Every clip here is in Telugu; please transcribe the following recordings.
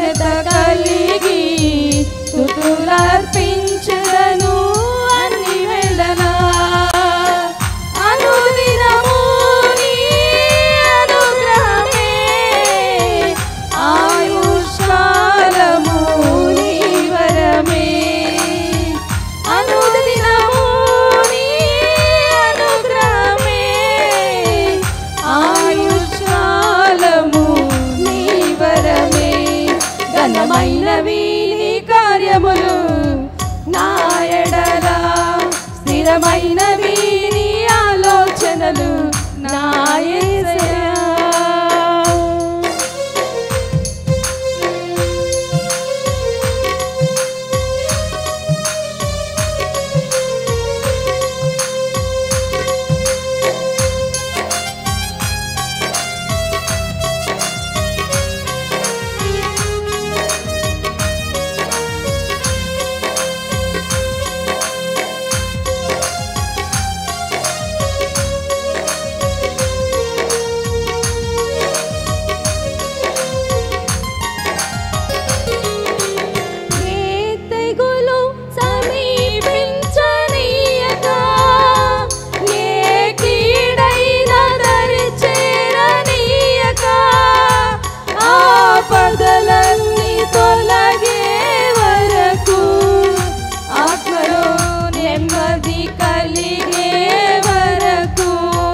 ధన్యత కలిగి స్తుతులర్పించదను అన్ని వేళలా అనుదినము నీ అనుగ్రహమే ఆయుష్కాలము నీ వరమే అనుదినము నీ అనుగ్రహమే ఆయుష్కాలము నీ వరమే ఘనమైనవి నీ కార్యములు నా ఎడల స్థిరమైనవి నీ ఆలోచనలు నా యేసయ్యా. ఏ తెగులు సమీపించనీయక, ఏ కీడైన దరి చేరనీయక, ఆపదలన్నీ తొలగే వరకు ఆత్మలో నెమ్మది కలిగే వరకు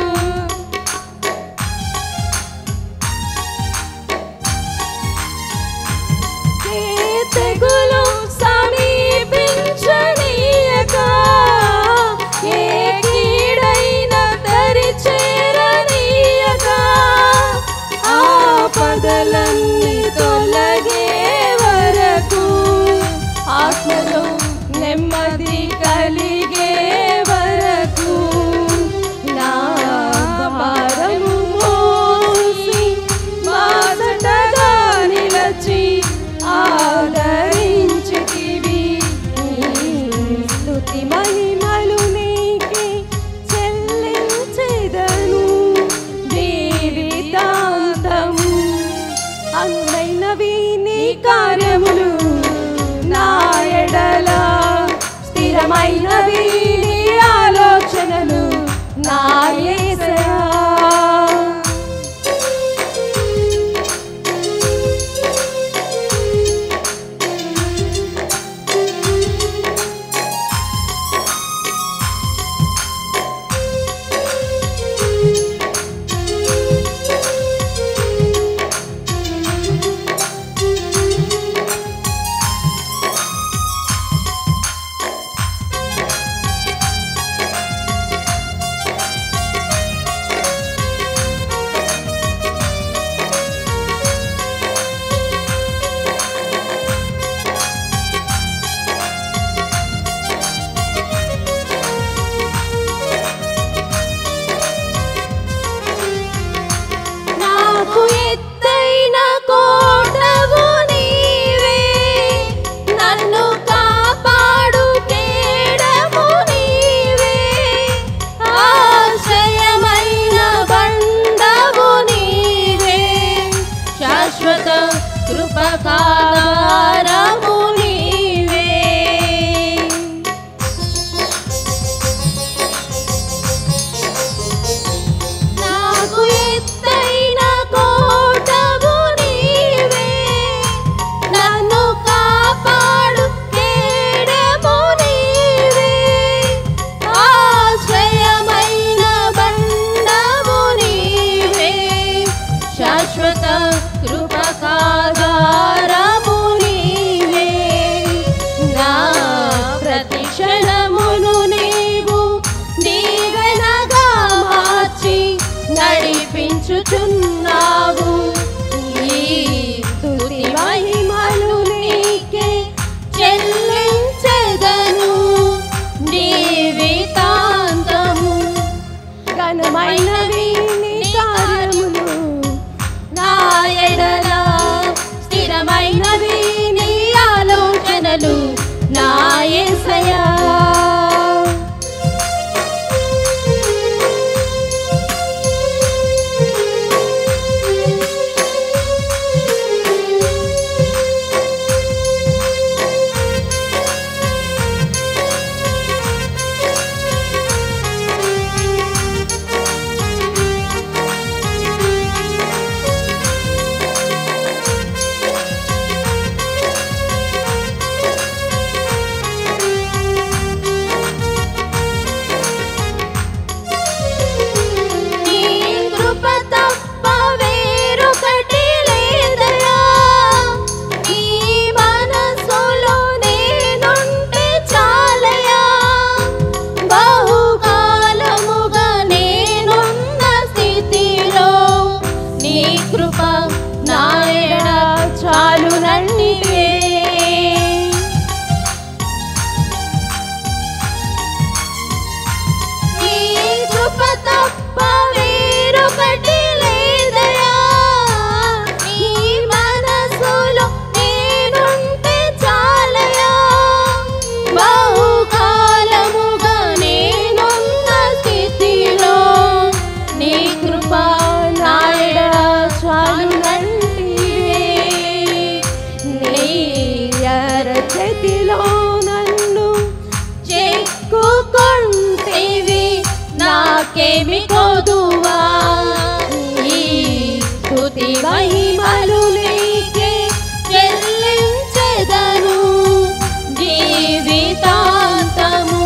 ఏ తెగులు సమీపించనీయక, ఏ కీడైన దరి చేరనీయక, ఆపదలన్నీ తొలగే వరకు ఆత్మలో నెమ్మది కలిగే వరకు నా భారము మోసి మాసటగా నిలచి ఆదరించితివి స్తుతి మహిమలు నీకే చెల్లించెదను జీవితాంతము అందైనవి నీ కార్యములు నా ఎడల స్థిరమైనవి నీ ఆలోచనలు నా యేసయ్యా. నాకు ఎత్తైన కోటవు నీవే నన్ను కాపాడు కేడము నీవే ఆశ్రయమైన బండవు నీవే శాశ్వత కృపకారము నీవే నాకు ఎత్తైన కోటవు నీవే నన్ను కాపాడు కేడము నీవే ఆశ్రయమైన బండవు నీవే శాశ్వత కృపకాగారము నీవే నా ప్రతి క్షణమును నీవు దీవెనగా మార్చి నడిపించుచున్నావు ఈ స్తుతి మహిమలు నీకే చెల్లించెదను జీవితాంతము ఘనమైనవి నీ కార్యములు నా కృప నాయడ చాలునంటే ఈ కృప తప్ప వేరొకటి లేదయా నీ మనసులో నేనుంటే చాలయా బహుకాలముగా నేనున్న స్థితిలో నీ కృప నాయడ చాలునంటివే నీ అరచేతిలో నన్ను చెక్కుకుంటేవి నాకేమి కొదువా ఈ స్తుతి మహిమలు నీకే చెల్లించెదను జీవితాంతము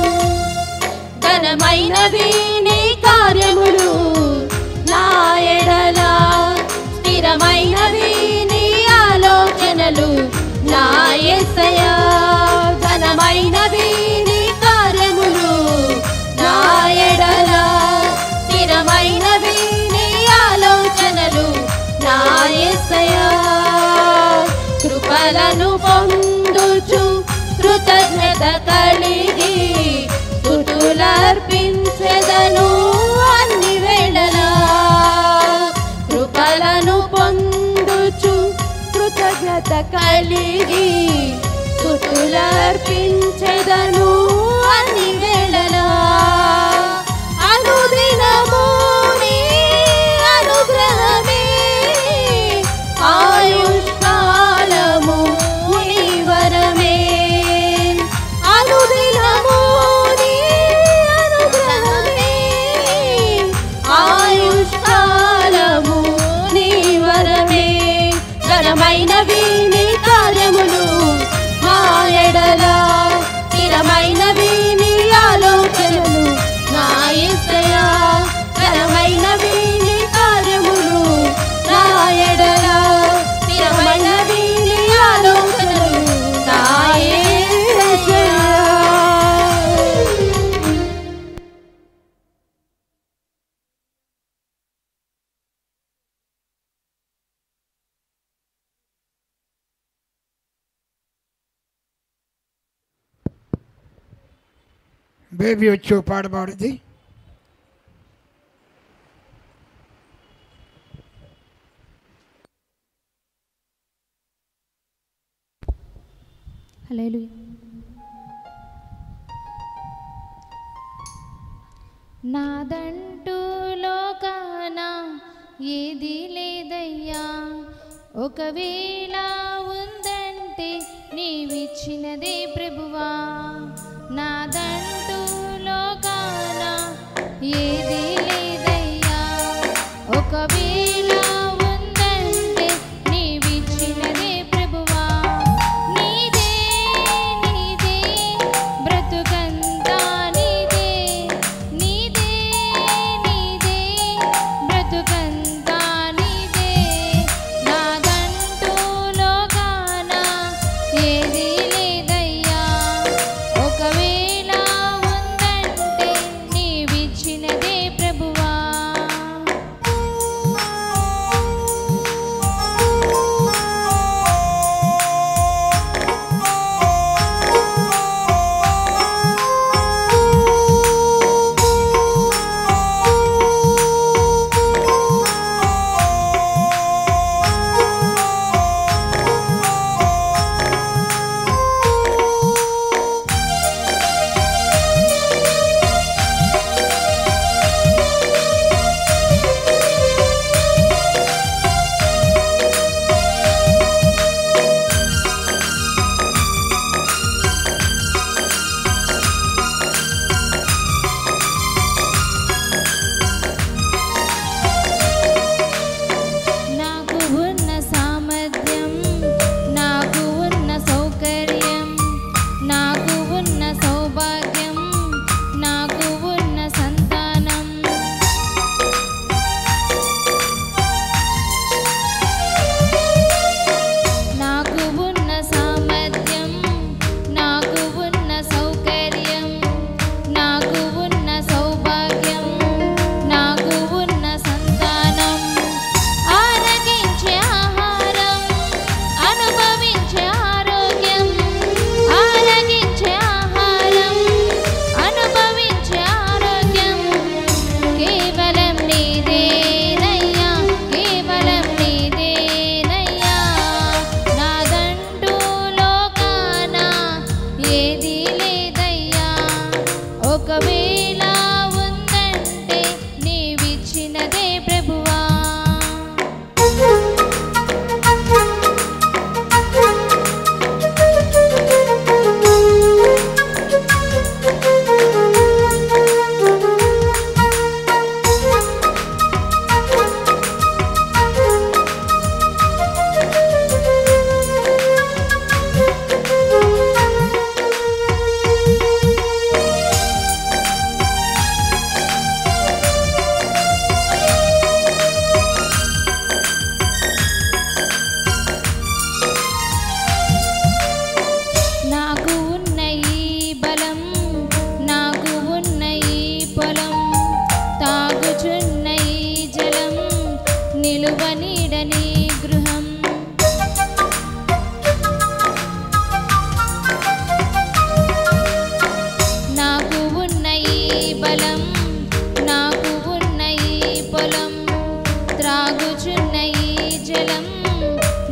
ఘనమైనవి నీ కార్యములు నా ఎడల స్థిరమైనవి నీ ఆలోచనలు నా యేసయ్యా ఘనమైనవి నీ కార్యములు నా ఎడల స్థిరమైనవి నీ ఆలోచనలు నా యేసయ్యా కృపలను పొందుచు కృతజ్ఞత కలిగి స్తుతులర్పించెదను అన్ని వేళలా కృపలను పొందుచు కృతజ్ఞత కలిగి స్తుతులర్పించెదను అన్ని వేళలా అనుదినము నీ అనుగ్రహమే ఆయుష్కాలము నీ వరమే అనుదినము నీ అనుగ్రహమే ఆయుష్కాలము నీ వరమే ఘనమైనవి నీ కార్యములు మా ఎడల స్థిరమైనవి నీ ఆలోచనలు నా యేసయ్యా ఘనమైనవి నీ కార్యములు నా ఎడల స్థిరమైనవి నీ ఆలోచనలు నా యేసయ్యా బేబీ వచ్చి ఓ పాట పాడుద్ది హల్లెలూయా నాదంటూ లోకాన ఏది లేదయ్యా ఒకవేళ ఉందంటే నీవిచ్చినదే ప్రభువా నాదంటూ లోకాన ఏది లేదయ్యా ఒకవేళ ఉందంటే నీవిచ్చినదే ప్రభువా నీదే నీదే బ్రతుకంతా నీదే నీదే నీదే బ్రతుకంతా నీదే నాదంటూ లోకాన ఏది లేదయ్యా ఒకవేళ ఉందంటే నీవిచ్చినదే ప్రభువా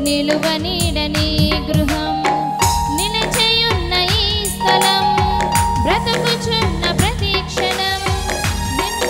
నిలువ నీడని గృహం నిలిచేయున్న ఈ స్థలం బ్రతుకుచున్న ప్రతి క్షణం నిన్ను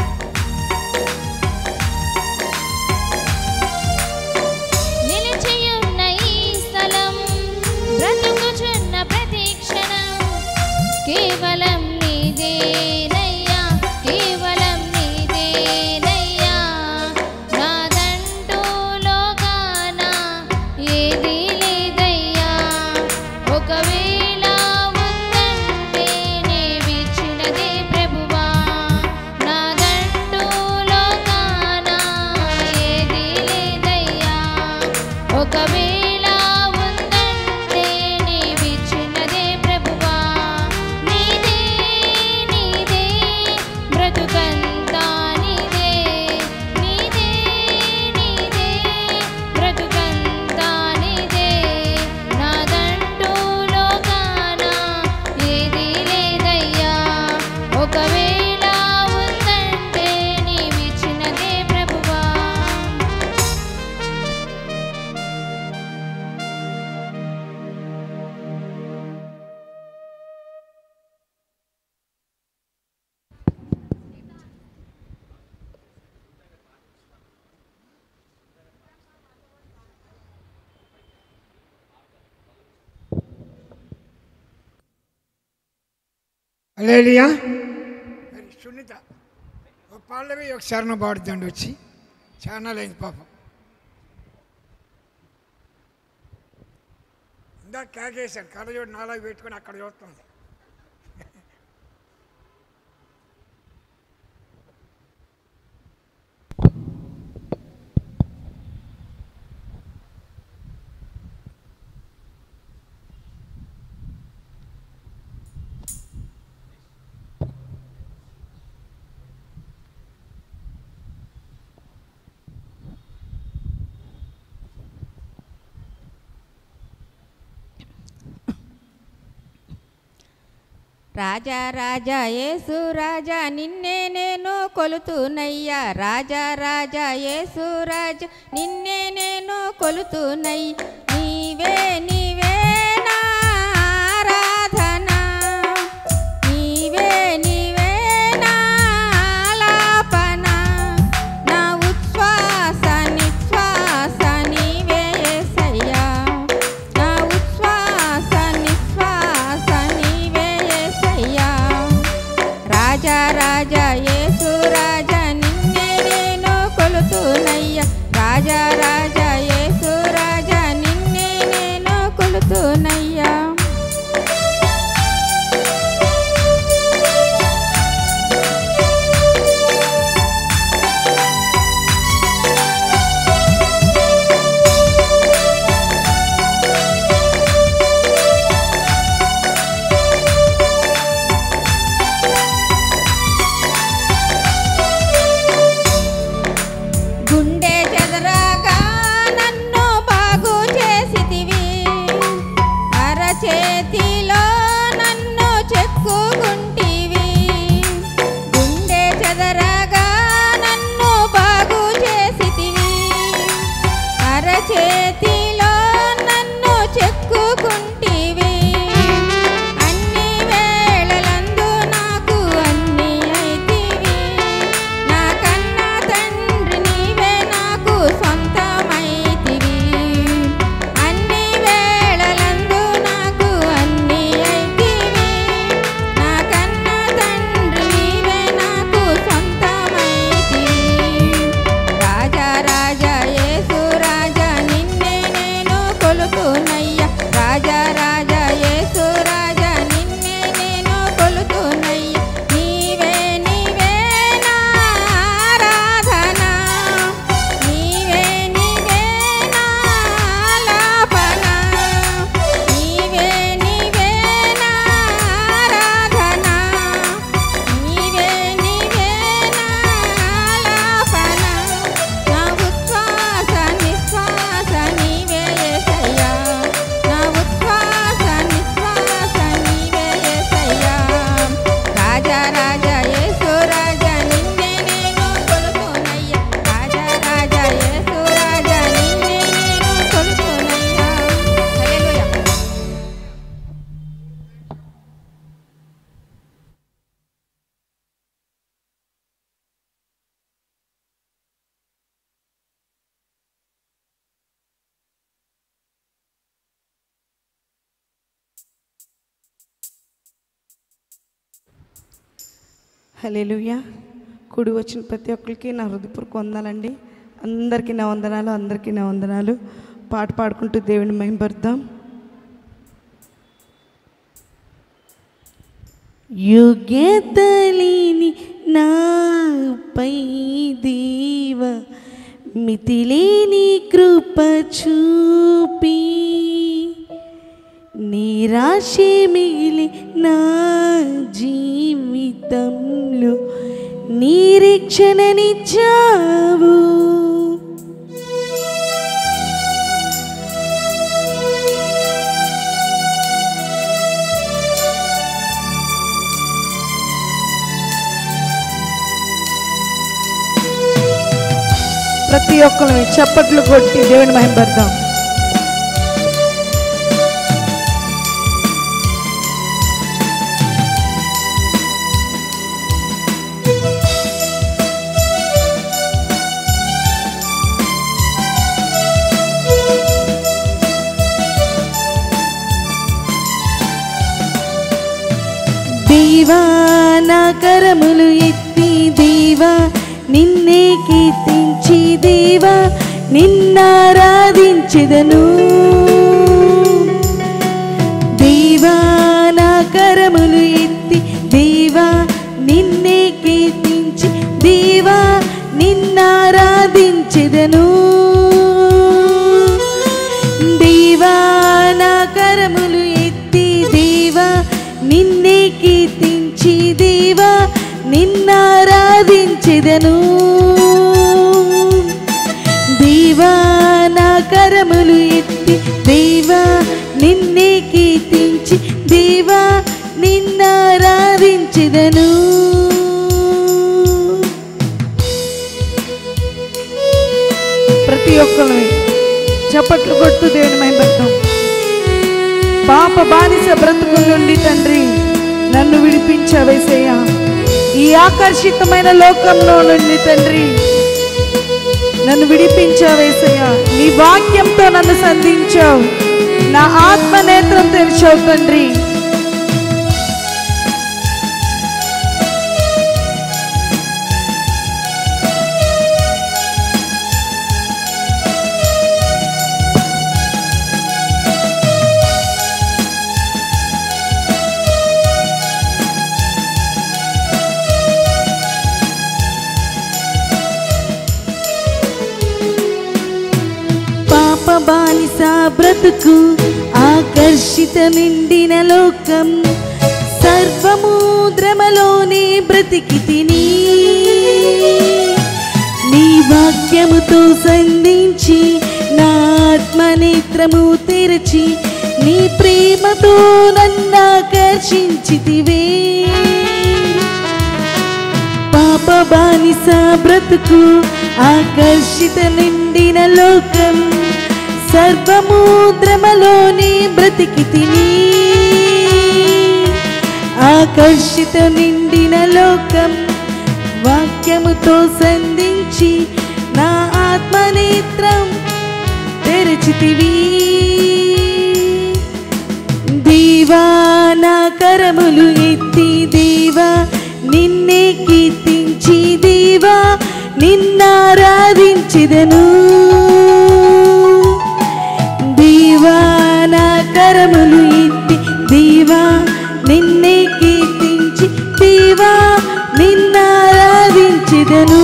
నిలిచియున్న ఈ స్థలం బ్రతుకుచున్న ప్రతి క్షణం కేవలం నీదేనయ్యా కేవలం నీదేనయ్యా నాదంటూ లోకాన ఏదీ లేదయ్యా ఒకవేళ ఉందంటే నీవిచ్చినదే ప్రభువా నాదంటూ లోకాన ఏదీ లేదయ్యా ఒకవేళ ఉందంటే నీవిచ్చినదే ప్రభువా నీదే నీదే బ్రతుకంతా నీదే నీదే నీదే బ్రతుకంతా నీదే నాదంటూ లోకాన ఏదీ లేదయ్యా ఒకవేళ ఉందంటే నీవిచ్చినదే ప్రభువా అలేలియా మరి సునీత ఒక పాళ్ళవి ఒకసారి నువ్వు పాడుతుండి వచ్చి చాలా లేదు పాపం ఇందా కేకేశాను కళ్ళజోడు నాలుగు పెట్టుకొని అక్కడ చూస్తుంది రాజా రాజా యేసు రాజా నిన్నే నేను కొలుతునయ్యా రాజా రాజా యేసు రాజా నిన్నే నేను కొలుతునయ్య నీవే నీవే నా ఆరాధన నీవే నీవే నా ఆలాపన నా ఉచ్ఛ్వాస నిశ్వాస నీవే యేసయ్యా నా ఉచ్ఛ్వాస నిశ్వాస నీవే యేసయ్యా రాజా రాజా యేసు రాజా నిన్నే నేను కొలుతునయ్యా రాజా రాజా యేసు రాజా నిన్నే నేను కొలుతునయ్యా గుండె చెదరగా నన్ను బాగు చేసితివి అరచేతిలో నన్ను చెక్కుకుంటివి గుండె చెదరగా నన్ను బాగు చేసితివి అరచేతిలో నన్ను చెక్కుకుంటివి అన్ని వేళలందు నాకు అన్ని అయితివి నా కన్నా తండ్రి నీవే నాకు సొంతమైతివి అన్ని వేళలందు నాకు అన్ని అయితివి నా కన్నా తండ్రి నీవే నాకు సొంతమైతివి రాజా రాజా యేసు రాజా నిన్నే హల్లెలూయా కుడి వచ్చిన ప్రతి ఒక్కరికి నా హృదయపూర్వక వందనాలండి అందరికీ నా వందనాలు అందరికీ నా వందనాలు పాట పాడుకుంటూ దేవుని మైంపడదాం యోగ్యతలేని నాపై దేవ మితిలేని కృప చూపి నిరాశే మిగిలి నా జీవితంలో నిరీక్షణనిచ్చావు ప్రతి ఒక్కరు చప్పట్లు కొట్టి దేవుని మహింపడదాం దేవా నా కరములు ఎత్తి దేవా నిన్నే కీర్తించి దేవా నిన్నారాధించెదను దేవా నా కరములు ఎత్తి దేవా నిన్నే కీర్తించి దేవా నిన్నారాధించెదను దేవా నా కరములు ఎత్తి దేవా నిన్నే కీర్తించి దేవా నిన్నారాధించెదను దేవా నా కరములు ఎత్తి దేవా నిన్నే కీర్తించి దేవా నిన్నారాధించెదను ప్రతి ఒక్కరు చప్పట్లు కొట్టు దేవుని మైబద్ధం పాప బానిస బ్రతుకు నుండి తండ్రి నన్ను విడిపించవేసయ్యా ఈ ఆకర్షితమైన లోకంలో నుండి తండ్రి నన్ను విడిపించావేసయ్యా నీ వాక్యంతో నన్ను సంధించావు నా ఆత్మ నేత్రం తెరిచావు తండ్రి పాప బానిస బ్రతుకు ఆకర్షిత నిండిన లోకం సర్వముద్రమలోనే బ్రతికి తిని నీ వాక్యముతో సంధించి నా ఆత్మనేత్రము తెరచి నీ ప్రేమతో నన్ను ఆకర్షించితివే పాప బానిస బ్రతుకు ఆకర్షిత నిండిన లోకం సర్వముద్రమలోనే బ్రతికి తిని ఆకర్షిత నిండిన లోకం వాక్యముతో సంధించి నా ఆత్మనేత్రం తెరచితివి దేవా నా కరములు ఎత్తి దేవా నిన్నే కీర్తించి దేవా నిన్నారాధించిదను దేవా నా కరములు ఎత్తి దేవా నిన్నే కీర్తించి దేవా నిన్నారాధించిదను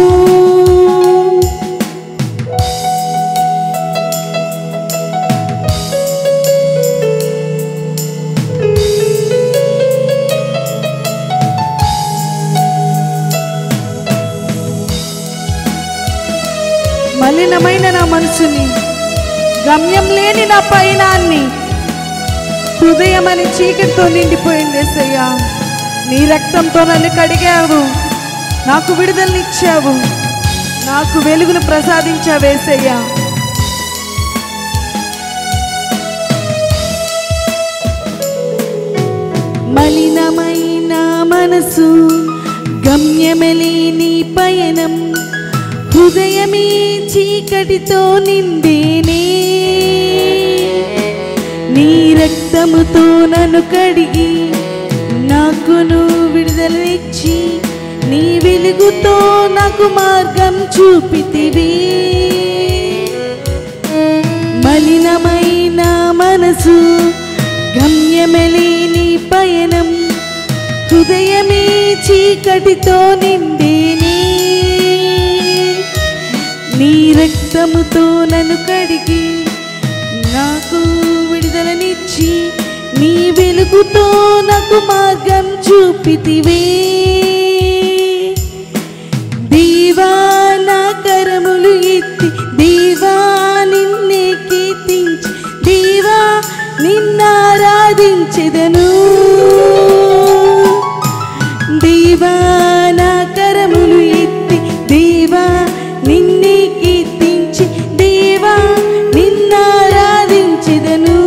మలినమైన నా మనసుని గమ్యం లేని నా పయనాన్ని హృదయమని చీకటితో నిండిపోయింది ఏసయ్యా నీ రక్తంతో నన్ను కడిగావు నాకు విడుదలనిచ్చావు నాకు వెలుగును ప్రసాదించావేసయ్యా మలినమైన మనసు గమ్యమలేని పయనం హృదయమే చీకటితో నిండేనే నీ రక్తముతో నన్ను కడిగి నాకును విడుదలనిచ్చి నీ వెలుగుతో నాకు మార్గం చూపితివి మలినమైన మనసు గమ్యమలేని పయనం హృదయమే చీకటితో నిండేనే నీ రక్తముతో నన్ను కడిగి నాకు విడుదలనిచ్చి నీ వెలుగుతో నాకు మార్గం చూపితివే దేవా నా కరములు ఎత్తి దేవా నిన్నే కీర్తించి దేవా నిన్నారాధించెదను దేవా నా కరములు ఎత్తి దేవా నిన్నే కీర్తించి దేవా నిన్నారాధించెదను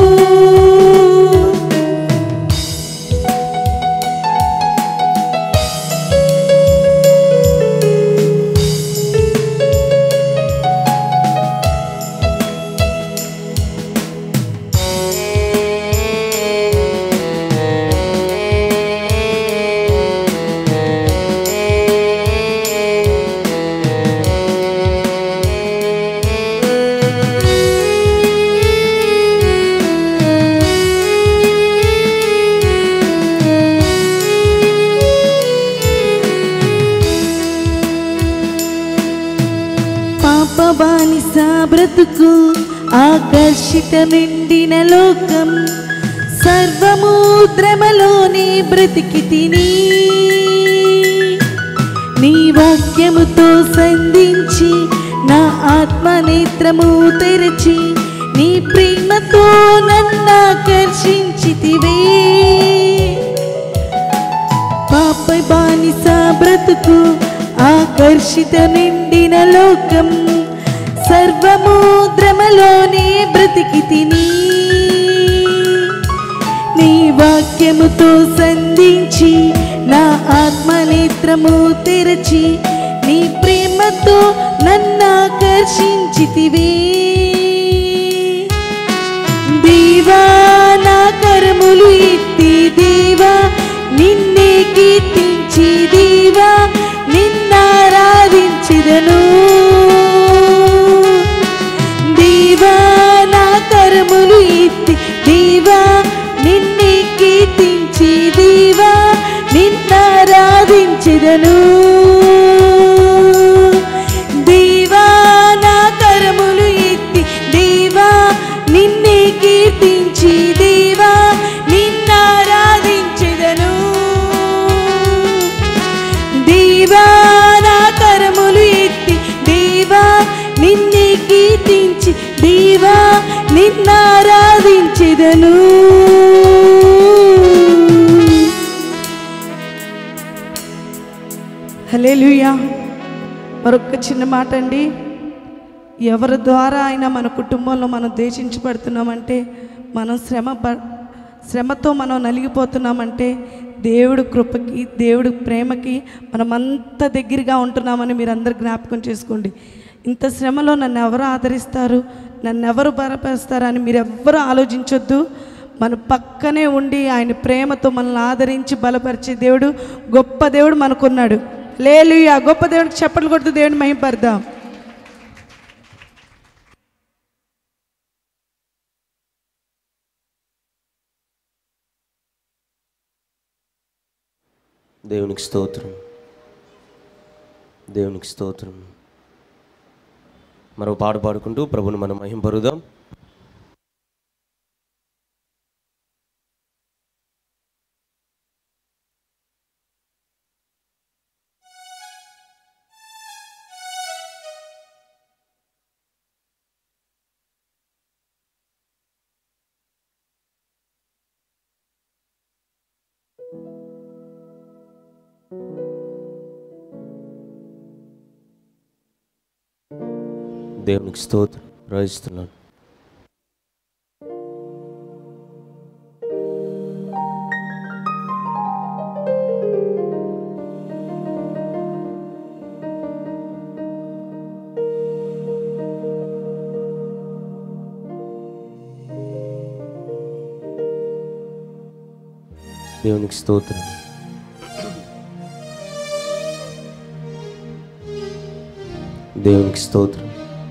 పాప బానిస బ్రతుకు ఆకర్షిత నిండిన లోకం సర్వముద్రమలోనే బ్రతికి తిని నీ వాక్యముతో సంధించి నా ఆత్మనేత్రము తెరచి నీ ప్రేమతో నన్ను ఆకర్షించితివే పాప బానిస బ్రతుకు ఆకర్షిత నిండిన లోకం సర్వముద్రమలోనే బ్రతికి తిని నీ వాక్యముతో సంధించి నా ఆత్మనేత్రము తెరచి నీ ప్రేమతో నన్ను ఆకర్షించితివే దేవా నా కరములు ఎత్తి దేవా నిన్నే కీర్తించి దేవా నిన్నారాధించెదను దేవా నా కరములు ఎత్తి దేవా నిన్నే కీర్తించి దేవా నిన్నారాధించెదను దేవా నా కరములు ఎత్తి దేవా నిన్నే కీర్తించి దేవా నిన్నారాధించెదను దేవా నా కరములు ఎత్తి దేవా నిన్నే కీర్తించి దేవా నిన్నారాధించెదను హల్లెలూయా మరొక చిన్న మాట అండి ఎవరి ద్వారా అయినా మన కుటుంబంలో మనం దేశించబడుతున్నామంటే మనం శ్రమ ప- శ్రమతో మనం నలిగిపోతున్నామంటే దేవుడు కృపకి దేవుడు ప్రేమకి మనమంత దగ్గరగా ఉంటున్నామని మీరు అందరు జ్ఞాపకం చేసుకోండి ఇంత శ్రమలో నన్ను ఎవరు ఆదరిస్తారు నన్ను ఎవరు బలపరుస్తారని మీరు ఎవ్వరూ ఆలోచించొద్దు మన పక్కనే ఉండి ఆయన ప్రేమతో మనల్ని ఆదరించి బలపరిచే దేవుడు గొప్ప దేవుడు మనకున్నాడు లేలు ఆ గొప్ప దేవుడికి చప్పట్లు కొడుతూ దేవుడిని మహింపడదాం దేవునికి స్తోత్రం దేవునికి స్తోత్రం మరో పాట పాడుకుంటూ ప్రభుని మనం మహింపరుదాం దేవునికి స్తోత్రం ప్రవహిస్తున్నాను దేవునికి స్తోత్రం దేవునికి స్తోత్రం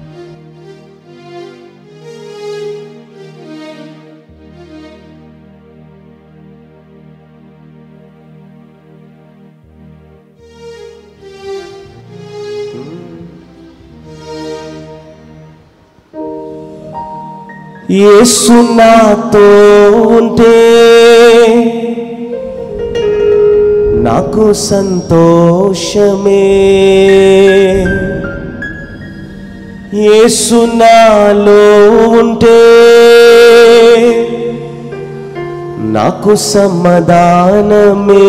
యేసు నాతో ఉంటే నాకు సంతోషమే యేసు నాలో ఉంటే నాకు సమాధానమే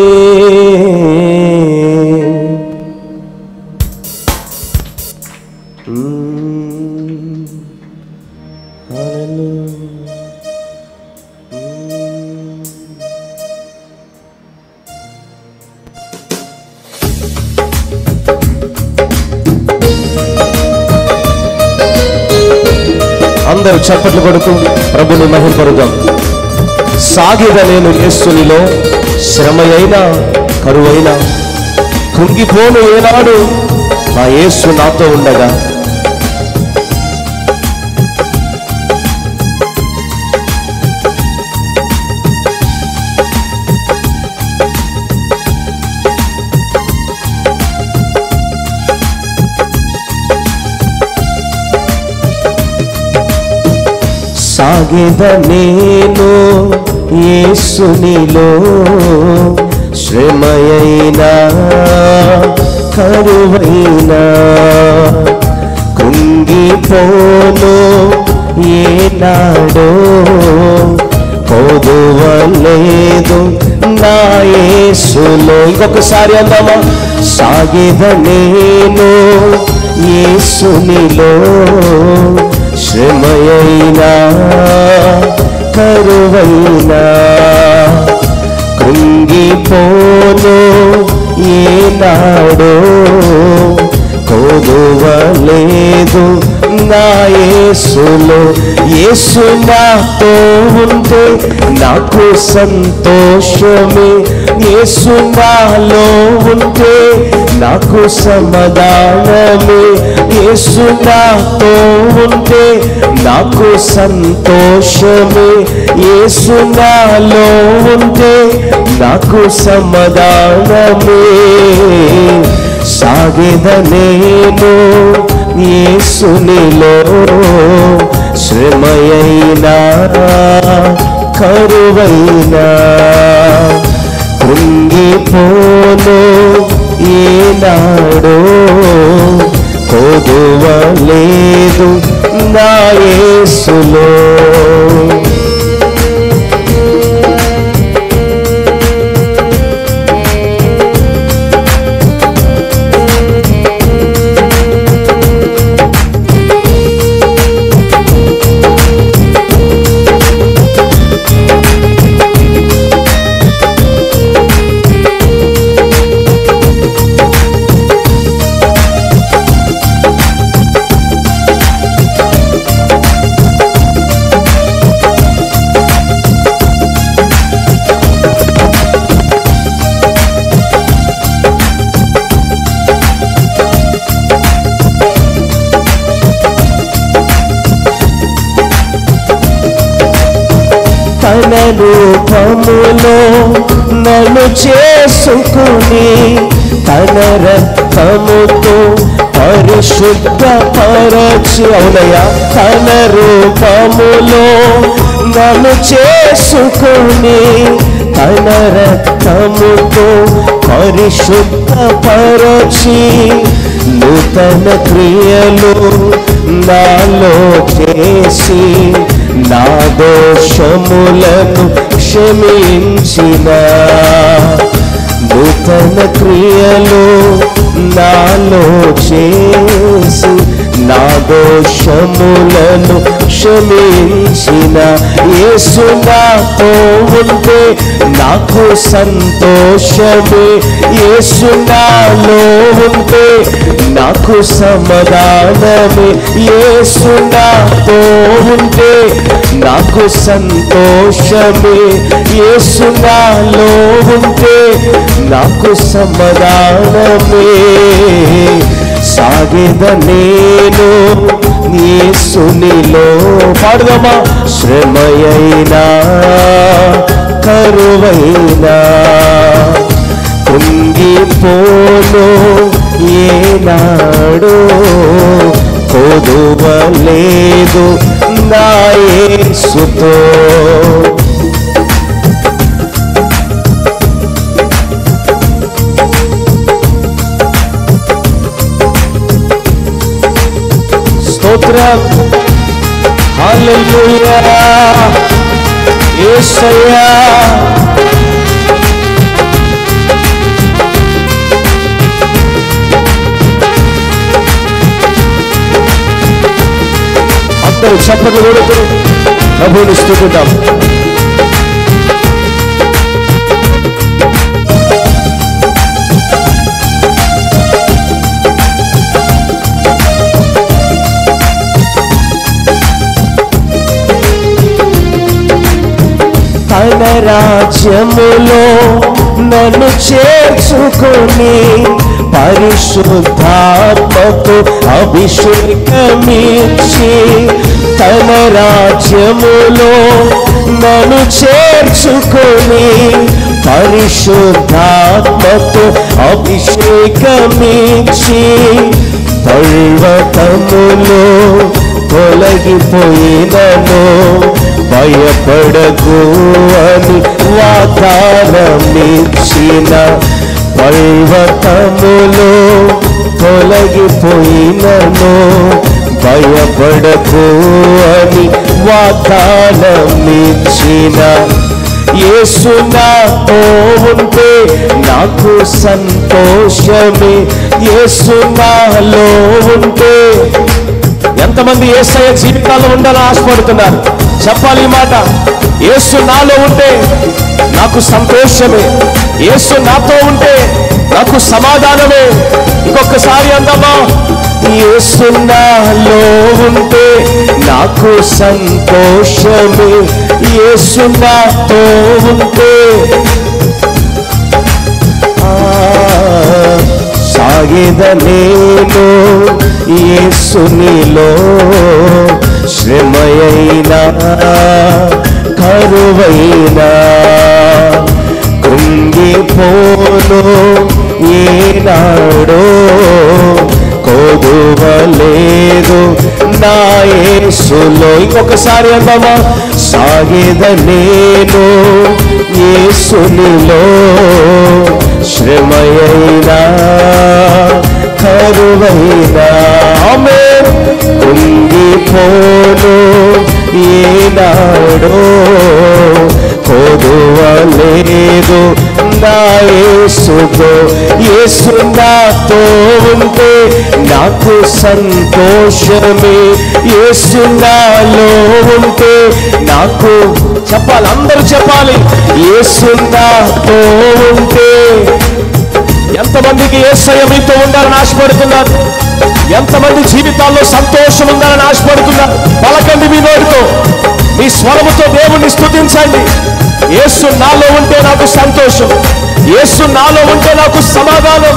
మ్మ్. Hallelujah. అందరూ చప్పట్లు కొడుతూ ప్రభుని మహింపరుదాం సాగిద నేను యేసునిలో శ్రమయైన కరువైన కుంగిపోను ఏనాడు నా యేసు నాతో ఉండగా సాగెద నేను యేసునిలో శ్రమయైనా కరువైనా కుంగిపోను ఏనాడో కొదువలేదు నా యేసులో ఇంకొకసారి అందామా సాగెద నేను యేసునిలో శ్రమయైనా కరువైనా కృంగిపోను ఏనాడో కొదువలేదు నా యేసులో యేసు నాతో ఉంటే నాకు సంతోషమే యేసు నాలో ఉంటే నాకు సమాధానమే యేసు నాతో ఉంటే నాకు సంతోషమే యేసు నాలో ఉంటే నాకు సమాధానమే సాగెద నేను యేసునిలో శ్రమయైనా కరువైనా కృంగిపోను ఏనాడో కొదువలేదు నా యేసులో తన రూపములో నన్ను చేసుకుని తన రక్తముతో పరిశుద్ధ పరచి అవునయ్యా తన రూపములో నన్ను చేసుకుని తన రక్తముతో పరిశుద్ధ పరచి నూతన క్రియలు నాలో చేసి నా దోషములను క్షమించిన నూతన క్రియలు నాలో చేసి నా దోషములను క్షమించిన యేసు నాతో ఉంటే నాకు సంతోషమే యేసు నాలో ఉంటే నాకు సమాధానమే యేసు నాతో ఉంటే నాకు సంతోషమే యేసు నాలో ఉంటే నాకు సమాధానమే సాగేద నేను యేసునిలో పాడుదమ్మా శ్రమయైనా కరువైనా కుంగిపోను ఏనాడు కొదువలేదు నా యేసుతో స్తోత్రం హల్లెలూయా యేసయ్యా అందరూ చప్పట్లు కొడుతూ ప్రభువుని స్తుతిద్దాం తన రాజ్యములో నన్ను చేర్చుకొని పరిశుద్ధాత్మకు అభిషేకమిచ్చి తన రాజ్యములో నన్ను చేర్చుకొని పరిశుద్ధాత్మకు అభిషేకమిచ్చి పర్వతములో తొలగిపోయినను భయపడకు అని వాతానమిచ్చిన పర్వతములో తొలగిపోయినను భయపడకు అని వాతానమిచ్చిన యేసు నాతో ఉంటే నాకు సంతోషమే యేసు నాలో ఉంటే ఎంతమంది ఏసయ్య జీవితాల్లో ఉండాలని ఆశపడుతున్నారు చెప్పాలి ఈ మాట యేసు నాలో ఉంటే నాకు సంతోషమే యేసు నాతో ఉంటే నాకు సమాధానమే ఇంకొకసారి అందమ్మా యేసు నాలో ఉంటే నాకు సంతోషమే యేసు నాతో ఉంటే సాగేద నేను యేసునిలో శ్రమయైనా కరువైనా కృంగిపోను ఏనాడో కొదువలేదు నా యేసులో ఇంకొకసారి అందమా సాగేద నేను యేసునిలో శ్రమయైనా కరువైనా ఆమె కుంగిపోను ఏనాడో కొదువలేదు నా యేసుతో యేసు నాతో ఉంటే నాకు సంతోషమే యేసు నాలో ఉంటే నాకు చెప్పాలి అందరూ చెప్పాలి యేసు నాతో ఉంటే ఎంతమందికి ఏసయ్య మీతో ఉండాలని ఆశపడుతున్నారు ఎంతమంది జీవితాల్లో సంతోషం ఉండాలని ఆశపడుతున్నారు పలకండి మీ నోటితో మీ స్వరముతో దేవుణ్ణి స్తుతించండి యేసు నాలో ఉంటే నాకు సంతోషం యేసు నాలో ఉంటే నాకు సమాధానం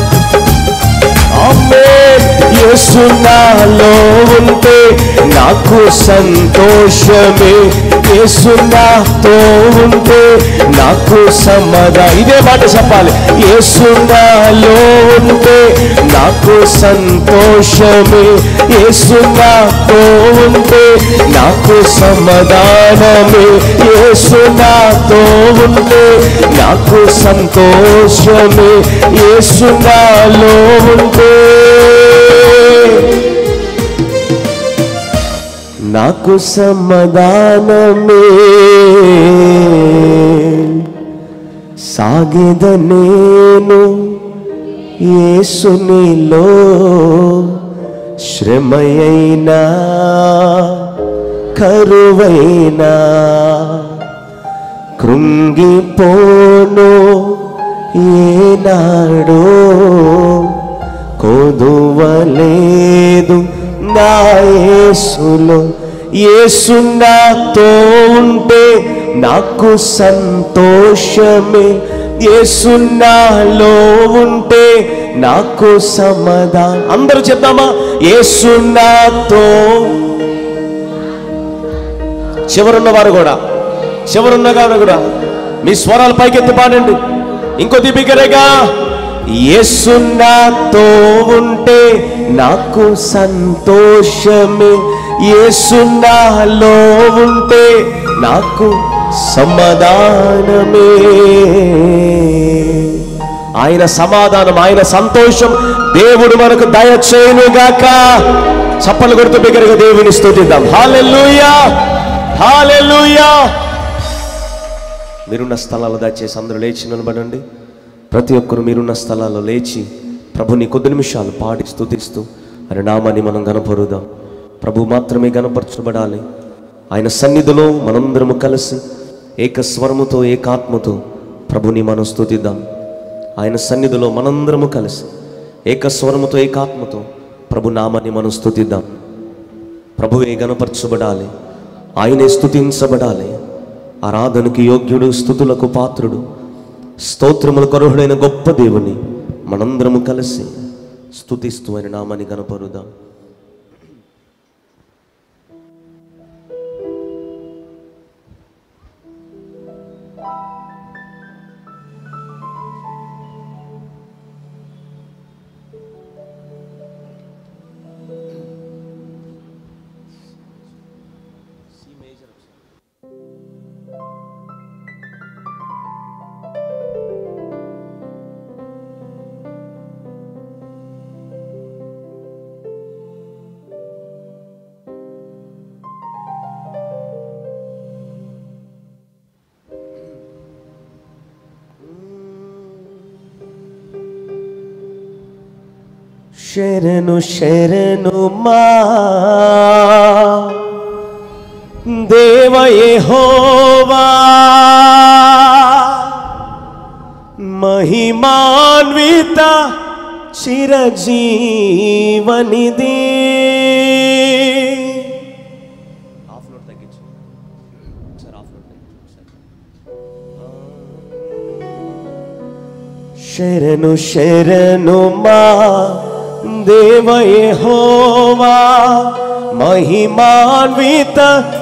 ఆమేన్. యేసు నాలో ఉంటే నాకు సంతోషమే యేసు నాతో ఉంటే నాకు సమాధా ఇదే మాట చెప్పాలి యేసు నాలో ఉంటే నాకు సంతోషమే యేసు నాతో ఉంటే నాకు సమాధానమే యేసు నాతో ఉంటే నాకు సంతోషమే యేసు నాలో ఉంటే నాకు సమాధానమే సాగేద నేను యేసునిలో శ్రమయైనా కరువైనా కృంగిపోను ఏనాడో కొదువలేదు నా యేసులో యేసు నాతో ఉంటే నాకు సంతోషమే యేసు నాలో ఉంటే నాకు సమదా అందరూ చెప్దామా యేసు నాతో చివరున్న వారు కూడా చివరున్న వారు కూడా మీ స్వరాలు పైకెత్తి పాడండి ఇంకొద్ది బిగ్గరగా యేసు నాతో ఉంటే నాకు సంతోషమే యేసు నాలో ఉంటే నాకు సమాధానమే ఆయన సమాధానం ఆయన సంతోషం దేవుడు మనకు దయచేయునుగాక చప్పలు కొడుతూ బిగ్గరగా దేవుని స్తుతిద్దాం హాలెలూయా హాలెలూయా మీరున్న స్థలాల్లో దయచేసి అందరూ లేచి నిలబడండి ప్రతి ఒక్కరు మీరున్న స్థలాల్లో లేచి ప్రభుని కొద్ది నిమిషాలు పాడి స్తుతిస్తూ ఆయన నామాన్ని మనం గనపరుదాం ప్రభు మాత్రమే గనపరచబడాలి ఆయన సన్నిధిలో మనందరము కలిసి ఏక స్వరముతో ఏకాత్మతో ప్రభుని మనం స్తుతిద్దాం ఆయన సన్నిధిలో మనందరము కలిసి ఏక స్వరముతో ఏకాత్మతో ప్రభు నామాన్ని మనం స్తుతిద్దాం ప్రభువే గనపరచబడాలి ఆయనే స్తుతించబడాలి ఆరాధనకి యోగ్యుడు స్థుతులకు పాత్రుడు స్తోత్రములకు అర్హుడైన గొప్ప దేవుని మనందరము కలిసి స్తుతిస్తూ ఆయన నామాన్ని గనపరుదాం శరణు శరణు మా దేవయే హోవా మహిమాన్విత చిరజీవనిది శరణు శరణు మా దేవయే హోవా మహిమాన్విత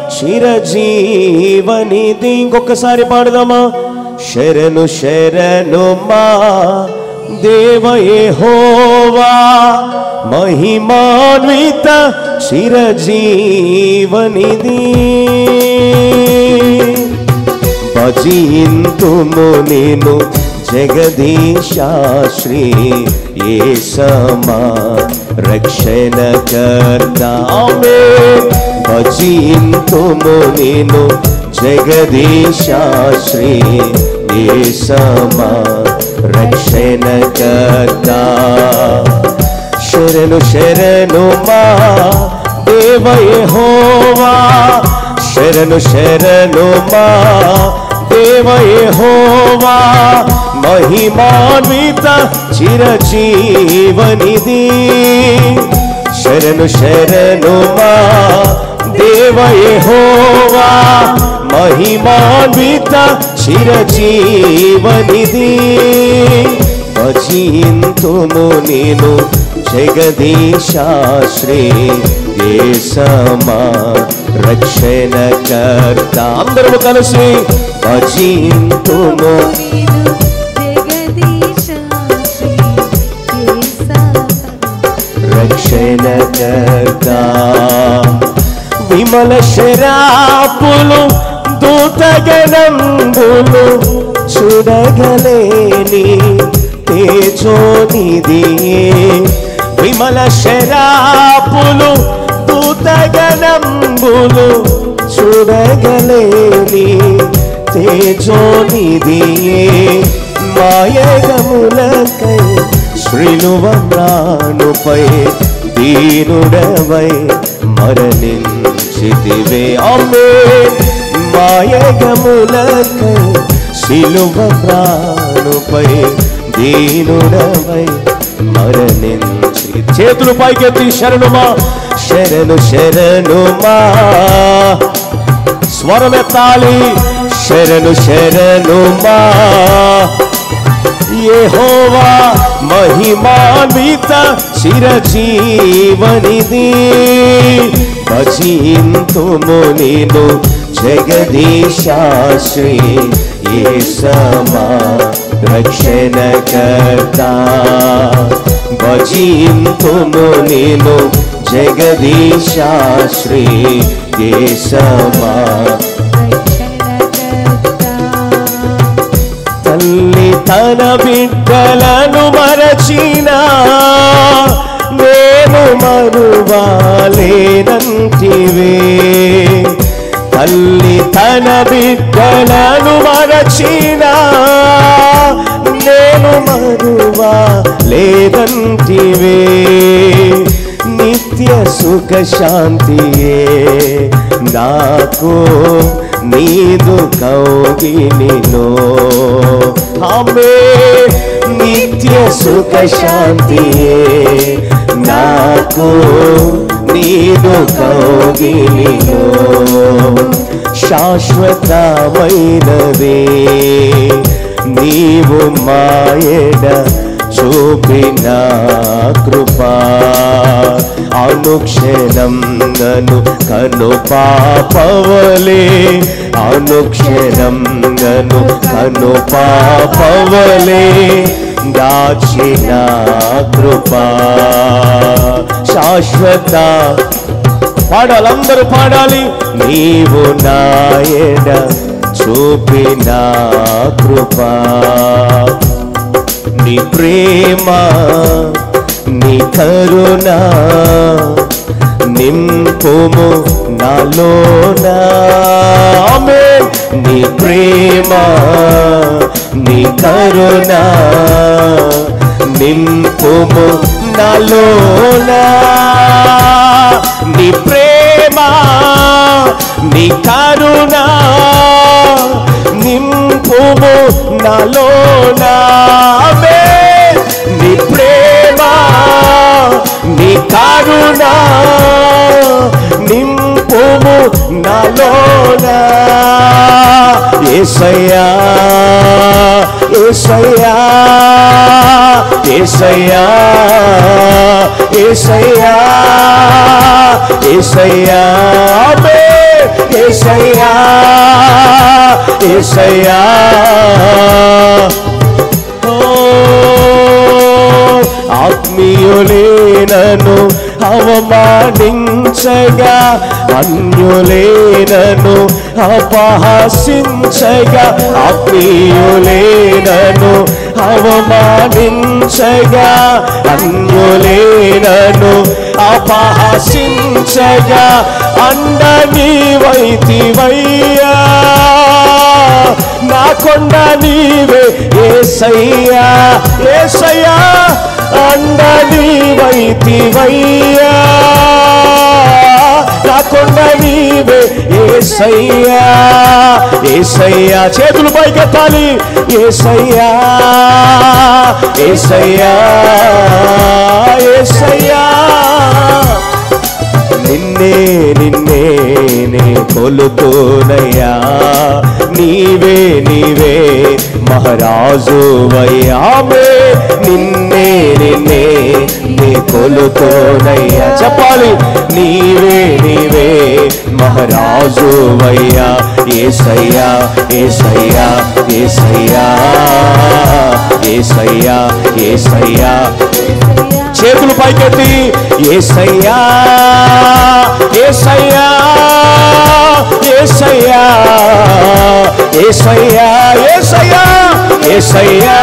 చిరజీవనిది ఇంకొకసారి పాడదామా శరణు శరణు మా దేవయే హోవా మహిమాన్విత చిరజీవనిది భజింతుము నేను జగదీశాశ్రీ ఏ సమా రక్షణ కర్తామే భజింతుము నేను జగదీశాశ్రీ ఏ సమా రక్షణ కర్తా శరణు శరణు మా దేవయే హోవా శరణు శరణు మా దేవయే హోవా మహిమాన్విత చిరజీవనిది శరణు శరణు మా దేవయే హోవా మహిమాన్విత చిరజీవనిది భజింతుము నేను జగదీశాశ్రీ దేశమా రక్షణ కర్త అందరము కలిసి భజింతుము రక్షణ కర్త విమల శరాపులు దూతగణంబులు చూడగలేని తేజోనిది విమల శరాపులు దూతగణంబులు చూడగలేని తేజోనిది మాయగములకై శ్రీలువమ్రానుపై దీనుడవై మరణించితివే అమ్మే మాయగములకై శిలువ ప్రాణుపై దీనుడవై మరణించి చేతులు పైకెత్తి శరణుమా శరణు శరణుమా స్వరమెత్తాలి శరణు శరణుమా యెహోవా మహిమాన్విత చిరజీవనిది భజింతుము నేను జగదీశాశ్రీ ఏసమా రక్షణకర్త భజింతుము నేను జగదీశాశ్రీ ఏసమా తల్లి తన బిడ్డలను మరచిన నేను మరువాలేనంటివే తల్లి తన బిడ్డలను మరచిన నేను మరువా లేదంటివే నిత్య సుఖ శాంతియే నాకు నీదు కౌగిలిలో ఆమె నిత్య సుఖ శాంతియే నాకు నీదు కౌగిలిలో శాశ్వతమైనదే నీవు మాయడ చూపిన కృపా అనుక్షణం నన్ను కను పాపవలే అనుక్షణం నన్ను కను పాపవలే దాచిన కృపా శాశ్వత పాడాలి అందరూ పాడాలి నీవు నాయడ చూపిన కృపా నీ ప్రేమ నీ కరుణ నింపుము నాలోనా ఆమేన్. నీ ప్రేమ నీ కరుణ నింపుము నాలోనా నీ ప్రేమ నీ కరుణ నింపుము నాలోనా ఆమేన్. నీ ప్రేమ నీ కరుణ నింపుము నాలోనా ఏసయ్యా ఏసయ్యా ఏసయ్యా ఏసయ్యా ఏసయ్యా ఆమేన్. ఏసయ్యా ఏసయ్యా ఓ ఆత్మీయులేనను అవమానించగా అన్యులేనను అపహసించగా ఆత్మీయులేనను అవమానించగా అన్యులేనను అపహసించగా అండని వైతివయ్యా నా కొండ నీవే ఏసయ్యా ఏసయ్యా అండ నీవైతివయ్యా నా కొండ నీవే ఏసయ్యా ఏసయ్యా చేతులు పైకెత్తాలి ఏసయ్యా ఏసయ్యా ఏసయ్యా నిన్నే నిన్నే నే కొలుతోనయ్యా నీవే నీవే మహారాజు వయ్యామే నిన్నే నిన్నే నీ కొలుతోనయ్యా చెప్పాలి నీవే నీవే మహారాజు వయ్యా ఏసయ్యా ఏసయ్యా ఏసయ్యా ఏసయ్యా ఏసయ్యా చేతులు పైకెత్తి ఏసయ్యా ఏసయ్యా ఏసయ్యా ఏసయ్యా ఏసయ్యా ఏసయ్యా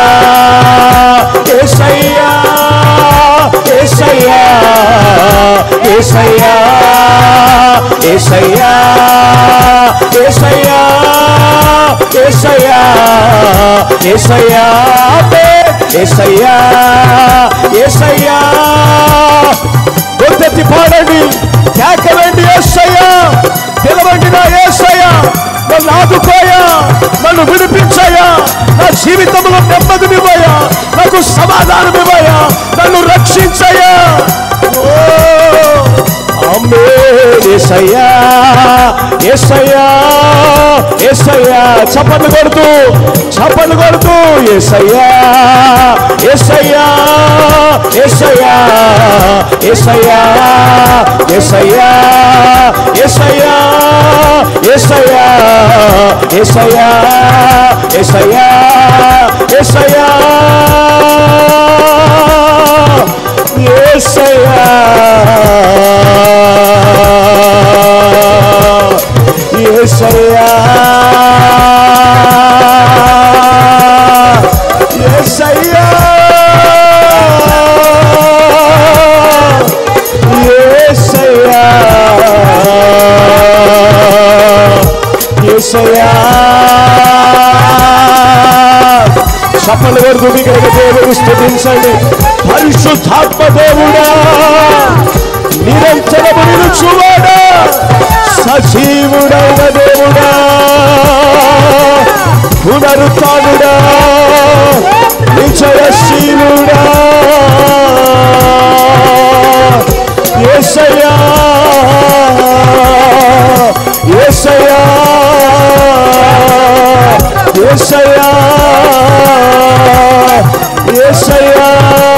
ఏసయ్యా ఏసయ్యా ఏసయ్యా ఏసయ్యా ఏసయ్యా ఏసయ్యా ఏసయ్యా ఏసయ్యా ఏసయ్యా గొంతెత్తి పాడండి కేకలండి ఏసయ్యా పిలవండి నా ఏసయ్యా నన్ను ఆదుకోయా నన్ను విడిపించయ్యా నా జీవితంలో నెమ్మదినివ్వయా నాకు సమాధానం ఇవ్వయా నన్ను రక్షించయ్యా ఓ, ఆమేన్ ఏసయ్యా ఏసయ్యా ఏసయ్యా చప్పట్లు కొడుతూ చప్పట్లు కొడుతూ ఏసయ్యా ఏసయ్యా ఏసయ్యా ఏసయ్యా ఏసయ్యా ఏసయ్యా ఏసయ్యా ఏసయ్యా ఏసయ్యా ఏసయ్యా ఏసయ్యా ఏసయ్యా ఏసయ్యా ఏసయ్యా ఏసయ్యా చప్పలు వరకు మీకు దేవుడు స్థుతించండి పరిశుద్ధాత్మ దేవుడా నిరంతరము నిలుచువాడా సజీవుడైన దేవుడా పునరుత్నుడా విజయశీలుడా ఏసయ్యా ఏసయ్యా ఏసయ్యా ఏసయ్యా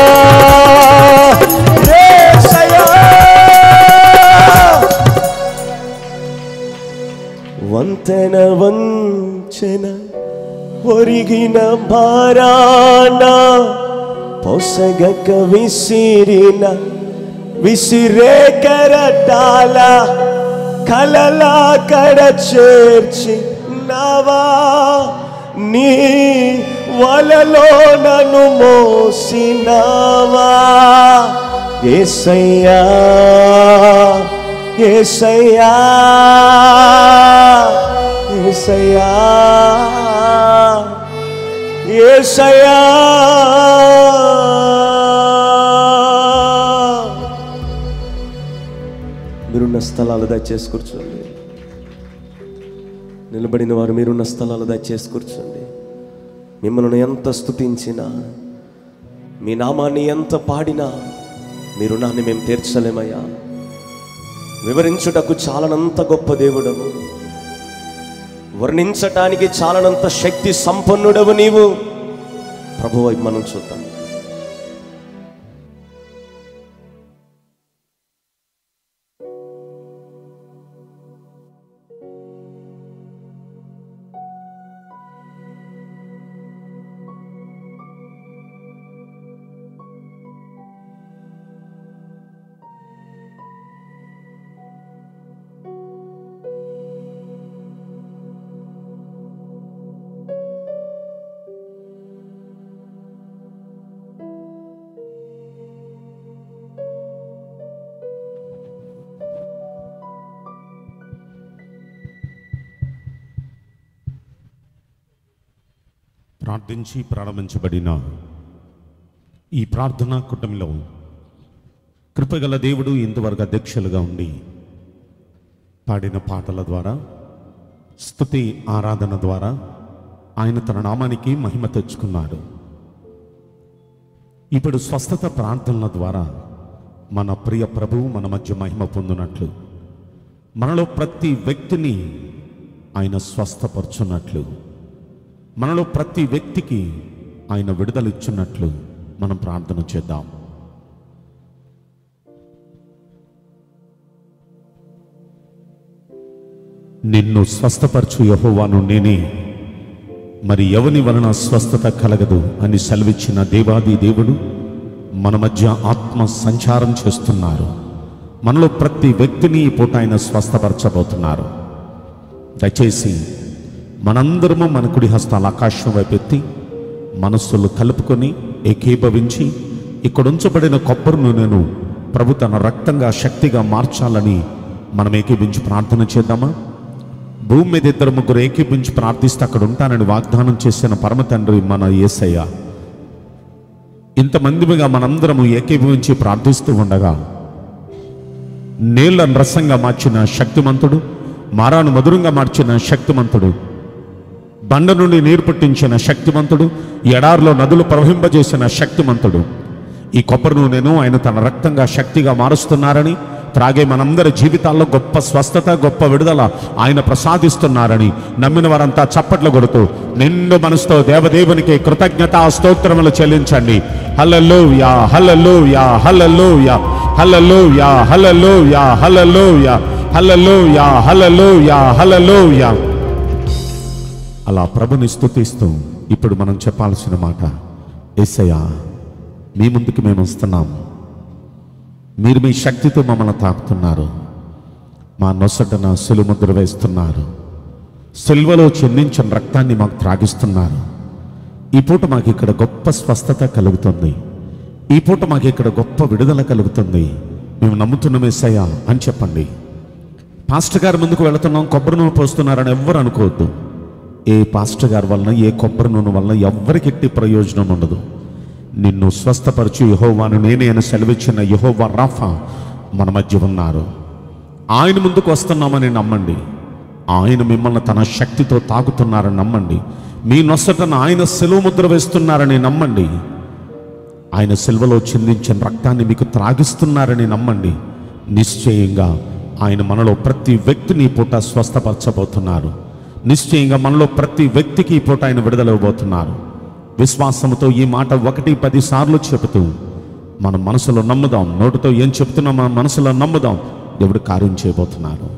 ఏసయ్యా వంతెన వంచెన ఒరిగిన భారాన పొసగక విసిరిన విసిరేకరటాల కలలా కడ చేర్చి నవా నీ వలలో నన్ను మోసినవా ఏసయ్యా ఏసయ్యా ఏసయ్యా ఏసయ్యా మీరున్న స్థలాలు దయచేసి కూర్చోండి నిలబడిన వారు మీరున్న స్థలాలు దయచేసి కూర్చోండి మిమ్మల్ని ఎంత స్తుతించినా మీ నామాన్ని ఎంత పాడినా మీ రుణాన్ని మేము తీర్చలేమయ్యా వివరించుటకు చాలనంత గొప్ప దేవుడవు వర్ణించటానికి చాలనంత శక్తి సంపన్నుడవు నీవు ప్రభు వైపు మనం చూద్దాం ప్రార్థించి ప్రారంభించబడిన ఈ ప్రార్థనా కుటుంబంలో కృపగల దేవుడు ఇంతవరకు అధ్యక్షులుగా ఉండి పాడిన పాటల ద్వారా స్తుతి ఆరాధన ద్వారా ఆయన తన నామానికి మహిమ తెచ్చుకున్నాడు ఇప్పుడు స్వస్థత ప్రార్థనల ద్వారా మన ప్రియ ప్రభువు మన మధ్య మహిమ పొందినట్లు మనలో ప్రతి వ్యక్తిని ఆయన స్వస్థపరచున్నట్లు మనలో ప్రతి వ్యక్తికి ఆయన విడుదల ఇచ్చున్నట్లు మనం ప్రార్థన చేద్దాం నిన్ను స్వస్థపరచు యహోవాను నేనే మరి ఎవని వలన స్వస్థత కలగదు అని సెలవిచ్చిన దేవాది దేవుడు మన మధ్య ఆత్మ సంచారం చేస్తున్నారు మనలో ప్రతి వ్యక్తిని ఈ పూట ఆయన స్వస్థపరచబోతున్నారు దయచేసి మనందరము మన కుడి హస్తాలు ఆకాశం వైపు ఎత్తి మనస్సులు కలుపుకొని ఏకీభవించి ఇక్కడ ఉంచబడిన కొబ్బరి నూనెను ప్రభు తన రక్తంగా శక్తిగా మార్చాలని మనం ఏకీభించి ప్రార్థన చేద్దామా భూమి మీద ఇద్దరు ముగ్గురు ఏకీభించి ప్రార్థిస్తే అక్కడ ఉంటానని వాగ్దానం చేసిన పరమ తండ్రి మన యేసయ్య ఇంతమందిగా మనందరము ఏకీభవించి ప్రార్థిస్తూ ఉండగా నీళ్లను రసంగా మార్చిన శక్తిమంతుడు మారాను మధురంగా మార్చిన శక్తిమంతుడు బండ నుండి నీరు పుట్టించిన శక్తిమంతుడు ఎడారిలో నదులు ప్రవహింపజేసిన శక్తిమంతుడు ఈ కొబ్బరి నూనెను ఆయన తన రక్తంగా శక్తిగా మారుస్తున్నారని త్రాగే మనందరి జీవితాల్లో గొప్ప స్వస్థత గొప్ప విడుదల ఆయన ప్రసాదిస్తున్నారని నమ్మిన వారంతా చప్పట్లు కొడుతూ నిండు మనసుతో దేవదేవునికి కృతజ్ఞత స్తోత్రములు చెల్లించండి hallelujah hallelujah hallelujah hallelujah hallelujah hallelujah hallelujah hallelujah hallelujah అలా ప్రభుని స్తుతిస్తూ ఇప్పుడు మనం చెప్పాల్సిన మాట ఎస్సయ్యా మీ ముందుకు మేము వస్తున్నాం మీరు మీ శక్తితో మమ్మల్ని తాకుతున్నారు మా నొసటన సులుముద్ర వేస్తున్నారు సిల్వలో చెందించిన రక్తాన్ని మాకు త్రాగిస్తున్నారు ఈ పూట మాకు ఇక్కడ గొప్ప స్వస్థత కలుగుతుంది ఈ పూట మాకు ఇక్కడ గొప్ప విడుదల కలుగుతుంది మేము నమ్ముతున్నాం ఎస్సయ్యా అని చెప్పండి పాస్టర్ గారి ముందుకు వెళుతున్నాం కొబ్బరి నూనె పోస్తున్నారని ఎవ్వరు అనుకోవద్దు ఏ పాస్టర్ గారి వలన ఏ కొబ్బరి నూనె వలన ఎవ్వరికి ఎట్టి ప్రయోజనం ఉండదు నిన్ను స్వస్థపరచు యహోవాను నేనే అని సెలవిచ్చిన యహోవా రాఫా మన మధ్య ఉన్నారు ఆయన ముందుకు వస్తున్నామని నమ్మండి ఆయన మిమ్మల్ని తన శక్తితో తాకుతున్నారని నమ్మండి మీ నొసటన ఆయన సెలవు ముద్ర వేస్తున్నారని నమ్మండి ఆయన సెల్వలో చిందించిన రక్తాన్ని మీకు త్రాగిస్తున్నారని నమ్మండి నిశ్చయంగా ఆయన మనలో ప్రతి వ్యక్తిని ఈ పూట స్వస్థపరచబోతున్నారు నిశ్చయంగా మనలో ప్రతి వ్యక్తికి ఈ పూట ఆయన విడుదల ఇవ్వబోతున్నారు విశ్వాసంతో ఈ మాట ఒకటి పది సార్లు చెబుతూ మన మనసులో నమ్ముదాం నోటితో ఏం చెప్తున్నా మన మనసులో నమ్ముదాం దేవుడు కార్యం చేయబోతున్నారు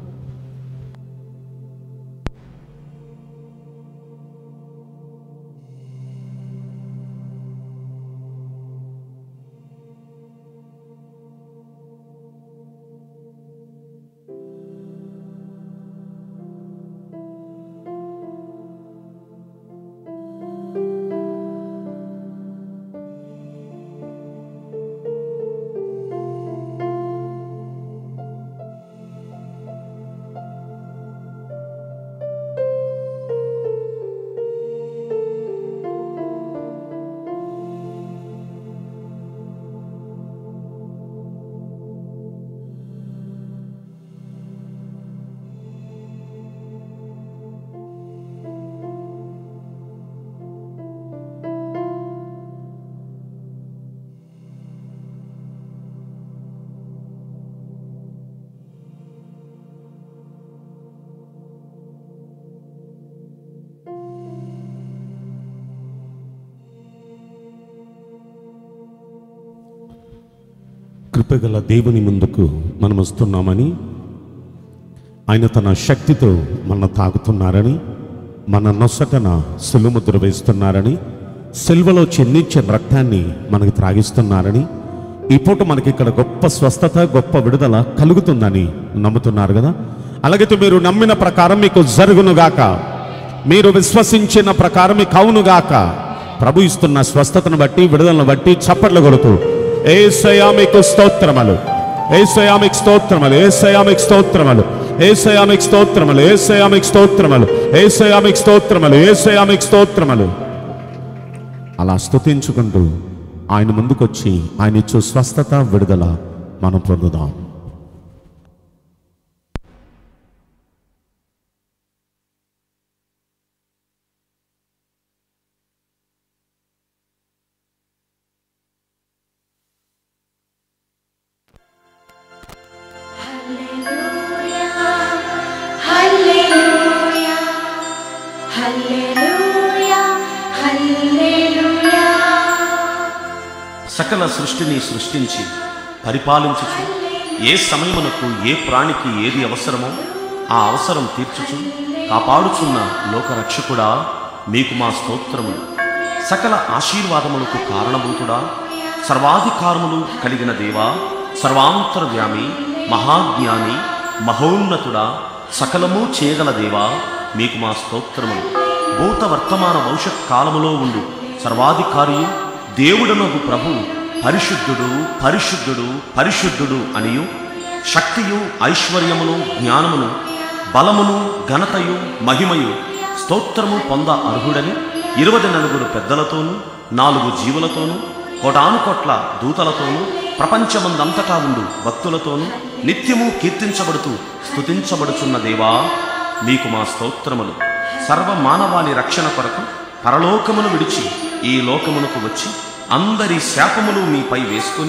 కృపగల దేవుని ముందుకు మనం వస్తున్నామని ఆయన తన శక్తితో మన తాగుతున్నారని మన నొసటన సులుముద్ర వేస్తున్నారని సిల్వలో చెందించిన రక్తాన్ని మనకి త్రాగిస్తున్నారని ఈ పూట మనకి ఇక్కడ గొప్ప స్వస్థత గొప్ప విడుదల కలుగుతుందని నమ్ముతున్నారు కదా అలాగైతే మీరు నమ్మిన ప్రకారం మీకు జరుగునుగాక మీరు విశ్వసించిన ప్రకారం మీకు అవునుగాక ప్రభు ఇస్తున్న స్వస్థతను బట్టి విడుదలను బట్టి చప్పట్లు కొడుతూ ఏసయా మీకు స్తోత్రములు ఏసయా మీకు స్తోత్రములు ఏసయా మీకు స్తోత్రములు ఏసయా మీకు స్తోత్రములు ఏసయా మీకు స్తోత్రములు ఏసయా మీకు స్తోత్రములు ఏసయా మీకు స్తోత్రములు అలా స్తుతించుకుంటూ ఆయన ముందుకొచ్చి ఆయన ఇచ్చే స్వస్థత విడుదల మనం పొందుదాం హల్లెలూయా హల్లెలూయా హల్లెలూయా సకల సృష్టిని సృష్టించి పరిపాలించుచు ఏ సమయమునకు ఏ ప్రాణికి ఏది అవసరమో ఆ అవసరం తీర్చుచు కాపాడుచున్న లోకరక్షకుడా మీకు మా స్తోత్రములు సకల ఆశీర్వాదములకు కారణభూతుడా సర్వాధికారములు కలిగిన దేవా సర్వాంతర్వ్యామి మహాజ్ఞాని మహోన్నతుడా సకలము చేయగల దేవా మీకు మా స్తోత్రములు భూత వర్తమాన భవిష్యత్ కాలములో ఉండు సర్వాధికారియు దేవుడనగు ప్రభు పరిశుద్ధుడు పరిశుద్ధుడు పరిశుద్ధుడు అనియు శక్తియు ఐశ్వర్యమును జ్ఞానమును బలమును ఘనతయు మహిమయు స్తోత్రము పొంద అర్హుడని ఇరవై నలుగురు పెద్దలతోనూ నాలుగు జీవులతోనూ కోటాను కోట్ల దూతలతోనూ ప్రపంచమందంతటా ఉండు భక్తులతోనూ నిత్యము కీర్తించబడుతూ స్తుతించబడుచున్న దేవా మీకు మా స్తోత్రములు సర్వ మానవాళి రక్షణ కొరకు పరలోకమును విడిచి ఈ లోకమునకు వచ్చి అందరి శాపములు మీపై వేసుకుని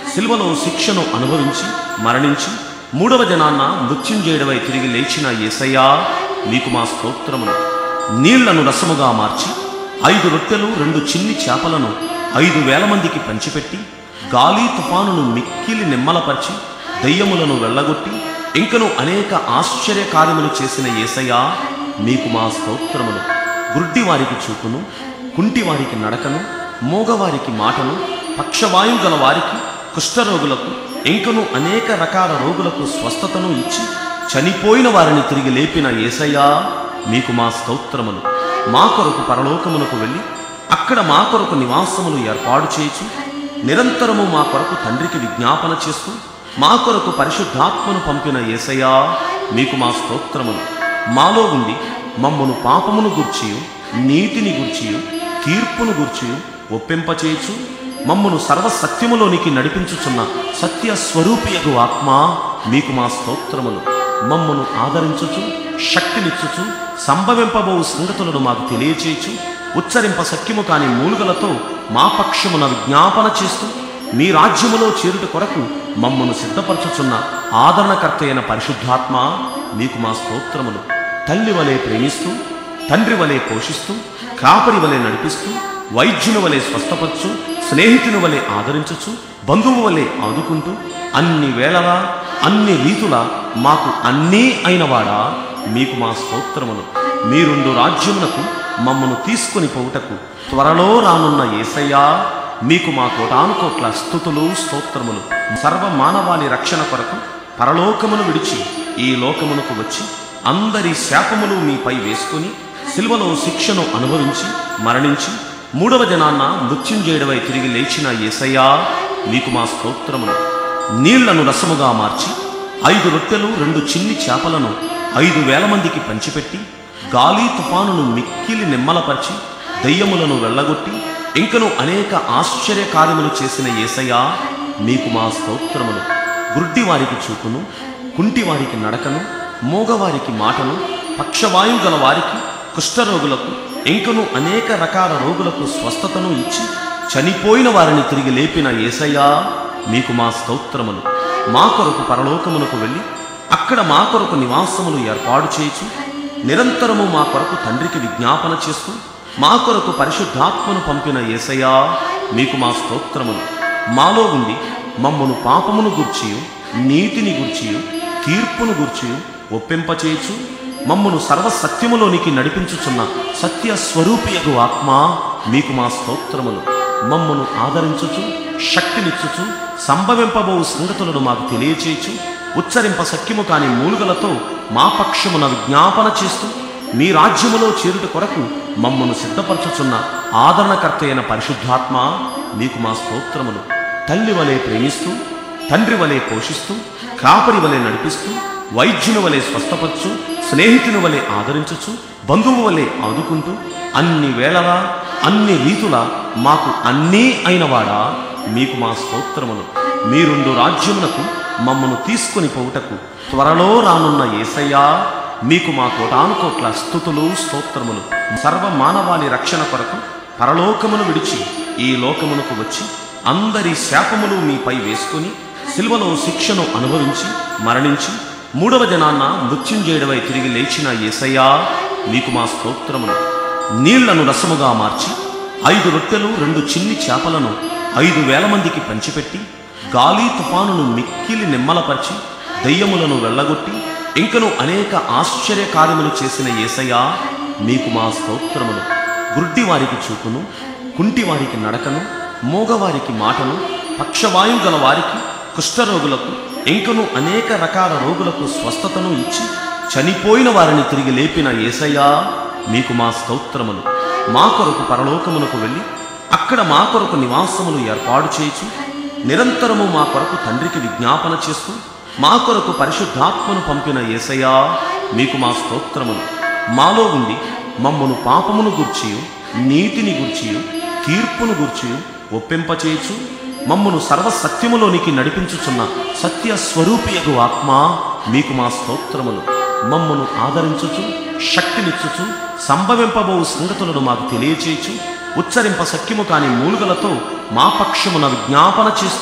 సిల్వలో శిక్షను అనుభవించి మరణించి మూడవ దినాన్న మృత్యుంజయుడవై తిరిగి లేచిన యేసయ్యా మీకు మా స్తోత్రములు నీళ్లను రసముగా మార్చి ఐదు రొట్టెలు రెండు చిన్ని చేపలను ఐదు వేల మందికి పంచిపెట్టి గాలి తుఫానును మిక్కిలి నిమ్మలపరిచి దయ్యములను వెళ్ళగొట్టి ఇంకను అనేక ఆశ్చర్య కార్యములు చేసిన యేసయ్యా మీకు మా స్తోత్రములు గుడ్డి వారికి చూపును కుంటి వారికి నడకను మూగవారికి మాటను పక్షవాయు గల వారికి కుష్ఠరోగులకు ఇంకను అనేక రకాల రోగులకు స్వస్థతను ఇచ్చి చనిపోయిన వారిని తిరిగి లేపిన యేసయ్యా మీకు మా స్తోత్రములు మా కొరకు పరలోకమునకు వెళ్ళి అక్కడ మా కొరకు నివాసములు ఏర్పాటు చేయుచు నిరంతరము మా కొరకు తండ్రికి విజ్ఞాపన చేస్తూ మా కొరకు పరిశుద్ధాత్మను పంపిన యేసయ్యా మీకు మా స్తోత్రములు మాలో ఉండి మమ్మను పాపమును గూర్చియు నీతిని గూర్చియు తీర్పును గూర్చియు ఒప్పింపచేయచు మమ్మను సర్వసత్యములోనికి నడిపించుచున్న సత్య స్వరూపియగు ఆత్మ మీకు మా స్తోత్రములు మమ్మను ఆదరించుచు శక్తినిచ్చుచు సంభవింపబో సంగతులను మాకు తెలియచేయచు ఉచ్చరింప సఖ్యము కాని మూలుగలతో మా పక్షమున విజ్ఞాపన చేస్తూ మీ రాజ్యములో చేరుట కొరకు మమ్మను సిద్ధపరచుచున్న ఆదరణకర్త అయిన పరిశుద్ధాత్మ మీకు మా స్తోత్రములు తల్లి వలె ప్రేమిస్తూ తండ్రి వలె పోషిస్తూ కాపరి వలె నడిపిస్తూ వైద్యుని వలె స్వస్థపరచు స్నేహితుని వలె ఆదరించుచు బంధువు వలె ఆదుకుంటూ అన్ని వేళలా అన్ని రీతులా మాకు అన్నీ అయినవాడా మీకు మా స్తోత్రములు మీరుండు రాజ్యమునకు మమ్మను తీసుకొని పోవుటకు త్వరలో రానున్న యేసయ్యా మీకు మా కోటానుకోట్ల స్థుతులు స్తోత్రములు సర్వ మానవాళి రక్షణ కొరకు పరలోకమును విడిచి ఈ లోకమునకు వచ్చి అందరి శాపములు మీపై వేసుకుని సిల్వలో శిక్షను అనుభవించి మరణించి మూడవ దినాన్న మృత్యుంజయుడవై తిరిగి లేచిన యేసయ్యా మీకు మా స్తోత్రములు నీళ్లను రసముగా మార్చి ఐదు రొట్టెలు రెండు చిన్ని చేపలను ఐదు వేల మందికి పంచిపెట్టి గాలి తుఫానును మిక్కిలి నిమ్మలపరిచి దయ్యములను వెళ్ళగొట్టి ఇంకను అనేక ఆశ్చర్య కార్యములు చేసిన యేసయ్యా మీకు మా స్తోత్రములు గుడ్డి వారికి చూపును కుంటి వారికి నడకను మూగవారికి మాటను పక్షవాయు గల వారికి కుష్ఠరోగులకు ఇంకను అనేక రకాల రోగులకు స్వస్థతను ఇచ్చి చనిపోయిన వారిని తిరిగి లేపిన యేసయ్యా మీకు మా స్తోత్రములు మా కొరకు పరలోకమునకు వెళ్ళి అక్కడ మా కొరకు నివాసములు ఏర్పాటు చేయుచు నిరంతరము మా కొరకు తండ్రికి విజ్ఞాపన చేస్తూ మా కొరకు పరిశుద్ధాత్మను పంపిన యేసయ్యా మీకు మా స్తోత్రములు మాలో ఉండి మమ్మను పాపమును గూర్చియు నీతిని గూర్చియు తీర్పును గూర్చియు ఒప్పింపచేయచు మమ్మను సర్వసత్యములోనికి నడిపించుచున్న సత్య స్వరూపియగు ఆత్మ మీకు మా స్తోత్రములు మమ్మను ఆదరించుచు శక్తినిచ్చుచు సంభవింపబో సంగతులను మాకు తెలియచేయచు ఉచ్చరింప సఖ్యము కాని మూలుగలతో మా పక్షమున విజ్ఞాపన చేస్తూ మీ రాజ్యములో చేరుట కొరకు మమ్మను సిద్ధపరచుచున్న ఆదరణకర్త అయిన పరిశుద్ధాత్మ మీకు మా స్తోత్రములు తల్లి వలె ప్రేమిస్తూ తండ్రి వలె పోషిస్తూ కాపరి వలె నడిపిస్తూ వైద్యుని వలె స్వస్థపరచు స్నేహితుని వలె ఆదరించుచు బంధువు వలె ఆదుకుంటూ అన్ని వేళలా అన్ని రీతులా మాకు అన్నీ అయినవాడా మీకు మా స్తోత్రములు మీరుండు రాజ్యమునకు మమ్మను తీసుకొని పోవుటకు త్వరలో రానున్న యేసయ్యా మీకు మా కోటానుకోట్ల స్థుతులు స్తోత్రములు సర్వ మానవాళి రక్షణ కొరకు పరలోకమును విడిచి ఈ లోకమునకు వచ్చి అందరి శాపములు మీపై వేసుకుని సిల్వలో శిక్షను అనుభవించి మరణించి మూడవ దినాన్న మృత్యుంజయుడవై తిరిగి లేచిన యేసయ్యా మీకు మా స్తోత్రములు నీళ్లను రసముగా మార్చి ఐదు రొట్టెలు రెండు చిన్ని చేపలను ఐదు వేల మందికి పంచిపెట్టి గాలి తుఫానును మిక్కిలి నిమ్మలపరిచి దయ్యములను వెళ్ళగొట్టి ఇంకను అనేక ఆశ్చర్య కార్యములు చేసిన యేసయ్యా మీకు మా స్తోత్రములు గుడ్డి వారికి చూపును కుంటి వారికి నడకను మూగవారికి మాటను పక్షవాయు గల వారికి కుష్ఠరోగులకు ఇంకను అనేక రకాల రోగులకు స్వస్థతను ఇచ్చి చనిపోయిన వారిని తిరిగి లేపిన యేసయ్యా మీకు మా స్తోత్రములు మా కొరకు పరలోకమునకు వెళ్ళి అక్కడ మా కొరకు నివాసములు ఏర్పాటు చేయుచు నిరంతరము మా కొరకు తండ్రికి విజ్ఞాపన చేస్తూ మా కొరకు పరిశుద్ధాత్మను పంపిన యేసయ్యా మీకు మా స్తోత్రములు మాలో ఉండి మమ్మను పాపమును గూర్చియు నీతిని గూర్చియు తీర్పును గూర్చియు ఒప్పింపచేయచు మమ్మను సర్వసత్యములోనికి నడిపించుచున్న సత్య స్వరూపియగు ఆత్మ మీకు మా స్తోత్రములు మమ్మను ఆదరించుచు శక్తినిచ్చుచు సంభవింపబో సంగతులను మాకు తెలియచేయచు ఉచ్చరింప సఖ్యము కాని మూలుగలతో మా పక్షమున విజ్ఞాపన చేస్తూ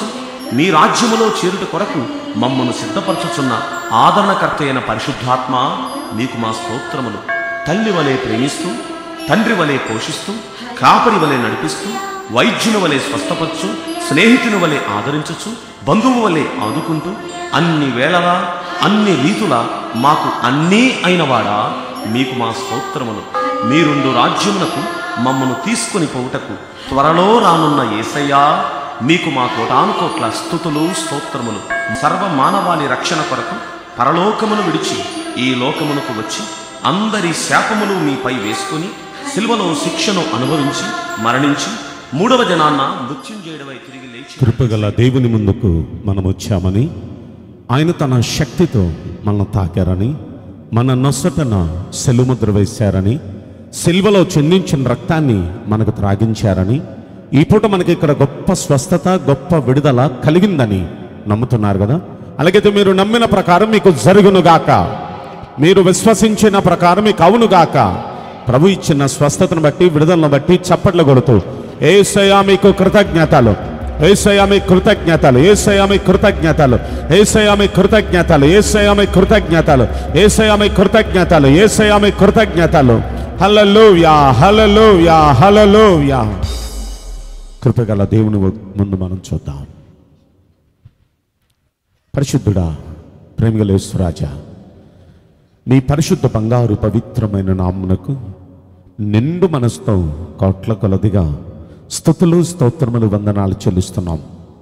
మీ రాజ్యములో చేరుట కొరకు మమ్మను సిద్ధపరచుచున్న ఆదరణకర్త అయిన పరిశుద్ధాత్మ మీకు మా స్తోత్రములు తల్లి వలె ప్రేమిస్తూ తండ్రి వలె పోషిస్తూ కాపరి వలె నడిపిస్తూ వైద్యుని వలె స్వస్థపరచు స్నేహితుని వలె ఆదరించుచు బంధువు వలె ఆదుకుంటూ అన్ని వేళలా అన్ని రీతులా మాకు అన్నీ అయినవాడా మీకు మా స్తోత్రములు మీరుండు రాజ్యమునకు మమ్మను తీసుకొని పోవుటకు త్వరలో రానున్న ఏసయ్యా మీకు మా కోటానుకోట్ల స్థుతులు స్తోత్రములు సర్వ మానవాళి రక్షణ కొరకు పరలోకమును విడిచి ఈ లోకమునకు వచ్చి అందరి శాపములు మీపై వేసుకొని సిల్వలో శిక్షను అనుభవించి మరణించి మూడవ జనాన్న మృత్యుంజయుడవై తిరిగి లేచి కృపగల దేవుని ముందుకు మనం వచ్చామని ఆయన తన శక్తితో మనల్ని తాకారని మన నొసటన సెలుముద్ర వేశారని సిల్వలో చెందించిన రక్తాన్ని మనకు త్రాగించారని ఈ పూట మనకి ఇక్కడ గొప్ప స్వస్థత గొప్ప విడుదల కలిగిందని నమ్ముతున్నారు కదా అలాగైతే మీరు నమ్మిన ప్రకారం మీకు జరుగునుగాక మీరు విశ్వసించిన ప్రకారం మీకు అవునుగాక ప్రభు ఇచ్చిన స్వస్థతను బట్టి విడుదలను బట్టి చప్పట్లు కొడుతూ ఏసయా మీకు కృతజ్ఞతలు ఏసయా మీ కృతజ్ఞతలు ఏసయా మీ కృతజ్ఞతలు ఏసయా మీ కృతజ్ఞతలు ఏసయా మీ కృతజ్ఞతలు ఏసయా మీ కృతజ్ఞతలు ఏసయా మీ కృతజ్ఞతలు హల్లెలూయా హల్లెలూయా హల్లెలూయా కృపగల దేవుని ముందు మనం చూద్దాం పరిశుద్ధుడా ప్రేమిగలేశ్వరాజా నీ పరిశుద్ధ బంగారు పవిత్రమైన నామునకు నిండు మనసుతో కోట్ల కొలదిగా స్థుతులు స్తోత్రములు వందనాలు చెల్లిస్తున్నాం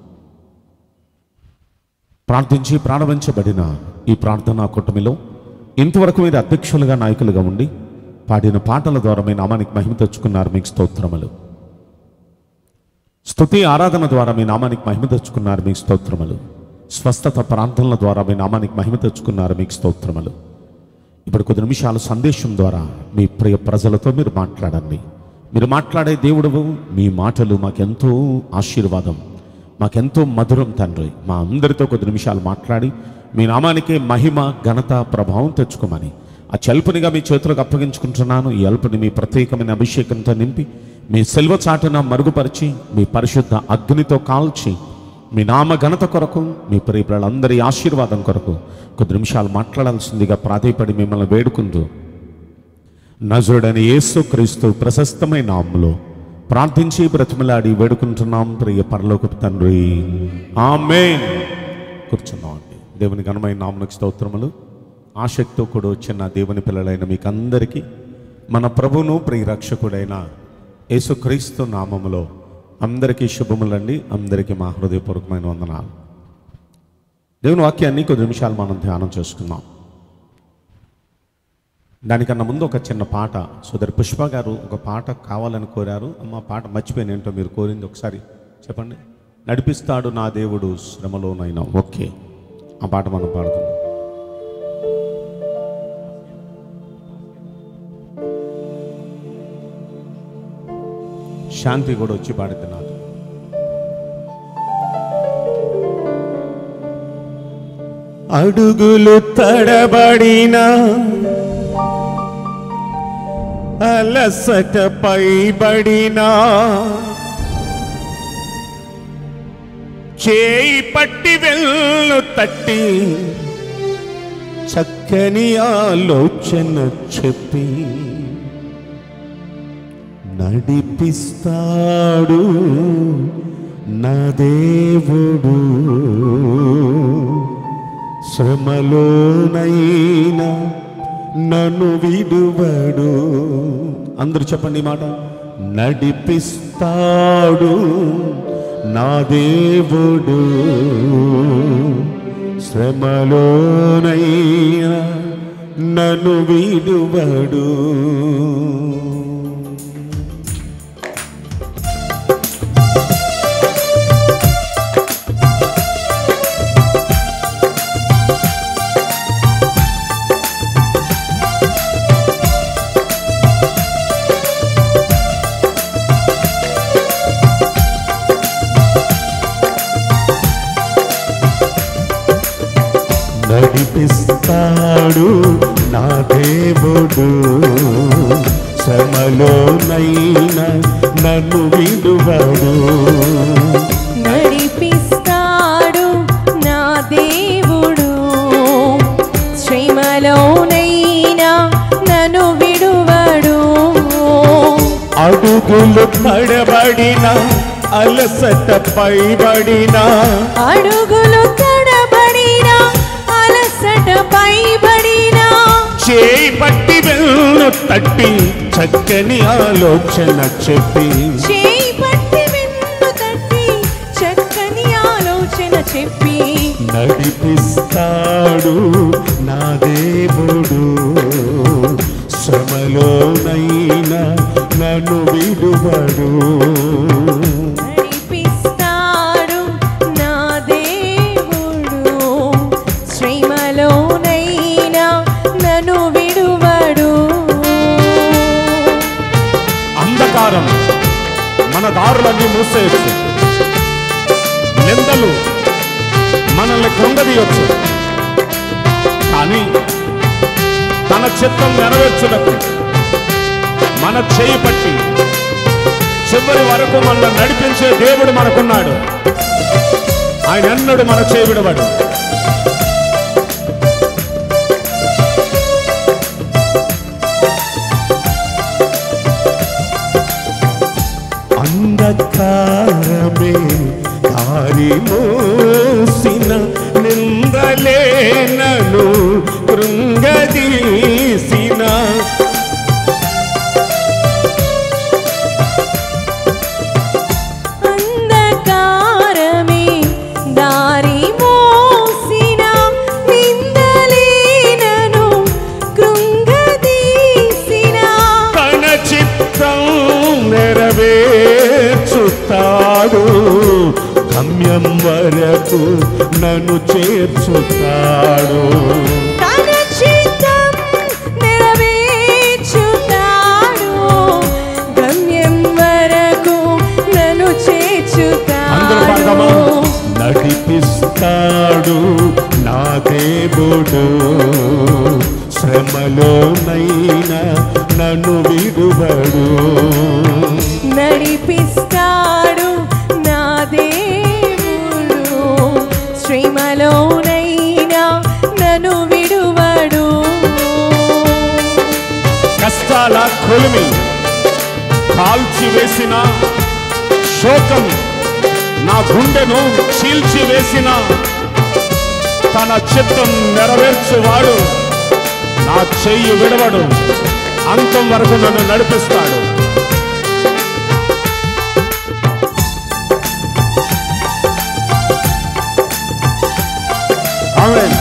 ప్రార్థించి ప్రాణవించబడిన ఈ ప్రార్థనా కూటమిలో ఇంతవరకు మీరు అధ్యక్షులుగా నాయకులుగా ఉండి పాడిన పాటల ద్వారా మీ నామానికి మహిమ తెచ్చుకున్నారు మీకు స్తోత్రములు స్తుతి ఆరాధన ద్వారా మీ నామానికి మహిమ తెచ్చుకున్నారు మీకు స్తోత్రములు స్వస్థత ప్రార్థనల ద్వారా మీ నామానికి మహిమ తెచ్చుకున్నారు మీకు స్తోత్రములు ఇప్పుడు కొద్ది నిమిషాలు సందేశం ద్వారా మీ ప్రియ ప్రజలతో మీరు మాట్లాడండి మీరు మాట్లాడే దేవుడు మీ మాటలు మాకెంతో ఆశీర్వాదం మాకెంతో మధురం తండ్రి మా అందరితో కొద్ది నిమిషాలు మాట్లాడి మీ నామానికే మహిమ ఘనత ప్రభావం తెచ్చుకోమని ఆ చల్పునిగా మీ చేతులకు అప్పగించుకుంటున్నాను ఈ అల్పుని మీ ప్రత్యేకమైన అభిషేకంతో నింపి మీ సెల్వ చాటున మరుగుపరిచి మీ పరిశుద్ధ అగ్నితో కాల్చి మీ నామ ఘనత కొరకు మీ ప్రియులందరి ఆశీర్వాదం కొరకు కొద్ది నిమిషాలు మాట్లాడాల్సిందిగా ప్రాధేయపడి మిమ్మల్ని వేడుకుంటూ నజరుడని యేసు క్రీస్తు ప్రశస్తమైన నామములో ప్రార్థించి బ్రతిమలాడి వేడుకుంటున్నాం ప్రియ పరలోకపు తండ్రి ఆమేన్ కూర్చున్నాం అండి దేవుని ఘనమైన నామనికి స్తోత్రములు ఆసక్తితో కూడా వచ్చిన దేవుని పిల్లలైన మీకు అందరికీ మన ప్రభువును ప్రియ రక్షకుడైన యేసుక్రీస్తు నామములో అందరికీ శుభములండి అందరికీ మా హృదయపూర్వకమైన వందనాలు దేవుని వాక్యాన్ని కొద్ది నిమిషాలు మనం ధ్యానం చేసుకుందాం దానికన్నా ముందు ఒక చిన్న పాట సోదరి పుష్ప గారు ఒక పాట కావాలని కోరారు అమ్మ పాట మర్చిపోయిన ఏంటో మీరు కోరింది ఒకసారి చెప్పండి నడిపిస్తాడు నా దేవుడు శ్రమలోనైనా ఓకే ఆ పాట మనం పాడుతున్నాం శాంతి కూడా వచ్చి పాడితే నాకు అడుగులు తడబడిన అలసట పైబడినా చేయి పట్టి వెళ్ళు తట్టి చక్కని ఆలోచన చెప్పి నడిపిస్తాడు నా దేవుడు శ్రమలోనైనా నన్ను విడువడు అందరూ చెప్పండి ఈ మాట నడిపిస్తాడు నా దేవుడు శ్రమలోనైనా నన్ను విడువడు నడిపిస్తాడు నా దేవుడు శ్రమలోనైనా నన్ను విడువడు నడిపిస్తాడు అడుగులు తడబడిన అలసట పైబడిన అడుగులు తడబడిన అలసట పైబడిన చేయి పట్టి వెళ్ళు తట్టి చక్కని ఆలోచన చెప్పి చేయి పట్టి వెన్ను తట్టి చక్కని ఆలోచన చెప్పి నడిపిస్తాడు నా దేవుడు శ్రమలోనైనా నన్ను విడువడు నడిపిస్తాడు నా దేవుడు శ్రీమలోనైనా నన్ను విడువడు అంధకారం మన దారులన్నీ మూసేయచ్చు నిందలు మనల్ని కృంగదీయొచ్చు కానీ తన చిత్తం నెరవేర్చుటకు మన చేయి పట్టి చివరి వరకు మనల్ని నడిపించే దేవుడు మనకున్నాడు ఆయన ఎన్నడు మన చేయి విడవడు అంధకారమే దారి మోసిన నిందలే నన్ను కృంగదీసిన అంధకారమే దారి మోసిన నిందలేనను కృంగదీసిన తన చిత్తం నెరవేర్చుతాడు గమ్యం వరకు నన్ను చేర్చుతాడు తన చిత్తం నెరవేర్చుతాడు గమ్యం వరకు నన్ను అందరూ పాడదామా చేర్చుతాడు నడిపిస్తాడు నా దేవుడు శ్రమలోనైనా నన్ను విడువడు నడిపిస్తాడు నా దేవుడు శ్రీమలోనైనా నన్ను విడువడు కష్టాల కొలిమి కాల్చి వేసిన శోకం నా గుండెను చీల్చి వేసిన తన చిత్తం నెరవేర్చువాడు నా చెయ్యి విడవడు అంతం వరకు నన్ను నడిపిస్తాడు ఆమేన్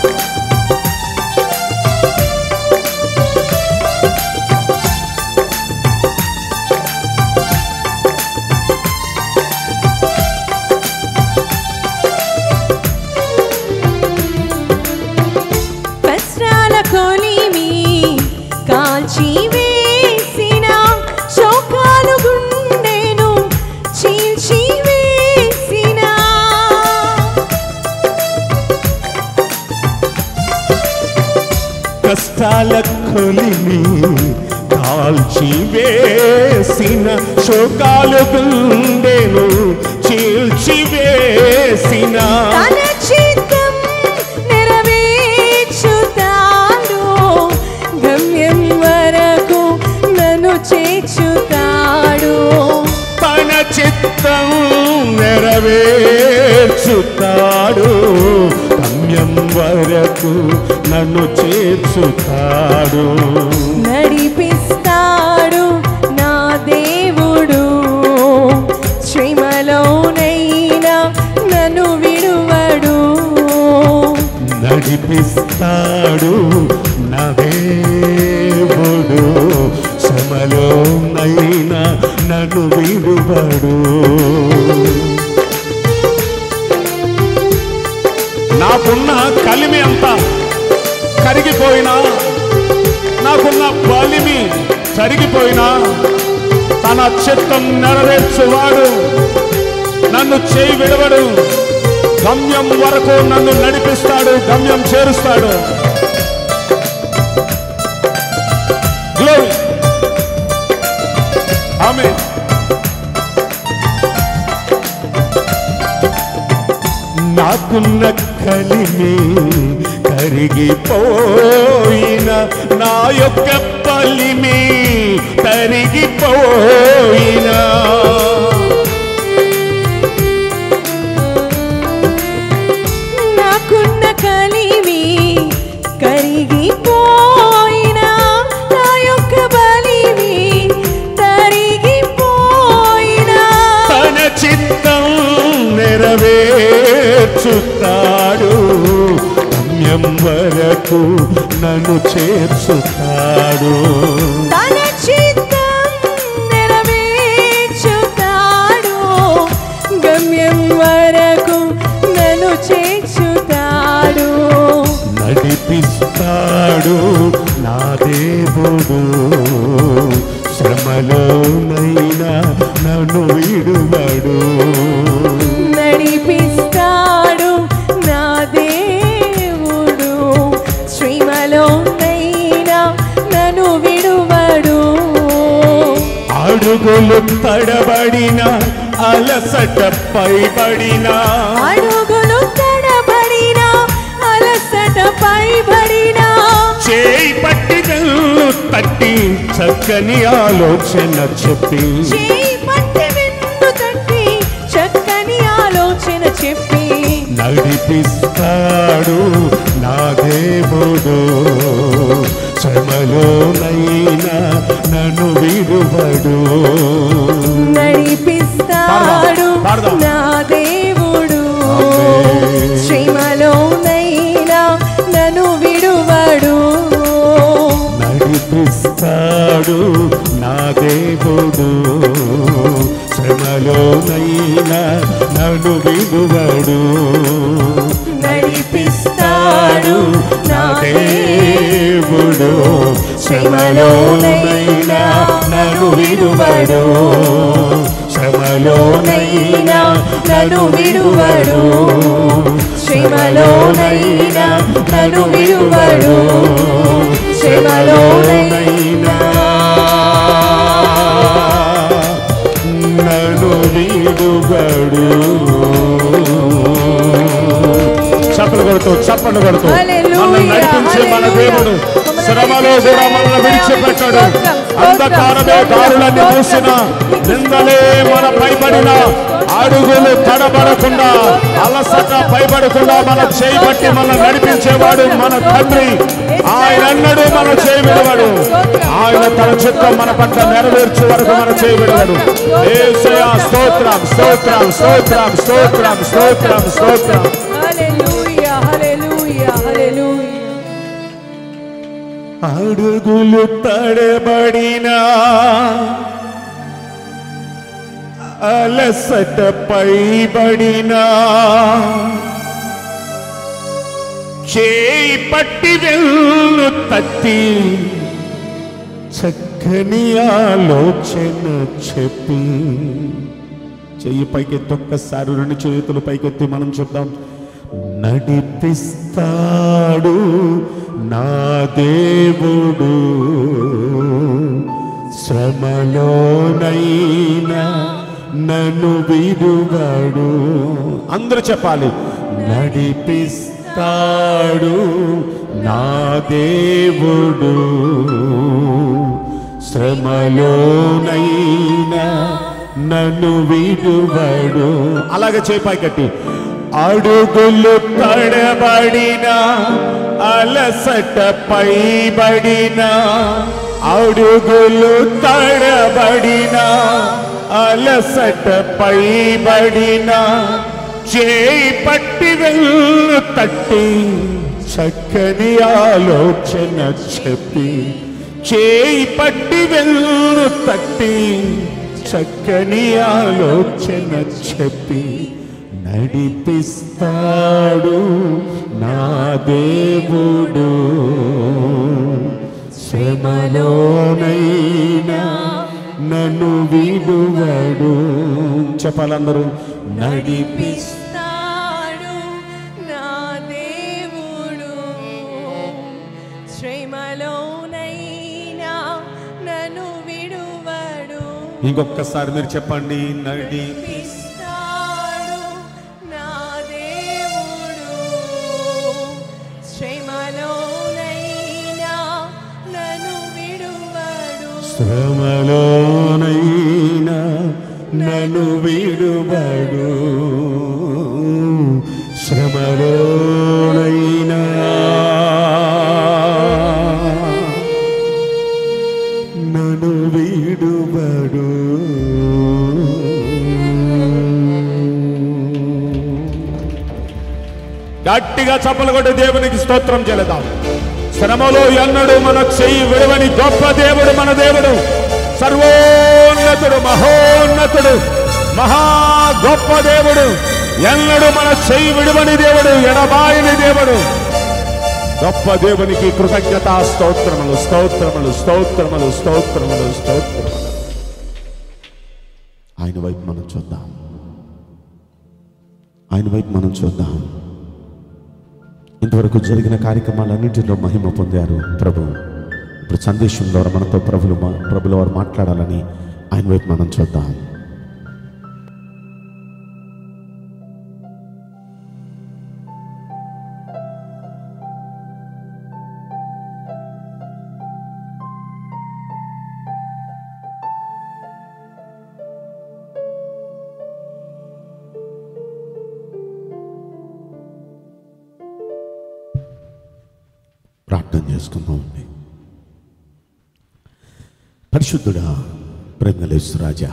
కష్టాల కొలిమి కాల్చి వేసిన శోకాలు గుండెను చీల్చి వేసిన కష్టాల కొలిమి కాల్చి వేసిన శోకాలు గుండెను చీల్చి వేసిన తన చిత్తం నెరవేర్చుతాడు గమ్యం వరకు నన్ను చేర్చుతాడు తన చిత్తం నెరవేర్చుతాడు గమ్యం వరకు నన్ను చేర్చుతాడు నడిపిస్తాడు నా దేవుడు శ్రీమలోనైనా నన్ను విడువడు నడిపిస్తాడు నా దేవుడు శ్రమలోనైనా నన్ను విడువడు నాకున్న కలిమి అంతా కరిగిపోయినా నాకున్న బలిమి జరిగిపోయినా తన చిత్తం నెరవేర్చువాడు నన్ను చేయి విడవడు గమ్యం వరకు నన్ను నడిపిస్తాడు గమ్యం చేరుస్తాడు Glory. ఆమె నాకున్న కలిమి కరిగిపోయిన నా యొక్క బలిమి తరిగిపోయినా నాకున్న కలిమి కరిగిపోయినా నా యొక్క బలిమి తరిగిపోయినా తన చిత్తం నెరవేర్చుతాడు గమ్యం వరకు నన్ను చేర్చుతాడు తన చిత్తం నెరవేర్చుతాడు గమ్యం వరకు నన్ను చేర్చుతాడు నడిపిస్తాడు నా దేవుడు శ్రమలోనైనా నన్ను విడువడు నడిపిస్తాడు నా దేవుడు శ్రీమలోనైనా నన్ను విడువడు అడుగులు తడబడిన అలసట పైబడిన అడుగులు తడబడిన అలసట పైబడిన చేయి పట్టి నన్ను తట్టి చక్కని ఆలోచన చెప్పి చేయి పట్టి వెన్ను తట్టి చక్కని ఆలోచన చెప్పి నడిపిస్తాడు నా దేవుడు శ్రమలోనైనా నన్ను విడువడు నడిపిస్తాడు పాడదాం. నా దేవుడు ఆమేన్. శ్రీమలోనైనా నన్ను విడువడు నడిపిస్తాడు నా దేవుడు శ్రమలోనైనా నన్ను విడువడు నడిపిస్తాడు నా దేవుడు శ్రమలోనైనా నన్ను విడువడు శ్రమలోనైనా నన్ను విడువడు శ్రమలోనైనా నన్ను విడువడు శ్రమలోనైనా నన్ను విడువడు చప్పలు కొడుతూ చప్పలు కొడుతూ హల్లెలూయా, మనల్ని నడిపించే మన హల్లెలూయా. దేవుడు మమ్మల్ని శ్రమలో కూడా మనల్ని విడిచిపెట్టాడు స్తోత్రం, స్తోత్రం, అంధకారమే స్తోత్రం, దారులన్నీ స్తోత్రం. మూసిన నిందలే మన పైబడిన అడుగులు తడబడకుండా అలసట పైబడకుండా మన చేయి పట్టి మన నడిపించేవాడు మన తండ్రి ఆయన అన్నడు మన చేయి విడవాడు ఆయన తన చిత్తం మన పట్ల నెరవేర్చే వరకు మన చేయి విడవాడు ఏసయా స్తోత్రం స్తోత్రం స్తోత్రం స్తోత్రం స్తోత్రం స్తోత్రం హల్లెలూయా హల్లెలూయా హల్లెలూయా అడుగులు తడబడినా అలసట పైబడినా చేయి పట్టి వెళ్ళు తట్టి చక్కని ఆలోచన చెప్పి చెయ్యి పైకెత్తి ఒక్కసారి రెండు చేతులు పైకెత్తి మనం చెప్దాం నడిపిస్తాడు నా దేవుడు శ్రమలోనైనా నన్ను విడువడు అందరూ చెప్పాలి నడిపిస్తాడు నా దేవుడు శ్రమలోనైనా నన్ను విడువడు అలాగే చేపాయి కట్టి అడుగులు తడబడిన అలసట పైబడిన అడుగులు తడబడిన అలసట పైబడిన చేయి పట్టి వెళ్ళు తట్టి చక్కని ఆలోచన చెప్పి చేయి పట్టి వెళ్ళు తట్టి చక్కని ఆలోచన చెప్పి నడిపిస్తాడు నా దేవుడు శ్రమలోనైనా నన్ను విడువడు చెప్పాలందరూ నడిపిస్తాడు నడిపిస్తాడు నా దేవుడు శ్రమలోనైనా నన్ను విడువడు ఇంకొకసారి మీరు చెప్పండి నడి నడిపిస్తాడు నా దేవుడు శ్రమలోనైనా నన్ను విడువడు శ్రమలోనైనా నన్ను విడుబడు శ్రమలోనైనా నన్ను విడుబడు గట్టిగా చప్పలు కొట్టి దేవునికి స్తోత్రం చెల్లుదాం శ్రమలో ఎన్నడు మన చెయ్యి విడవని గొప్ప దేవుడు మన దేవుడు సర్వోన్నతుడు మహోన్నతుడు మహా గొప్ప దేవుడు ఎన్నడు మన చెయ్యి విడవని దేవుడు ఎడబాయని దేవుడు గొప్ప దేవునికి కృతజ్ఞత స్తోత్రములు స్తోత్రములు స్తోత్రములు స్తోత్రములు స్తోత్రములు ఆయన వైపు మనం చూద్దాం ఆయన వైపు మనం చూద్దాం ఇంతవరకు జరిగిన కార్యక్రమాలన్నింటిలో మహిమ పొందారు ప్రభు ఇప్పుడు సందేశం ద్వారా మనతో ప్రభులు మా- ప్రభుల వారు మాట్లాడాలని ఆయన వైపు మనం చూద్దాం ప్రార్థన చేసుకుందామండి పరిశుద్ధుడా ప్రేమలేశ్వరాజా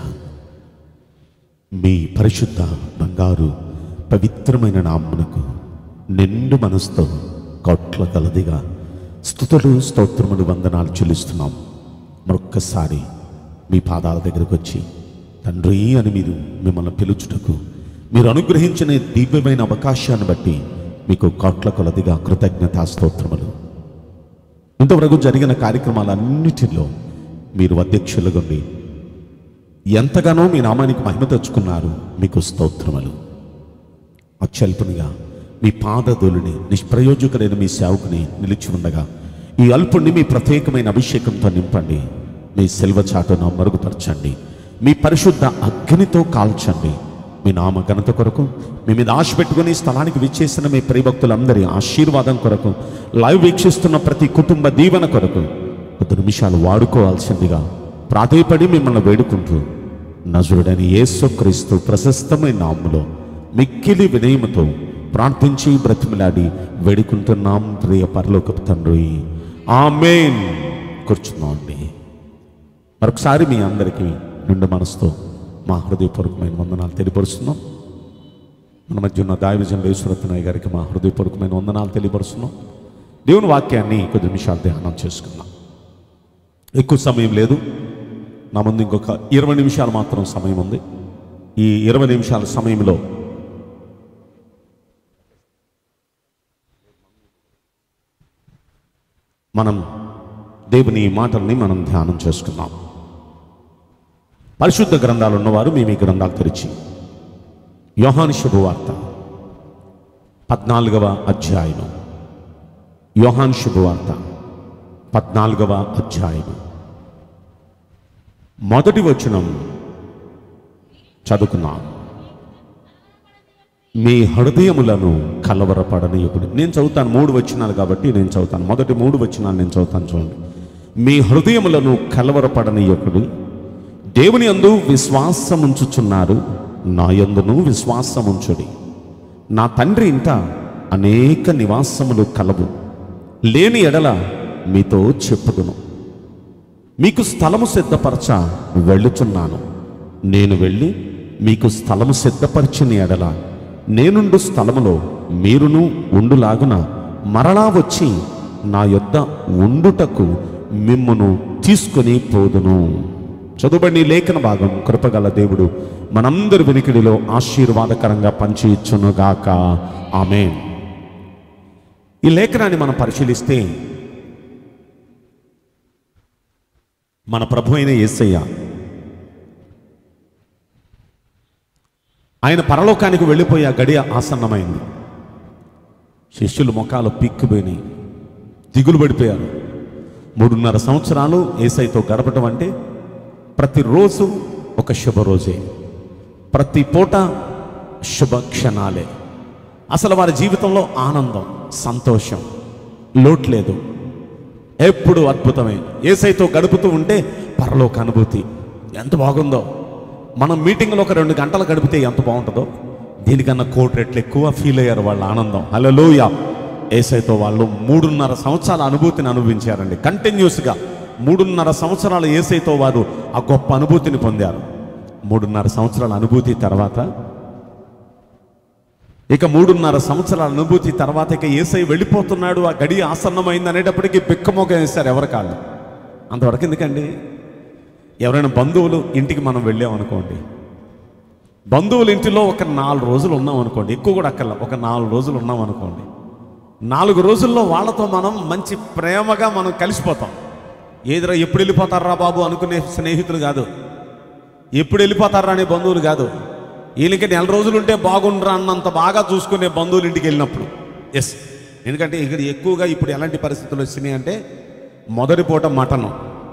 మీ పరిశుద్ధ బంగారు పవిత్రమైన నామ్మునకు నిండు మనసుతో కోట్ల కలదిగా స్థుతులు స్తోత్రములు వందనాలు చెల్లిస్తున్నాం మరొక్కసారి మీ పాదాల దగ్గరకు వచ్చి తండ్రి అని మీరు మిమ్మల్ని పిలుచుటకు మీరు అనుగ్రహించిన దివ్యమైన అవకాశాన్ని బట్టి మీకు కోట్ల కొలదిగా కృతజ్ఞతా స్తోత్రములు ఇంతవరకు జరిగిన కార్యక్రమాలన్నిటిలో మీరు అధ్యక్షులుగా ఉండి ఎంతగానో మీ నామానికి మహిమ తెచ్చుకున్నారు మీకు స్తోత్రములు అత్యల్పునిగా మీ పాదదులుని నిష్ప్రయోజకులైన మీ సేవకుని నిలిచి ఉండగా ఈ అల్పుణ్ణి మీ ప్రత్యేకమైన అభిషేకంతో నింపండి మీ సెల్వ చాటున మరుగుపరచండి మీ పరిశుద్ధ అగ్నితో కాల్చండి మీ నామ ఘనత కొరకు మీ మీద ఆశ పెట్టుకుని ఈ స్థలానికి విచ్చేసిన మీ ప్రియభక్తులందరి ఆశీర్వాదం కొరకు లైవ్ వీక్షిస్తున్న ప్రతి కుటుంబ దీవెన కొరకు కొద్ది నిమిషాలు వాడుకోవాల్సిందిగా ప్రాధేయపడి మిమ్మల్ని వేడుకుంటూ నజరుడని యేసుక్రీస్తు ప్రశస్తమైన నామములో మిక్కిలి వినయముతో ప్రార్థించి బ్రతిమలాడి వేడుకుంటున్నాం ప్రియ పరలోకపు తండ్రి ఆమెన్ కూర్చున్నాండి మరొకసారి మీ అందరికీ నిండు మనసుతో మా హృదయపూర్వకమైన వందనాలు తెలియపరుస్తున్నాం మన మధ్య ఉన్న దాయవిజన్ లేశ్వరత్నయ్య గారికి మా హృదయపూర్వకమైన వందనాలు తెలియపరుస్తున్నాం దేవుని వాక్యాన్ని కొద్ది నిమిషాలు ధ్యానం చేసుకుందాం ఎక్కువ సమయం లేదు నా ముందు ఇంకొక ఇరవై నిమిషాలు మాత్రం సమయం ఉంది ఈ ఇరవై నిమిషాల సమయంలో మనం దేవుని మాటల్ని మనం ధ్యానం చేసుకున్నాం పరిశుద్ధ గ్రంథాలు ఉన్నవారు మేము ఈ గ్రంథాలు తెరిచి యోహాను శుభవార్త పద్నాలుగవ అధ్యాయము యోహాన్ శుభవార్త పద్నాలుగవ అధ్యాయము మొదటి వచనం చదువుకున్నాం మీ హృదయములను కలవరపడనీయకుడు నేను చదువుతాను మూడు వచనాలు కాబట్టి నేను చదువుతాను మొదటి మూడు వచనాలు నేను చదువుతాను చూడండి మీ హృదయములను కలవరపడనీయకుడు దేవుని అందు విశ్వాసముంచుచున్నారు నా యందును విశ్వాసముంచుడి నా తండ్రి ఇంట అనేక నివాసములు కలవు లేని ఎడల మీతో చెప్పుదును మీకు స్థలము సిద్ధపరచ వెళ్ళుచున్నాను నేను వెళ్ళి మీకు స్థలము సిద్ధపరిచిన ఎడల నేనుండు స్థలములో మీరును ఉండులాగున మరలా వచ్చి నా యొద్ద ఉండుటకు మిమ్మును తీసుకొని పోదును చదువుబడి లేఖన భాగం కృపగల దేవుడు మనందరి వినికిడిలో ఆశీర్వాదకరంగా పంచి ఇచ్చునుగాక ఆమె ఈ లేఖనాన్ని మనం పరిశీలిస్తే మన ప్రభు అయిన యేసయ్య ఆయన పరలోకానికి వెళ్ళిపోయి ఆ గడియ ఆసన్నమైంది శిష్యులు ముఖాలు పిక్కుపోయినాయి దిగులు పడిపోయారు మూడున్నర సంవత్సరాలు ఏసైతో గడపటం అంటే ప్రతిరోజు ఒక శుభరోజే ప్రతి పూట శుభ క్షణాలే అసలు వారి జీవితంలో ఆనందం సంతోషం లోటు లేదు ఎప్పుడు అద్భుతమే ఏసైతో గడుపుతూ ఉంటే పరలోక అనుభూతి ఎంత బాగుందో మనం మీటింగ్లో ఒక రెండు గంటలు గడిపితే ఎంత బాగుంటుందో దీనికన్నా కోటి రెట్లు ఎక్కువ ఫీల్ అయ్యారు వాళ్ళ ఆనందం హలోయ ఏసైతో వాళ్ళు మూడున్నర సంవత్సరాల అనుభూతిని అనుభవించారండి కంటిన్యూస్గా మూడున్నర సంవత్సరాల ఏసైతో వారు ఆ గొప్ప అనుభూతిని పొందారు మూడున్నర సంవత్సరాల అనుభూతి తర్వాత ఇక మూడున్నర సంవత్సరాల అనుభూతి తర్వాత ఇక ఏసై వెళ్ళిపోతున్నాడు ఆ గడి ఆసన్నమైంది అనేటప్పటికీ బిక్కమోగ వేశారు ఎవరి కాళ్ళు అంతవరకు ఎందుకండి ఎవరైనా బంధువులు ఇంటికి మనం వెళ్ళామనుకోండి బంధువుల ఇంటిలో ఒక నాలుగు రోజులు ఉన్నాం అనుకోండి ఎక్కువ కూడా అక్కర్లా ఒక నాలుగు రోజులు ఉన్నాం అనుకోండి నాలుగు రోజుల్లో వాళ్ళతో మనం మంచి ప్రేమగా మనం కలిసిపోతాం ఏదిరా ఎప్పుడు వెళ్ళిపోతారా బాబు అనుకునే స్నేహితులు కాదు ఎప్పుడు వెళ్ళిపోతారా అనే బంధువులు కాదు వీళ్ళకి నెల రోజులు ఉంటే బాగుండ్రా అన్నంత బాగా చూసుకునే బంధువులు ఇంటికి వెళ్ళినప్పుడు ఎస్ ఎందుకంటే ఇక్కడ ఎక్కువగా ఇప్పుడు ఎలాంటి పరిస్థితులు వచ్చినాయి అంటే మొదటి పూట మటను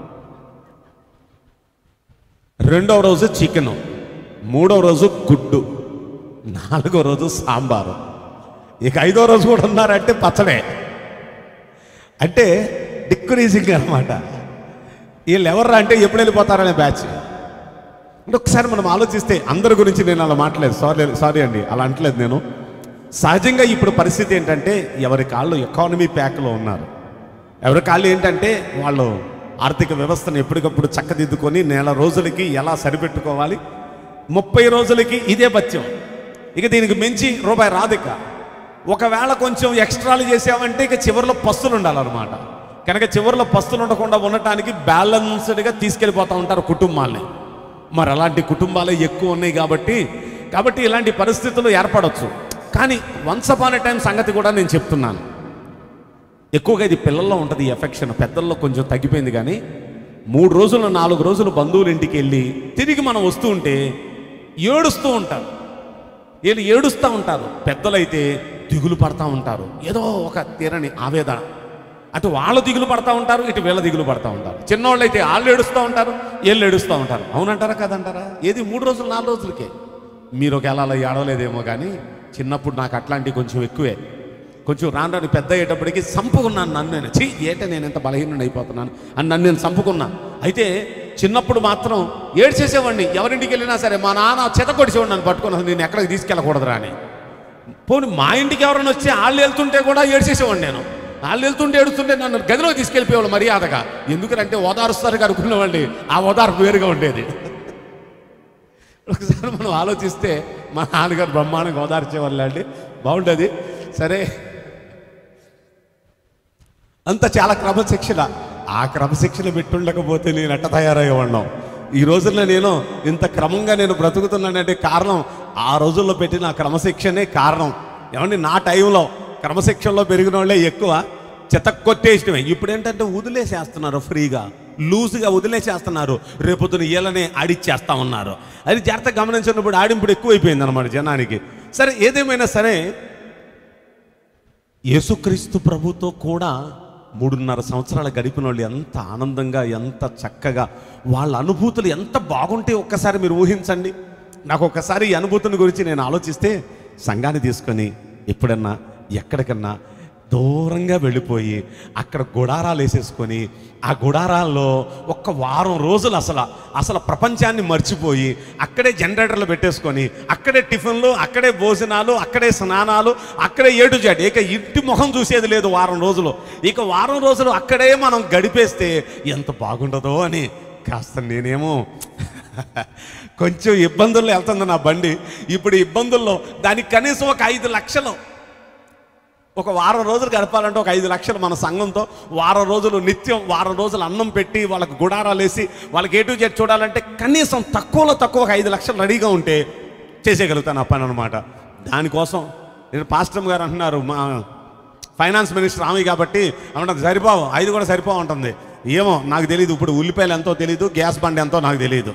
రెండవ రోజు చికెను మూడవ రోజు గుడ్డు నాలుగో రోజు సాంబారు ఇక ఐదో రోజు కూడా ఉన్నారంటే పచ్చడే అంటే డిక్రీజింగ్ అనమాట వీళ్ళు ఎవర్రా అంటే ఎప్పుడు వెళ్ళిపోతారనే బ్యాచ్ అంటే ఒకసారి మనం ఆలోచిస్తే అందరి గురించి నేను అలా మాట్లాడలేదు సారీ సారీ అండి అలా అంటలేదు నేను సహజంగా ఇప్పుడు పరిస్థితి ఏంటంటే ఎవరి కాళ్ళు ఎకానమీ ప్యాక్లో ఉన్నారు ఎవరి కాళ్ళు ఏంటంటే వాళ్ళు ఆర్థిక వ్యవస్థను ఎప్పటికప్పుడు చక్కదిద్దుకొని నెల రోజులకి ఎలా సరిపెట్టుకోవాలి ముప్పై రోజులకి ఇదే బత్యం ఇక దీనికి మించి రూపాయి రాదిక ఒకవేళ కొంచెం ఎక్స్ట్రాలు చేసామంటే ఇక చివరిలో పస్తులు ఉండాలన్నమాట కనుక చివరిలో పస్తులు ఉండకుండా ఉండటానికి బ్యాలెన్స్డ్గా తీసుకెళ్ళిపోతూ ఉంటారు కుటుంబాల్ని మరి అలాంటి కుటుంబాలే ఎక్కువ ఉన్నాయి కాబట్టి కాబట్టి ఇలాంటి పరిస్థితులు ఏర్పడవచ్చు కానీ వన్స్ అపాన్ ఎ టైం సంగతి కూడా నేను చెప్తున్నాను ఎక్కువగా ఇది పిల్లల్లో ఉంటుంది ఈ ఎఫెక్షన్ పెద్దల్లో కొంచెం తగ్గిపోయింది కానీ మూడు రోజులు నాలుగు రోజులు బంధువుల ఇంటికి వెళ్ళి తిరిగి మనం వస్తూ ఉంటే ఏడుస్తూ ఉంటారు వీళ్ళు ఏడుస్తూ ఉంటారు పెద్దలైతే దిగులు పడతా ఉంటారు ఏదో ఒక తీరని ఆవేదన అటు వాళ్ళు దిగులు పడతా ఉంటారు ఇటు వీళ్ళ దిగులు పడతా ఉంటారు చిన్నోళ్ళు అయితే వాళ్ళు ఏడుస్తూ ఉంటారు వీళ్ళు ఏడుస్తూ ఉంటారు అవునంటారా కదంటారా ఏది మూడు రోజులు నాలుగు రోజులకే మీరు ఒకవేళ అలా ఏడవలేదేమో కానీ చిన్నప్పుడు నాకు అట్లాంటివి కొంచెం ఎక్కువే కొంచెం రాను రాను పెద్ద అయ్యేటప్పటికి చంపుకున్నాను నన్ను నేను చీ ఏట నేను ఎంత బలహీనుని అయిపోతున్నాను అని నన్ను నేను చంపుకున్నా అయితే చిన్నప్పుడు మాత్రం ఏడ్చేసేవాడిని ఎవరింటికి వెళ్ళినా సరే మా నాన్న చెత కొడిసేవాడు నన్ను పట్టుకున్నాను నేను ఎక్కడికి తీసుకెళ్ళకూడదురా అని పోనీ మా ఇంటికి ఎవరైనా వచ్చి వాళ్ళు వెళ్తుంటే కూడా ఏడ్చేసేవాడిని నేను వాళ్ళు వెళ్తుంటే ఏడుస్తుంటే నన్ను గదిలో తీసుకెళ్ళిపోయేవాళ్ళు మర్యాదగా ఎందుకంటే ఓదారుస్తారు అనుకునేవాళ్ళని ఆ ఓదార్పు వేరుగా ఉండేది ఒకసారి మనం ఆలోచిస్తే మా నాన్నగారు బ్రహ్మాండంగా ఓదార్చేవాళ్ళు అండి బాగుంటుంది సరే అంత చాలా క్రమశిక్షణ ఆ క్రమశిక్షణ పెట్టుండకపోతే నేను ఎట్ట తయారయ్యేవాడినాం ఈ రోజుల్లో నేను ఇంత క్రమంగా నేను బ్రతుకుతున్నానంటే కారణం ఆ రోజుల్లో పెట్టిన ఆ క్రమశిక్షణే కారణం ఏమండి నా టైంలో క్రమశిక్షణలో పెరిగిన వాళ్ళే ఎక్కువ చెతక్కొట్టేసినవే ఇప్పుడు ఏంటంటే వదిలేసేస్తున్నారు ఫ్రీగా లూజ్గా వదిలేసేస్తున్నారు రేపొద్దున ఈలనే ఆడిచ్చేస్తా ఉన్నారు అది జాగ్రత్త గమనించినప్పుడు ఆడింపుడు ఎక్కువైపోయింది అనమాట జనానికి సరే ఏదేమైనా సరే యేసుక్రీస్తు ప్రభుతో కూడా మూడున్నర సంవత్సరాలు గడిపిన వాళ్ళు ఎంత ఆనందంగా ఎంత చక్కగా వాళ్ళ అనుభూతులు ఎంత బాగుంటే ఒక్కసారి మీరు ఊహించండి నాకు ఒక్కసారి ఈ అనుభూతిని గురించి నేను ఆలోచిస్తే సంఘాన్ని తీసుకొని ఎప్పుడన్నా ఎక్కడికన్నా దూరంగా వెళ్ళిపోయి అక్కడ గుడారాలు వేసేసుకొని ఆ గుడారాల్లో ఒక్క వారం రోజులు అసలు అసలు ప్రపంచాన్ని మర్చిపోయి అక్కడే జనరేటర్లు పెట్టేసుకొని అక్కడే టిఫిన్లు అక్కడే భోజనాలు అక్కడే స్నానాలు అక్కడే ఏటు జాటి ఇక ఇంటి ముఖం చూసేది లేదు వారం రోజులు ఇక వారం రోజులు అక్కడే మనం గడిపేస్తే ఎంత బాగుండదో అని కాస్త నేనేమో కొంచెం ఇబ్బందుల్లో వెళ్తుంది నా బండి ఇప్పుడు ఇబ్బందుల్లో దానికి కనీసం ఒక ఐదు లక్షలు ఒక వారం రోజులు గడపాలంటే ఒక ఐదు లక్షలు మన సంఘంతో వారం రోజులు నిత్యం వారం రోజులు అన్నం పెట్టి వాళ్ళకి గుడారాలు వేసి వాళ్ళకి ఏ టు జెడ్ చూడాలంటే కనీసం తక్కువలో తక్కువ ఒక ఐదు లక్షలు రెడీగా ఉంటే చేసేయగలుగుతాను ఆ పని అనమాట దానికోసం నేను పాస్టమ్ గారు అంటున్నారు మా ఫైనాన్స్ మినిస్టర్ ఆమె కాబట్టి అన్నది సరిపోవు ఐదు కూడా సరిపో ఉంటుంది ఏమో నాకు తెలియదు ఇప్పుడు ఉల్లిపాయలు ఎంతో తెలియదు గ్యాస్ బండ్ ఎంతో నాకు తెలియదు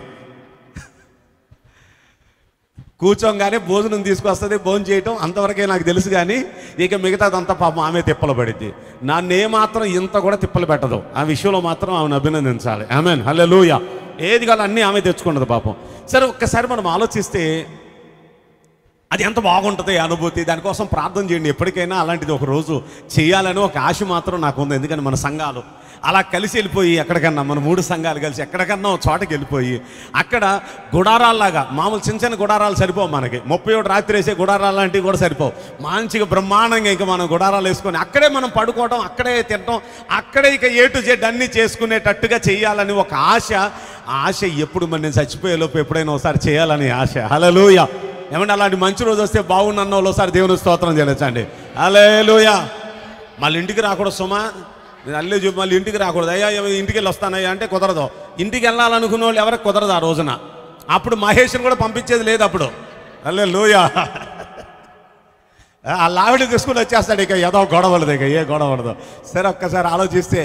కూర్చోగానే భోజనం తీసుకొస్తుంది భోజనం చేయటం అంతవరకే నాకు తెలుసు కానీ ఇక మిగతాదంతా పాపం ఆమె తిప్పలు పడిద్ది నన్ను ఏ మాత్రం ఇంత కూడా తిప్పలు పెట్టదు ఆ విషయంలో మాత్రం ఆమెను అభినందించాలి ఆమెన్ హల్లెలూయా ఏది కాదు అన్నీ ఆమె తెచ్చుకున్నది పాపం సరే ఒక్కసారి మనం ఆలోచిస్తే అది ఎంత బాగుంటుంది ఈ అనుభూతి దానికోసం ప్రార్థన చేయండి ఎప్పటికైనా అలాంటిది ఒక రోజు చేయాలని ఒక ఆశ మాత్రం నాకు ఉంది ఎందుకంటే మన సంఘాలు అలా కలిసి వెళ్ళిపోయి ఎక్కడికన్నా మన మూడు సంఘాలు కలిసి ఎక్కడికన్నా ఒక చోటకి వెళ్ళిపోయి అక్కడ గుడారాల్లాగా మామూలు చిన్న చిన్న గుడారాలు సరిపోవు మనకి ముప్పై ఒకటి రాత్రి వేసే గుడారాలు లాంటివి కూడా సరిపోవు మంచిగా బ్రహ్మాండంగా ఇంకా మనం గుడారాలు వేసుకొని అక్కడే మనం పడుకోవడం అక్కడే తినడం అక్కడే ఇక ఏ టు జెడ్ అన్నీ చేసుకునేటట్టుగా చేయాలని ఒక ఆశ ఆ ఆశ ఎప్పుడు మరి నేను చచ్చిపోయే లోపు ఎప్పుడైనా ఒకసారి చేయాలని ఆశ హలలోయ ఏమంటే అలాంటి మంచి రోజు వస్తే బాగున్న ఒకసారి దేవుని స్తోత్రం చేయొచ్చండి హలేలుయ మళ్ళీ ఇంటికి రాకూడదు సుమా నేను అల్లే చెప్పి మళ్ళీ ఇంటికి రాకూడదు అయ్యా ఏమో ఇంటికి వెళ్ళి వస్తానయ్యా అంటే కుదరదు ఇంటికి వెళ్ళాలనుకున్న వాళ్ళు ఎవరికి కుదరదు ఆ రోజున అప్పుడు మహేష్ని కూడా పంపించేది లేదు అప్పుడు అల్లే లోయ ఆ లావిడి తీసుకుని వచ్చేస్తాడు ఇక ఏదో గొడవలదు ఇక ఏ గొడవలదు సరే ఒక్కసారి ఆలోచిస్తే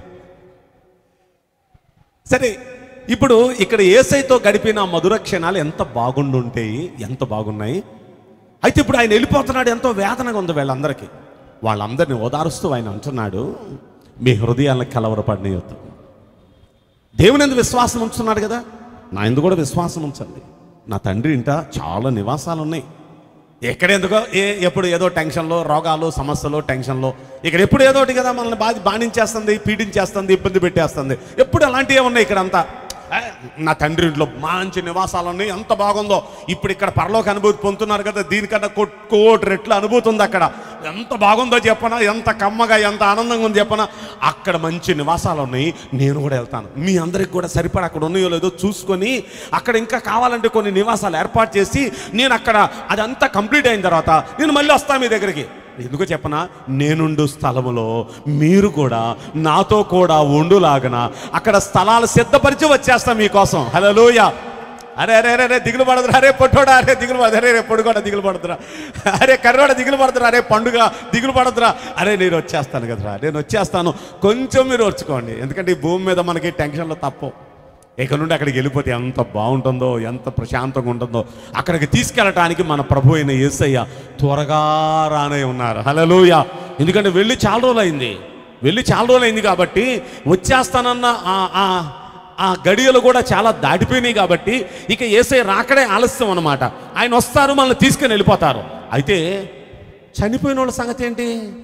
సరే ఇప్పుడు ఇక్కడ ఏసైతో గడిపిన మధుర క్షణాలు ఎంత బాగుండుంటాయి ఎంత బాగున్నాయి అయితే ఇప్పుడు ఆయన వెళ్ళిపోతున్నాడు ఎంతో వేదనగా ఉంది వీళ్ళందరికీ వాళ్ళందరినీ ఓదారుస్తూ ఆయన అంటున్నాడు మీ హృదయాలను కలవరపడినయొద్దు దేవుని ఎందుకు విశ్వాసం ఉంచున్నాడు కదా నా ఎందుకు కూడా విశ్వాసం ఉంచండి నా తండ్రి ఇంట చాలా నివాసాలు ఉన్నాయి ఎక్కడెందుకో ఏ ఎప్పుడు ఏదో టెన్షన్లో రోగాలు సమస్యలు టెన్షన్లో ఇక్కడ ఎప్పుడు ఏదో ఒకటి కదా మనల్ని బాధ బాధించేస్తుంది పీడించేస్తుంది ఇబ్బంది పెట్టేస్తుంది ఎప్పుడు అలాంటివే ఉన్నాయి ఇక్కడంతా ఆ, నా తండ్రి ఇంట్లో మంచి నివాసాలు ఉన్నాయి ఎంత బాగుందో ఇప్పుడు ఇక్కడ పరలోక అనుభూతి పొందుతున్నారు కదా దీనికన్నా కోట్ కోటి రెట్ల అనుభూతి ఉంది అక్కడ ఎంత బాగుందో చెప్పనా ఎంత కమ్మగా ఎంత ఆనందంగా ఉంది చెప్పనా అక్కడ మంచి నివాసాలు ఉన్నాయి నేను కూడా వెళ్తాను మీ అందరికి కూడా సరిపడా అక్కడ ఉన్నాయో లేదో చూసుకొని అక్కడ ఇంకా కావాలంటే కొన్ని నివాసాలు ఏర్పాటు చేసి నేను అక్కడ అదంతా కంప్లీట్ అయిన తర్వాత నేను మళ్ళీ వస్తాను మీ దగ్గరికి ఎందుకో చెప్పనా నేనుండు స్థలములో మీరు కూడా నాతో కూడా ఉండులాగన అక్కడ స్థలాలు సిద్ధపరిచి వచ్చేస్తాం మీకోసం హలోయ అరే అరే అరే అరే దిగులు పడదురా అరే పొట్టోడా అరే దిగులు పడదు అరే రే పొడుగోడ దిగులు పడదురా అరే కర్రోడ దిగులు పడదురా అరే పండుగ దిగులు పడదురా అరే నేను వచ్చేస్తాను కదరా నేను వచ్చేస్తాను కొంచెం మీరు వచ్చుకోండి ఎందుకంటే ఈ భూమి మీద మనకి టెన్షన్లు తప్పవు ఇక నుండి అక్కడికి వెళ్ళిపోతే ఎంత బాగుంటుందో ఎంత ప్రశాంతంగా ఉంటుందో అక్కడికి తీసుకెళ్ళటానికి మన ప్రభు అయిన యేసయ్య త్వరగా రానే ఉన్నారు హలోయ ఎందుకంటే వెళ్ళి చాలా రోజులు అయింది వెళ్ళి చాలా రోజులు అయింది కాబట్టి వచ్చేస్తానన్న ఆ- ఆ ఆ గడియలు కూడా చాలా దాటిపోయినాయి కాబట్టి ఇక ఏసై రాకడే ఆలస్యం అనమాట ఆయన వస్తారు మనల్ని తీసుకుని వెళ్ళిపోతారు అయితే చనిపోయిన వాళ్ళ సంగతి ఏంటి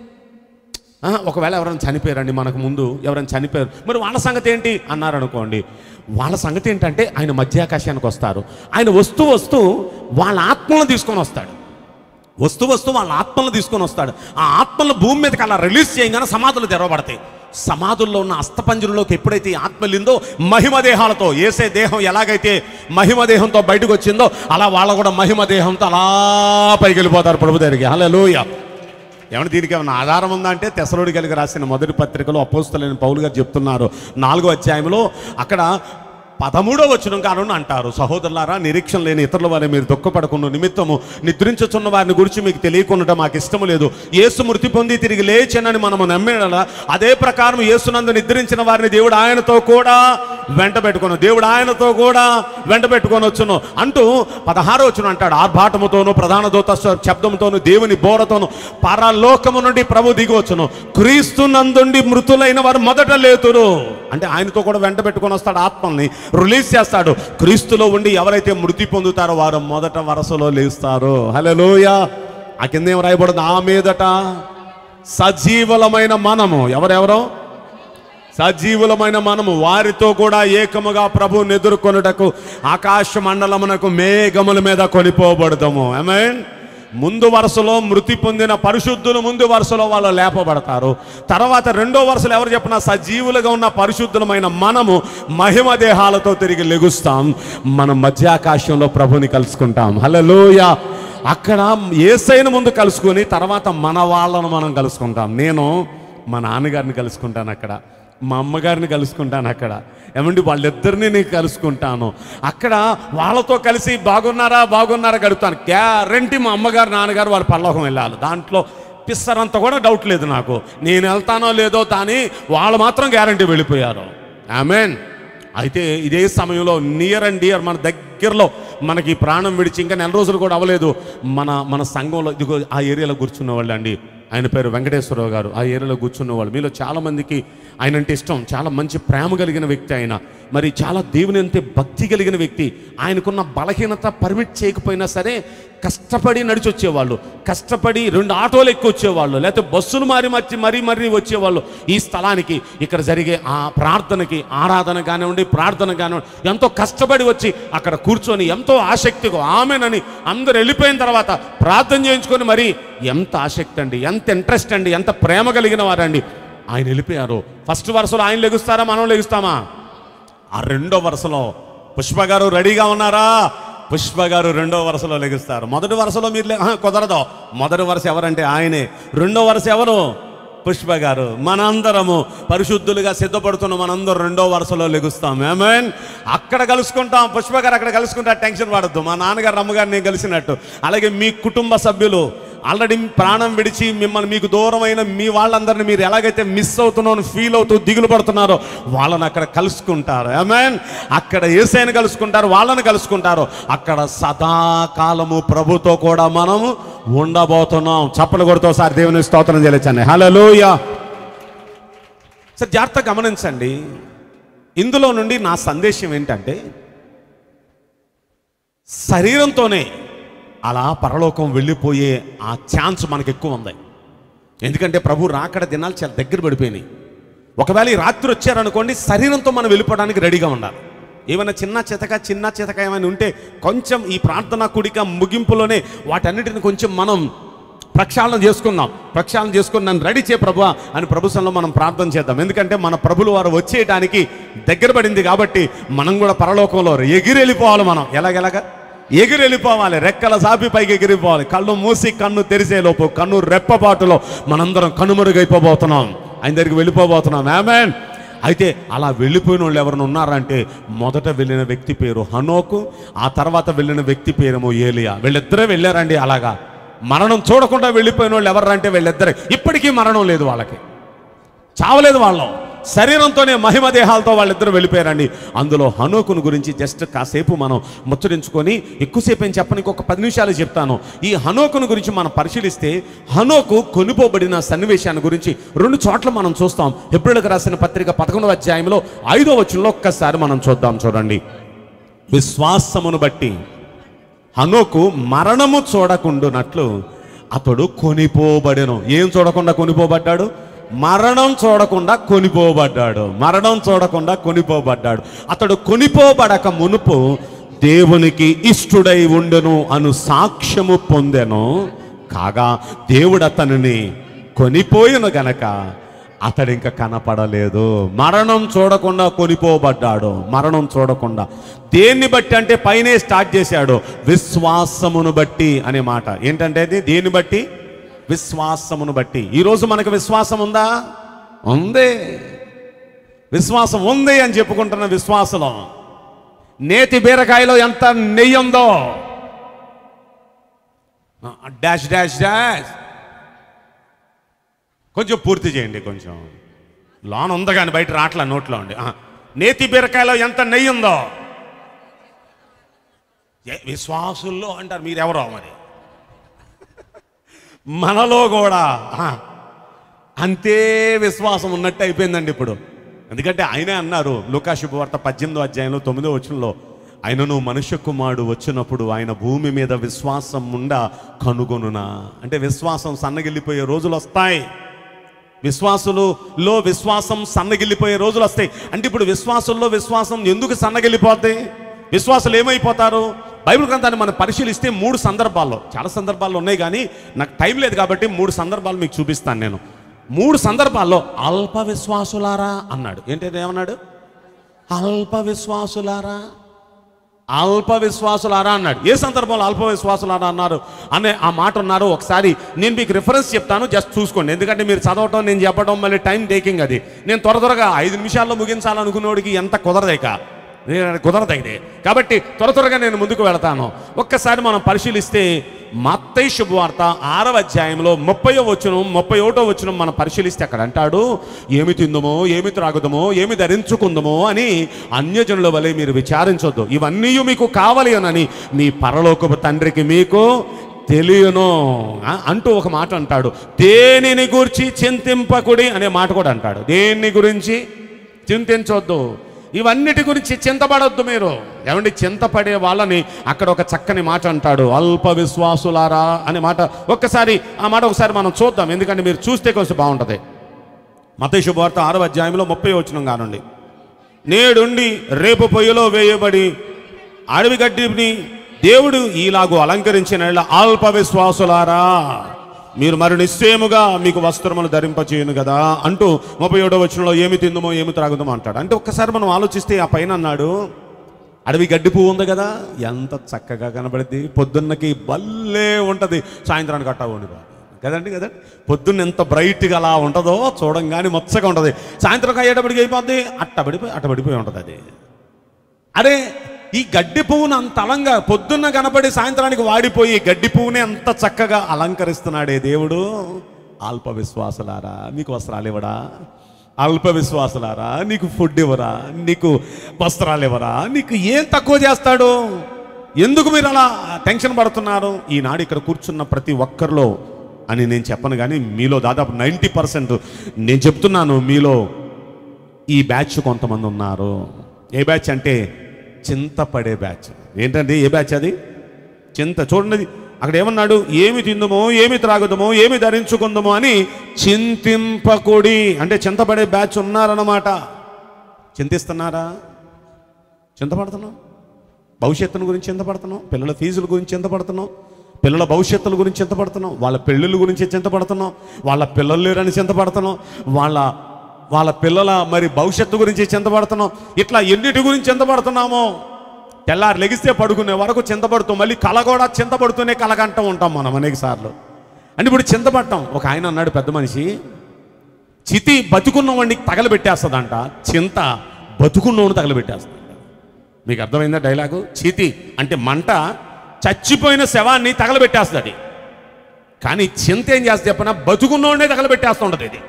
ఆ, ఒకవేళ ఎవరైనా చనిపోయారండి మనకు ముందు ఎవరైనా చనిపోయారు మరి వాళ్ళ సంగతి ఏంటి అన్నారు అనుకోండి వాళ్ళ సంగతి ఏంటంటే ఆయన మధ్యాకాశానికి వస్తారు ఆయన వస్తూ వస్తూ వాళ్ళ ఆత్మలను తీసుకొని వస్తాడు వస్తూ వస్తూ వాళ్ళ ఆత్మలను తీసుకొని వస్తాడు ఆ ఆత్మలను భూమి మీదకి అలా రిలీజ్ చేయగానే సమాధులు తెరవబడతాయి సమాధుల్లో ఉన్న అస్థపంజరంలోకి ఎప్పుడైతే ఈ ఆత్మ వెళ్ళిందో మహిమ దేహాలతో ఏసే దేహం ఎలాగైతే మహిమ దేహంతో బయటకు వచ్చిందో అలా వాళ్ళ కూడా మహిమ దేహంతో అలా పైకి వెళ్ళిపోతారు ప్రభు దగ్గరికి హల్లెలూయా ఏమంటే దీనికి ఏమైనా ఆధారం ఉందా అంటే తెసలోడికలికి రాసిన మొదటి పత్రికలో అపోస్తులైన పౌలు గారు చెప్తున్నారు నాలుగో అధ్యాయంలో అక్కడ పదమూడో వచనం కారణం అంటారు సహోదరులారా నిరీక్షణ లేని ఇతరుల వారిని మీరు దుఃఖపడకుండా నిమిత్తము నిద్రించుచున్న వారిని గురించి మీకు తెలియకుండా మాకు ఇష్టము లేదు యేసు మృతి పొంది తిరిగి లేచనని మనము నమ్మేలా అదే ప్రకారం యేసునందు నిద్రించిన వారిని దేవుడు ఆయనతో కూడా వెంట పెట్టుకును దేవుడు ఆయనతో కూడా వెంట పెట్టుకొని వచ్చును అంటూ పదహారో వచ్చును అంటాడు ఆర్భాటముతోను ప్రధాన దూత స్వ- శబ్దముతోను దేవుని బోరతోను పరలోకము నుండి ప్రభు దిగవచ్చును క్రీస్తు నందుండి మృతులైన వారు మొదట లేతురు అంటే ఆయనతో కూడా వెంట పెట్టుకొని వస్తాడు ఆత్మల్ని రిలీజ్ చేస్తాడు క్రీస్తులో ఉండి ఎవరైతే మృతి పొందుతారో వారు మొదట వరసలో లేస్తారు హలోయ ఆ కింద ఏం రాయబడింది ఆ మీదట సజీవులమైన మనము ఎవరెవరో సజీవులమైన మనము వారితో కూడా ఏకముగా ప్రభుని ఎదుర్కొనుటకు ఆకాశ మండలమునకు మేఘముల మీద కొనిపోబడతాము మీన్ ముందు వరుసలో మృతి పొందిన పరిశుద్ధులు ముందు వరుసలో వాళ్ళు లేపబడతారు తర్వాత రెండో వరుసలో ఎవరు చెప్పినా సజీవులుగా ఉన్న పరిశుద్ధులమైన మనము మహిమ దేహాలతో తిరిగి లెగుస్తాం మనం మధ్యాకాశంలో ప్రభుని కలుసుకుంటాం హలోయ అక్కడ ఏసైన ముందు కలుసుకొని తర్వాత మన వాళ్ళను మనం కలుసుకుంటాం నేను మా నాన్నగారిని కలుసుకుంటాను అక్కడ మా అమ్మగారిని కలుసుకుంటాను అక్కడ ఏమండి వాళ్ళిద్దరిని నేను కలుసుకుంటాను అక్కడ వాళ్ళతో కలిసి బాగున్నారా బాగున్నారా గడుపుతాను గ్యారంటీ మా అమ్మగారు నాన్నగారు వాళ్ళ పల్లవకం వెళ్ళాలి దాంట్లో పిස්සరంత కూడా డౌట్ లేదు నాకు నేను వెళ్తానో లేదో కానీ వాళ్ళు మాత్రం గ్యారంటీ వెళ్ళిపోయారు ఆమెన్ అయితే ఇదే సమయంలో నియర్ అండ్ డియర్ మన దగ్గరలో మనకి ప్రాణం విడిచి ఇంకా నెల రోజులు కూడా అవ్వలేదు మన మన సంఘంలో ఇదిగో ఆ ఏరియాలో కూర్చున్న వాళ్ళు అండి ఆయన పేరు వెంకటేశ్వరరావు గారు ఆ ఏరియాలో కూర్చున్న వాళ్ళు మీలో చాలా మందికి ఆయన అంటే ఇష్టం చాలా మంచి ప్రేమ కలిగిన వ్యక్తి ఆయన మరి చాలా దేవుని అంతే భక్తి కలిగిన వ్యక్తి ఆయనకున్న బలహీనత పర్మిట్ చేయకపోయినా సరే కష్టపడి నడిచి వచ్చేవాళ్ళు కష్టపడి రెండు ఆటోలు ఎక్కువ వచ్చేవాళ్ళు లేకపోతే బస్సులు మారి మర్చి మరీ మరీ వచ్చేవాళ్ళు ఈ స్థలానికి ఇక్కడ జరిగే ఆ ప్రార్థనకి ఆరాధన కానివ్వండి ప్రార్థన కానివ్వండి ఎంతో కష్టపడి వచ్చి అక్కడ కూర్చొని ఎంతో ఆసక్తిగా ఆమెనని అందరు వెళ్ళిపోయిన తర్వాత ప్రార్థన చేయించుకొని మరి ఎంత ఆసక్తి అండి ఎంత ఇంట్రెస్ట్ అండి ఎంత ప్రేమ కలిగిన వారండి ఆయన వెళ్ళిపోయారు ఫస్ట్ వరుసలో ఆయన లెగుస్తారా మనం లెగుస్తామా ఆ రెండో వరుసలో పుష్ప గారు రెడీగా ఉన్నారా పుష్ప గారు రెండో వరుసలో లెగుస్తారు మొదటి వరుసలో మీరు లే- ఆహా, కుదరదు మొదటి వరుస ఎవరంటే ఆయనే రెండో వరుస ఎవరు పుష్ప గారు మనందరము పరిశుద్ధులుగా సిద్ధపడుతున్న మనందరం రెండో వరుసలో లెగుస్తాం ఏమేన్ అక్కడ కలుసుకుంటాం పుష్ప గారు అక్కడ కలుసుకుంటారు టెన్షన్ పడద్దు మా నాన్నగారు అమ్మగారు నేను కలిసినట్టు అలాగే మీ కుటుంబ సభ్యులు ఆల్రెడీ ప్రాణం విడిచి మిమ్మల్ని మీకు దూరమైన మీ వాళ్ళందరినీ మీరు ఎలాగైతే మిస్ అవుతున్నారో ఫీల్ అవుతూ దిగులు పడుతున్నారో వాళ్ళని అక్కడ కలుసుకుంటారు ఆమెన్ అక్కడ ఏసైని కలుసుకుంటారు వాళ్ళని కలుసుకుంటారు అక్కడ సదాకాలము ప్రభుతో కూడా మనము ఉండబోతున్నాం చప్పలు కొడుతూ సార్ దేవుని స్తోత్రం చేయలేచండి హలోయ సార్ జాగ్రత్త గమనించండి ఇందులో నుండి నా సందేశం ఏంటంటే శరీరంతోనే అలా పరలోకం వెళ్ళిపోయే ఆ ఛాన్స్ మనకు ఎక్కువ ఉంది ఎందుకంటే ప్రభు రాకడ దినాలు చాలా దగ్గర పడిపోయినాయి ఒకవేళ ఈ రాత్రి వచ్చారనుకోండి శరీరంతో మనం వెళ్ళిపోవడానికి రెడీగా ఉండాలి ఏమైనా చిన్న చితక చిన్న చితక ఏమైనా ఉంటే కొంచెం ఈ ప్రార్థన కుడిక ముగింపులోనే వాటన్నిటిని కొంచెం మనం ప్రక్షాళన చేసుకుందాం ప్రక్షాళన చేసుకుని నన్ను రెడీ చే ప్రభు అని ప్రభుత్వంలో మనం ప్రార్థన చేద్దాం ఎందుకంటే మన ప్రభులు వారు వచ్చేయడానికి దగ్గర పడింది కాబట్టి మనం కూడా పరలోకంలో ఎగిరి వెళ్ళిపోవాలి మనం ఎలాగెలాగా ఎగిరి వెళ్ళిపోవాలి రెక్కల సాపి పైకి ఎగిరిపోవాలి కళ్ళు మూసి కన్ను తెరిసే లోపు కన్ను రెప్పపాటులో మనందరం కనుమరుగైపోబోతున్నాం ఆయన దగ్గరికి వెళ్ళిపోబోతున్నాం ఆమెన్ అయితే అలా వెళ్ళిపోయిన వాళ్ళు ఎవరైనా ఉన్నారంటే మొదట వెళ్ళిన వ్యక్తి పేరు హనోకు ఆ తర్వాత వెళ్ళిన వ్యక్తి పేరేమో ఏలియా వీళ్ళిద్దరే వెళ్ళారండి అలాగా మరణం చూడకుండా వెళ్ళిపోయిన వాళ్ళు ఎవరంటే వీళ్ళిద్దరే ఇప్పటికీ మరణం లేదు వాళ్ళకి చావలేదు వాళ్ళం శరీరంతోనే మహిమ దేహాలతో వాళ్ళిద్దరూ వెళ్ళిపోయారండి అందులో హనోకును గురించి జస్ట్ కాసేపు మనం ముచ్చరించుకొని ఎక్కువసేపు ఏం చెప్పని ఒక పది నిమిషాలు చెప్తాను ఈ హనోకును గురించి మనం పరిశీలిస్తే హనోకు కొనుపోబడిన సన్నివేశాన్ని గురించి రెండు చోట్ల మనం చూస్తాం ఎప్పుడులకు రాసిన పత్రిక పదకొండవ అధ్యాయంలో ఐదో వచనంలో ఒక్కసారి మనం చూద్దాం చూడండి విశ్వాసమును బట్టి హనోకు మరణము చూడకుండునట్లు అతడు కొనిపోబడెను ఏం చూడకుండా కొనిపోబడ్డాడు మరణం చూడకుండా కొనిపోబడ్డాడు మరణం చూడకుండా కొనిపోబడ్డాడు అతడు కొనిపోబడక మునుపు దేవునికి ఇష్టుడై ఉండెను అను సాక్ష్యము పొందెను కాగా దేవుడు అతనిని కొనిపోయిన గనక అతడు ఇంకా కనపడలేదు మరణం చూడకుండా కొనిపోబడ్డాడు మరణం చూడకుండా దేన్ని బట్టి అంటే పైనే స్టార్ట్ చేశాడు విశ్వాసమును బట్టి అనే మాట ఏంటంటే అది దేన్ని బట్టి విశ్వాసమును బట్టి ఈరోజు మనకు విశ్వాసం ఉందా ఉంది విశ్వాసం ఉంది అని చెప్పుకుంటున్న విశ్వాసంలో నేతి బీరకాయలో ఎంత నెయ్యి ఉందో డాష్ డాష్ డాష్ కొంచెం పూర్తి చేయండి కొంచెం లోన్ ఉంది కానీ బయట రాట్లా నోట్లో ఉండి ఆ, నేతి బీరకాయలో ఎంత నెయ్యి ఉందో ఏ, విశ్వాసుల్లో అంటారు మీరెవరో మరి మనలో కూడా ఆ, అంతే విశ్వాసం ఉన్నట్టు అయిపోయిందండి ఇప్పుడు ఎందుకంటే ఆయనే అన్నారు లూకా శుభవార్త పద్దెనిమిదో అధ్యాయంలో తొమ్మిదో వచనంలో ఆయనను మనుష్య కుమారుడు వచ్చినప్పుడు ఆయన భూమి మీద విశ్వాసం ఉండ కనుగొనునా అంటే విశ్వాసం సన్నగిల్లిపోయే రోజులు వస్తాయి విశ్వాసులలో విశ్వాసం సన్నగిల్లిపోయే రోజులు వస్తాయి అంటే ఇప్పుడు విశ్వాసుల్లో విశ్వాసం ఎందుకు సన్నగిల్లిపోతాయి విశ్వాసులు ఏమైపోతారు బైబిల్ గ్రంథాన్ని మనం పరిశీలిస్తే మూడు సందర్భాల్లో చాలా సందర్భాల్లో ఉన్నాయి కానీ నాకు టైం లేదు కాబట్టి మూడు సందర్భాలు మీకు చూపిస్తాను నేను మూడు సందర్భాల్లో అల్ప విశ్వాసులారా అన్నాడు ఏంటంటే ఏమన్నాడు అల్ప విశ్వాసులారా అల్ప విశ్వాసులారా అన్నాడు ఏ సందర్భంలో అల్ప విశ్వాసులారా అన్నారు అనే ఆ మాట ఉన్నారు ఒకసారి నేను మీకు రిఫరెన్స్ చెప్తాను జస్ట్ చూసుకోండి ఎందుకంటే మీరు చదవటం నేను చెప్పడం మళ్ళీ టైం టేకింగ్ అది నేను త్వర త్వరగా ఐదు నిమిషాల్లో ముగించాలనుకున్నోడికి ఎంత కుదరదేక నేను కుదరదైతే కాబట్టి త్వర త్వరగా నేను ముందుకు వెళతాను ఒక్కసారి మనం పరిశీలిస్తే మత్తయి శుభవార్త ఆరవ అధ్యాయంలో ముప్పై వచ్చును ముప్పై ఒకటో వచ్చును మనం పరిశీలిస్తే అక్కడ అంటాడు ఏమి తిందుమో ఏమి త్రాగుదమో ఏమి ధరించుకుందమో అని అన్యజనుల వలె మీరు విచారించొద్దు ఇవన్నీ మీకు కావాలి అనని మీ పరలోకపు తండ్రికి మీకు తెలియను ఆ, అంటూ ఒక మాట అంటాడు దేనిని గురించి చింతింపకుడి అనే మాట కూడా అంటాడు దేన్ని గురించి చింతించొద్దు ఇవన్నిటి గురించి చింతపడొద్దు మీరు ఏమండి చింతపడే వాళ్ళని అక్కడ ఒక చక్కని మాట అంటాడు అల్ప విశ్వాసులారా అనే మాట ఒక్కసారి ఆ మాట ఒకసారి మనం చూద్దాం ఎందుకంటే మీరు చూస్తే కొంచెం బాగుంటుంది మత శుభవార్త ఆరవ అధ్యాయంలో ముప్పై వచనం కానుండి నేడుండి రేపు పొయ్యిలో వేయబడి అడవి గడ్డిని దేవుడు ఈలాగు అలంకరించిన యెడల అల్ప విశ్వాసులారా మీరు మరి నిశ్చయముగా మీకు వస్త్రములు ధరింపచేయను కదా అంటూ ముప్పై ఏడో వచనంలో ఏమి తిందుమో ఏమి త్రాగుదామో అంటాడు అంటే ఒక్కసారి మనం ఆలోచిస్తే ఆ పైన అన్నాడు అడవి గడ్డి పువ్వు ఉంది కదా ఎంత చక్కగా కనబడింది పొద్దున్నకి భలే ఉంటుంది సాయంత్రానికి అట్టా ఉండిపోతుంది కదండి కదండి పొద్దున్న ఎంత బ్రైట్గా అలా ఉంటుందో చూడంగానే మొచ్చగా ఉంటుంది సాయంత్రం అయ్యేటప్పటికి అయిపోద్ది అట్టబడిపోయి అట్టబడిపోయి ఉంటుంది అది అరే ఈ గడ్డి పువ్వును అంత అలంగా పొద్దున్న కనపడి సాయంత్రానికి వాడిపోయి గడ్డి పువ్వుని అంత చక్కగా అలంకరిస్తున్నాడే దేవుడు అల్ప విశ్వాసులారా మీకు వస్త్రాలు ఇవ్వడా అల్ప విశ్వాసులారా నీకు ఫుడ్ ఇవ్వరా నీకు వస్త్రాలు ఇవ్వరా నీకు ఏం తక్కువ చేస్తాడు ఎందుకు మీరు అలా టెన్షన్ పడుతున్నారు ఈనాడు ఇక్కడ కూర్చున్న ప్రతి ఒక్కరిలో అని నేను చెప్పను కానీ మీలో దాదాపు నైంటీ పర్సెంట్ నేను చెప్తున్నాను మీలో ఈ బ్యాచ్ కొంతమంది ఉన్నారు ఏ బ్యాచ్ అంటే చింతపడే బ్యాచ్ ఏంటంటే ఏ బ్యాచ్ అది చింత చూడండి అక్కడ ఏమన్నాడు ఏమి తిందుమో ఏమి త్రాగుదమో ఏమి ధరించుకుందామో అని చింతింపకుడి అంటే చింతపడే బ్యాచ్ ఉన్నారన్నమాట చింతిస్తున్నారా చింతపడుతున్నాం భవిష్యత్తును గురించి చింతపడుతున్నాం పిల్లల ఫీజుల గురించి చింతపడుతున్నాం పిల్లల భవిష్యత్తుల గురించి చింతపడుతున్నాం వాళ్ళ పెళ్ళిళ్ళ గురించి చింతపడుతున్నాం వాళ్ళ పిల్లలు లేరని చింతపడుతున్నాం వాళ్ళ వాళ్ళ పిల్లల మరి భవిష్యత్తు గురించి చింతపడుతున్నాం ఇట్లా ఎన్నిటి గురించి చింతపడుతున్నామో తెల్లారి లెగిస్తే పడుకునే వరకు చింతపడుతూ మళ్ళీ కళ కూడా చింతపడుతూనే కలగంటూ ఉంటాం మనం అనేక సార్లు అంటే ఇప్పుడు చింతపడటం ఒక ఆయన అన్నాడు పెద్ద మనిషి చితి బతుకున్నవాడిని తగలబెట్టేస్తుందంట చింత బతుకున్నవాడిని తగలబెట్టేస్తుందంట మీకు అర్థమైందా డైలాగు చితి అంటే మంట చచ్చిపోయిన శవాన్ని తగలబెట్టేస్తుంది కానీ చింత ఏం చేస్తే చెప్పిన బతుకున్నోడే తగలబెట్టేస్తుంటది ఇది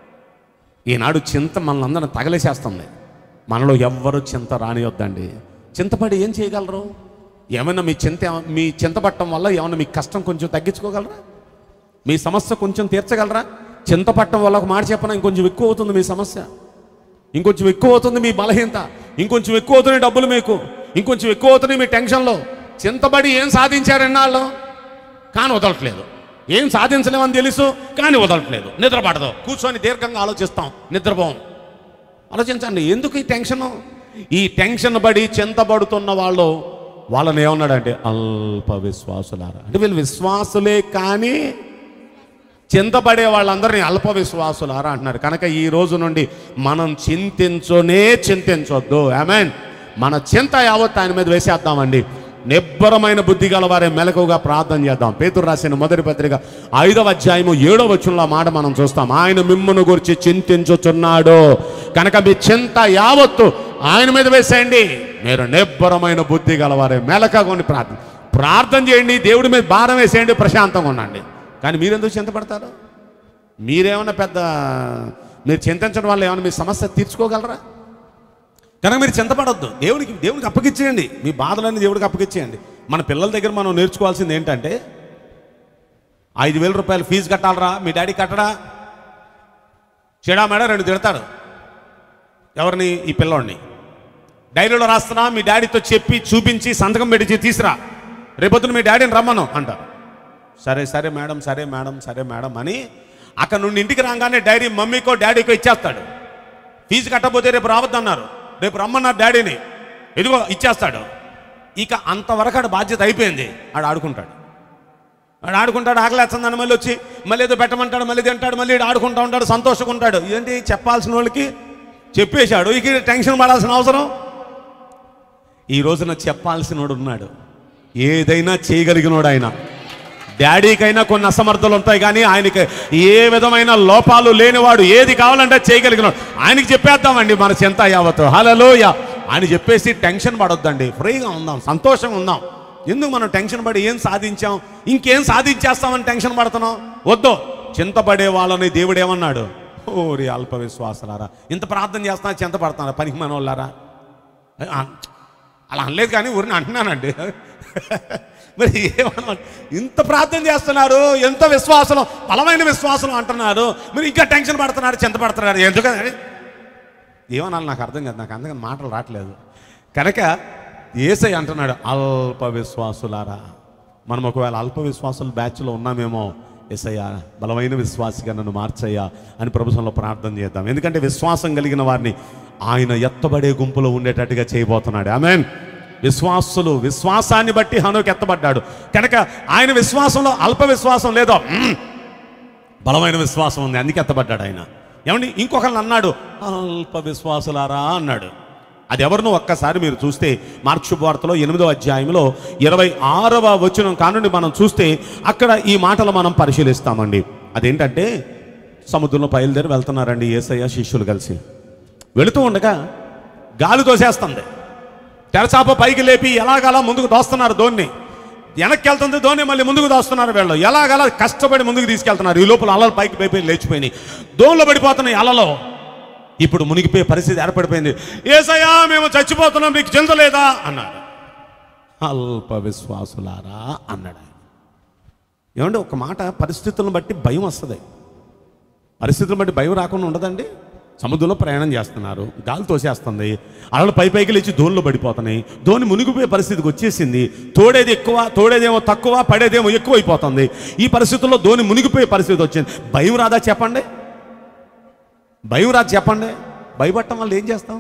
ఈనాడు చింత మనల్ని అందరిని తగలేసేస్తుంది మనలో ఎవ్వరు చింత రానియొద్దండి చింతపడి ఏం చేయగలరు ఏమైనా మీ చింత మీ చింతపట్టడం వల్ల ఏమైనా మీ కష్టం కొంచెం తగ్గించుకోగలరా మీ సమస్య కొంచెం తీర్చగలరా చింతపట్టడం వల్ల ఒక మాట చెప్పిన ఇంకొంచెం ఎక్కువ అవుతుంది మీ సమస్య ఇంకొంచెం ఎక్కువ అవుతుంది మీ బలహీనత ఇంకొంచెం ఎక్కువ అవుతున్నాయి డబ్బులు మీకు ఇంకొంచెం ఎక్కువ అవుతున్నాయి మీ టెన్షన్లో చింతబడి ఏం సాధించారు ఎన్నాళ్ళు కానీ వదలట్లేదు ఏం సాధించలేమని తెలుసు కానీ వదలట్లేదు నిద్ర పడదు కూర్చొని దీర్ఘంగా ఆలోచిస్తాం నిద్రపోం ఆలోచించండి ఎందుకు ఈ టెన్షన్ ఈ టెన్షన్ పడి చింతపడుతున్న వాళ్ళు వాళ్ళని ఏమన్నాడంటే అల్ప విశ్వాసులారా అంటే వీళ్ళు విశ్వాసులే కానీ చింతపడే వాళ్ళందరినీ అల్ప విశ్వాసులారా అంటున్నారు కనుక ఈ రోజు నుండి మనం చింతించునే చింతించొద్దు ఆమెన్ మన చింత యావత్ ఆయన మీద వేసేద్దామండి నిబ్బరమైన బుద్ధి గల వారే మెలకుగా ప్రార్థన చేద్దాం పేతురు రాసిన మొదటి పత్రిక ఐదవ అధ్యాయము ఏడవ వచ్చంలో మాట మనం చూస్తాం ఆయన మిమ్మును గురించి చింతించుచున్నాడు కనుక మీ చింత యావత్తు ఆయన మీద వేసేయండి మీరు నిబ్బరమైన బుద్ధి గలవారే మెలకగొని ప్రార్థన ప్రార్థన చేయండి దేవుడి మీద భారం వేసేయండి ప్రశాంతంగా ఉండండి కానీ మీరెందుకు చింతపడతారు మీరేమన్నా పెద్ద మీరు చింతించడం వల్ల ఏమైనా మీ సమస్య తీర్చుకోగలరా కనుక మీరు చింతపడొద్దు దేవునికి దేవునికి అప్పగిచ్చేయండి మీ బాధలన్నీ దేవుడికి అప్పగిచ్చేయండి మన పిల్లల దగ్గర మనం నేర్చుకోవాల్సింది ఏంటంటే ఐదు వేల రూపాయలు ఫీజు కట్టాలరా మీ డాడీ కట్టడా చెడా మేడ రెండు తిడతాడు ఎవరిని ఈ పిల్లోడిని డైరీలో రాస్తున్నా మీ డాడీతో చెప్పి చూపించి సంతకం పెట్టి తీసురా రేపొద్దున మీ డాడీని రమ్మను అంటారు సరే సరే మేడం సరే మేడం సరే మేడం అని అక్కడ నుండి ఇంటికి రాగానే డైరీ మమ్మీకో డాడీకో ఇచ్చేస్తాడు ఫీజు కట్టకపోతే రేపు రావద్దన్నారు రేపు రమ్మన్నారు డాడీని ఇదిగో ఇచ్చేస్తాడు ఇక అంతవరకు ఆడ బాధ్యత అయిపోయింది ఆడు ఆడుకుంటాడు ఆడు ఆడుకుంటాడు ఆకలేస్తుందని మళ్ళీ వచ్చి మళ్ళీ ఏదో పెట్టమంటాడు మళ్ళీ తింటాడు మళ్ళీ ఈడు ఆడుకుంటా ఉంటాడు సంతోషంగా ఉంటాడు ఏంటి చెప్పాల్సిన వాళ్ళకి చెప్పేశాడు ఇక టెన్షన్ పడాల్సిన అవసరం ఈ రోజున చెప్పాల్సినోడు ఉన్నాడు ఏదైనా చేయగలిగినోడు ఆయన డాడీకైనా కొన్ని అసమర్థలు ఉంటాయి కానీ ఆయనకి ఏ విధమైన లోపాలు లేనివాడు ఏది కావాలంటే చేయగలిగినాడు ఆయనకి చెప్పేద్దామండి మన చింత యావత్తు హలలోయ ఆయన చెప్పేసి టెన్షన్ పడొద్దండి ఫ్రీగా ఉందాం సంతోషంగా ఉందాం ఎందుకు మనం టెన్షన్ పడి ఏం సాధించాం ఇంకేం సాధించేస్తామని టెన్షన్ పడుతున్నాం వద్దు చింతపడే వాళ్ళని దేవుడు ఏమన్నాడు ఓరి అల్ప విశ్వాసలారా ఇంత ప్రార్థన చేస్తున్నా చింత పడుతున్నారా పనికి మన వాళ్ళారా అలా అనలేదు కానీ ఊరిని అంటున్నానండి మరి ఏమన్నా ఇంత ప్రార్థన చేస్తున్నారు ఎంత విశ్వాసం బలమైన విశ్వాసం అంటున్నారు మీరు ఇంకా టెన్షన్ పడుతున్నారు చింత పడుతున్నారు ఎందుకని ఏమనాలి నాకు అర్థం కాదు నాకు అందుకని మాటలు రావట్లేదు కనుక ఏసై అంటున్నాడు అల్ప విశ్వాసులారా మనం ఒకవేళ అల్ప విశ్వాసుల బ్యాచ్లో ఉన్నామేమో ఎసయ్యా బలమైన విశ్వాసిగా నన్ను మార్చయ్యా అని ప్రభుత్వంలో ప్రార్థన చేద్దాం ఎందుకంటే విశ్వాసం కలిగిన వారిని ఆయన ఎత్తబడే గుంపులో ఉండేటట్టుగా చేయబోతున్నాడు ఆమెన్ విశ్వాసులు విశ్వాసాన్ని బట్టి హనుకు ఎత్తబడ్డాడు కనుక ఆయన విశ్వాసంలో అల్ప విశ్వాసం లేదో మ్మ్. బలమైన విశ్వాసం ఉంది అందుకే ఎత్తబడ్డాడు ఆయన ఏమండి ఇంకొకరిని అన్నాడు అల్ప విశ్వాసులారా అన్నాడు అది ఎవరినో ఒక్కసారి మీరు చూస్తే మార్క్స్ వార్తలో ఎనిమిదో అధ్యాయంలో ఇరవై ఆరవ వచనం కానుండి మనం చూస్తే అక్కడ ఈ మాటలు మనం పరిశీలిస్తామండి అదేంటంటే సముద్రంలో బయలుదేరి వెళ్తున్నారండి ఏసయ్య శిష్యులు కలిసి వెళుతూ ఉండగా గాలి తోసేస్తుంది తెరచాప పైకి లేపి ఎలాగలా ముందుకు దోస్తున్నారు దోన్ని వెనక్కి వెళ్తుంది దోన్ని మళ్ళీ ముందుకు దోస్తున్నారు వీళ్ళు ఎలాగలా కష్టపడి ముందుకు తీసుకెళ్తున్నారు ఈ లోపల అలలు పైకి పైపోయి లేచిపోయినాయి దోన్లో పడిపోతున్నాయి అలలో ఇప్పుడు మునిగిపోయే పరిస్థితి ఏర్పడిపోయింది ఏసయ్యా మేము చచ్చిపోతున్నాం మీకు చెందలేదా అన్నాడు అల్ప విశ్వాసులారా అన్నాడు ఆయన ఏమంటే ఒక మాట పరిస్థితులను బట్టి భయం వస్తుంది పరిస్థితులను బట్టి భయం రాకుండా ఉండదండి సముద్రంలో ప్రయాణం చేస్తున్నారు గాలి తోసేస్తుంది అలలు పై పైకి లేచి దోణిలో పడిపోతున్నాయి దోణి మునిగిపోయే పరిస్థితికి వచ్చేసింది తోడేది ఎక్కువ తోడేదేమో తక్కువ పడేదేమో ఎక్కువ అయిపోతుంది ఈ పరిస్థితుల్లో దోణి మునిగిపోయే పరిస్థితి వచ్చింది భయం రాదా చెప్పండి భయం రాదు చెప్పండి భయపడటం వల్ల ఏం చేస్తాం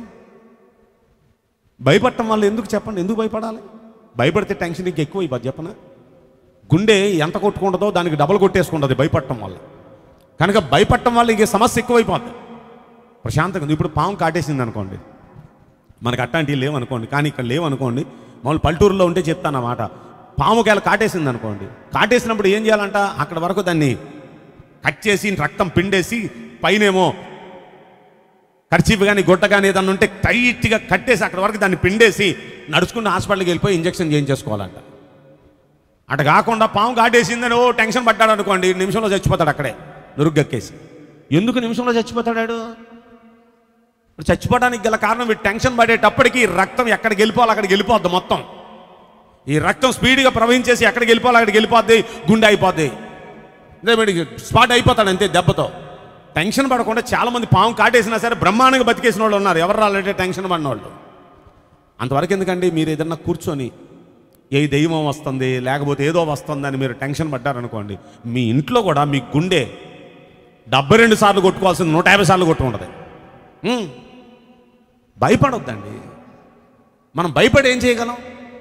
భయపడటం వల్ల ఎందుకు చెప్పండి ఎందుకు భయపడాలి భయపడితే టెన్షన్ ఇంకా ఎక్కువ అయిపోద్ది చెప్పనా గుండె ఎంత కొట్టుకుంటుందో దానికి డబల్ కొట్టేసుకుంటుంది భయపడటం వల్ల కనుక భయపడటం వల్ల ఇంకే సమస్య ఎక్కువైపోద్ది ప్రశాంతంగా ఉంది. ఇప్పుడు పాము కాటేసింది అనుకోండి మనకు అట్లాంటివి లేవనుకోండి కానీ ఇక్కడ లేవనుకోండి మామూలు పల్లెటూరులో ఉంటే చెప్తాను అన్నమాట పాముకాయలు కాటేసింది అనుకోండి కాటేసినప్పుడు ఏం చేయాలంట అక్కడ వరకు దాన్ని కట్ చేసి రక్తం పిండేసి పైనేమో ఖర్చీపు కానీ గుడ్డ కానీ ఏదన్నా ఉంటే టైట్గా కట్టేసి అక్కడ వరకు దాన్ని పిండేసి నడుచుకుని హాస్పిటల్కి వెళ్ళిపోయి ఇంజక్షన్ చేయించేసుకోవాలంట అటు కాకుండా పాము కాటేసిందని ఓ టెన్షన్ పడ్డాడు అనుకోండి నిమిషంలో చచ్చిపోతాడు అక్కడే నురుగ్గక్కేసి ఎందుకు నిమిషంలో చచ్చిపోతాడు ఇప్పుడు చచ్చిపోవడానికి గల కారణం వీడు టెన్షన్ పడేటప్పటికి ఈ రక్తం ఎక్కడికి వెళ్ళిపోవాలి అక్కడికి వెళ్ళిపోద్ది మొత్తం ఈ రక్తం స్పీడ్గా ప్రవహించేసి ఎక్కడికి వెళ్ళిపోవాలి అక్కడికి వెళ్ళిపోద్ది గుండె అయిపోద్ది అదే వీడికి స్పాట్ అయిపోతాడు అంతే దెబ్బతో టెన్షన్ పడకుండా చాలా మంది పాము కాటేసినా సరే బ్రహ్మాండంగా బతికేసిన వాళ్ళు ఉన్నారు ఎవరు రాలంటే టెన్షన్ పడిన వాళ్ళు అంతవరకు ఎందుకండి మీరు ఏదన్నా కూర్చొని ఏ దైవం వస్తుంది లేకపోతే ఏదో వస్తుంది అని మీరు టెన్షన్ పడ్డారనుకోండి మీ ఇంట్లో కూడా మీ గుండె డెబ్బై రెండు సార్లు కొట్టుకోవాల్సింది నూట యాభై సార్లు కొట్టుకుంటుంది ఉమ్. భయపడొద్దండి మనం భయపడి ఏం చేయగలం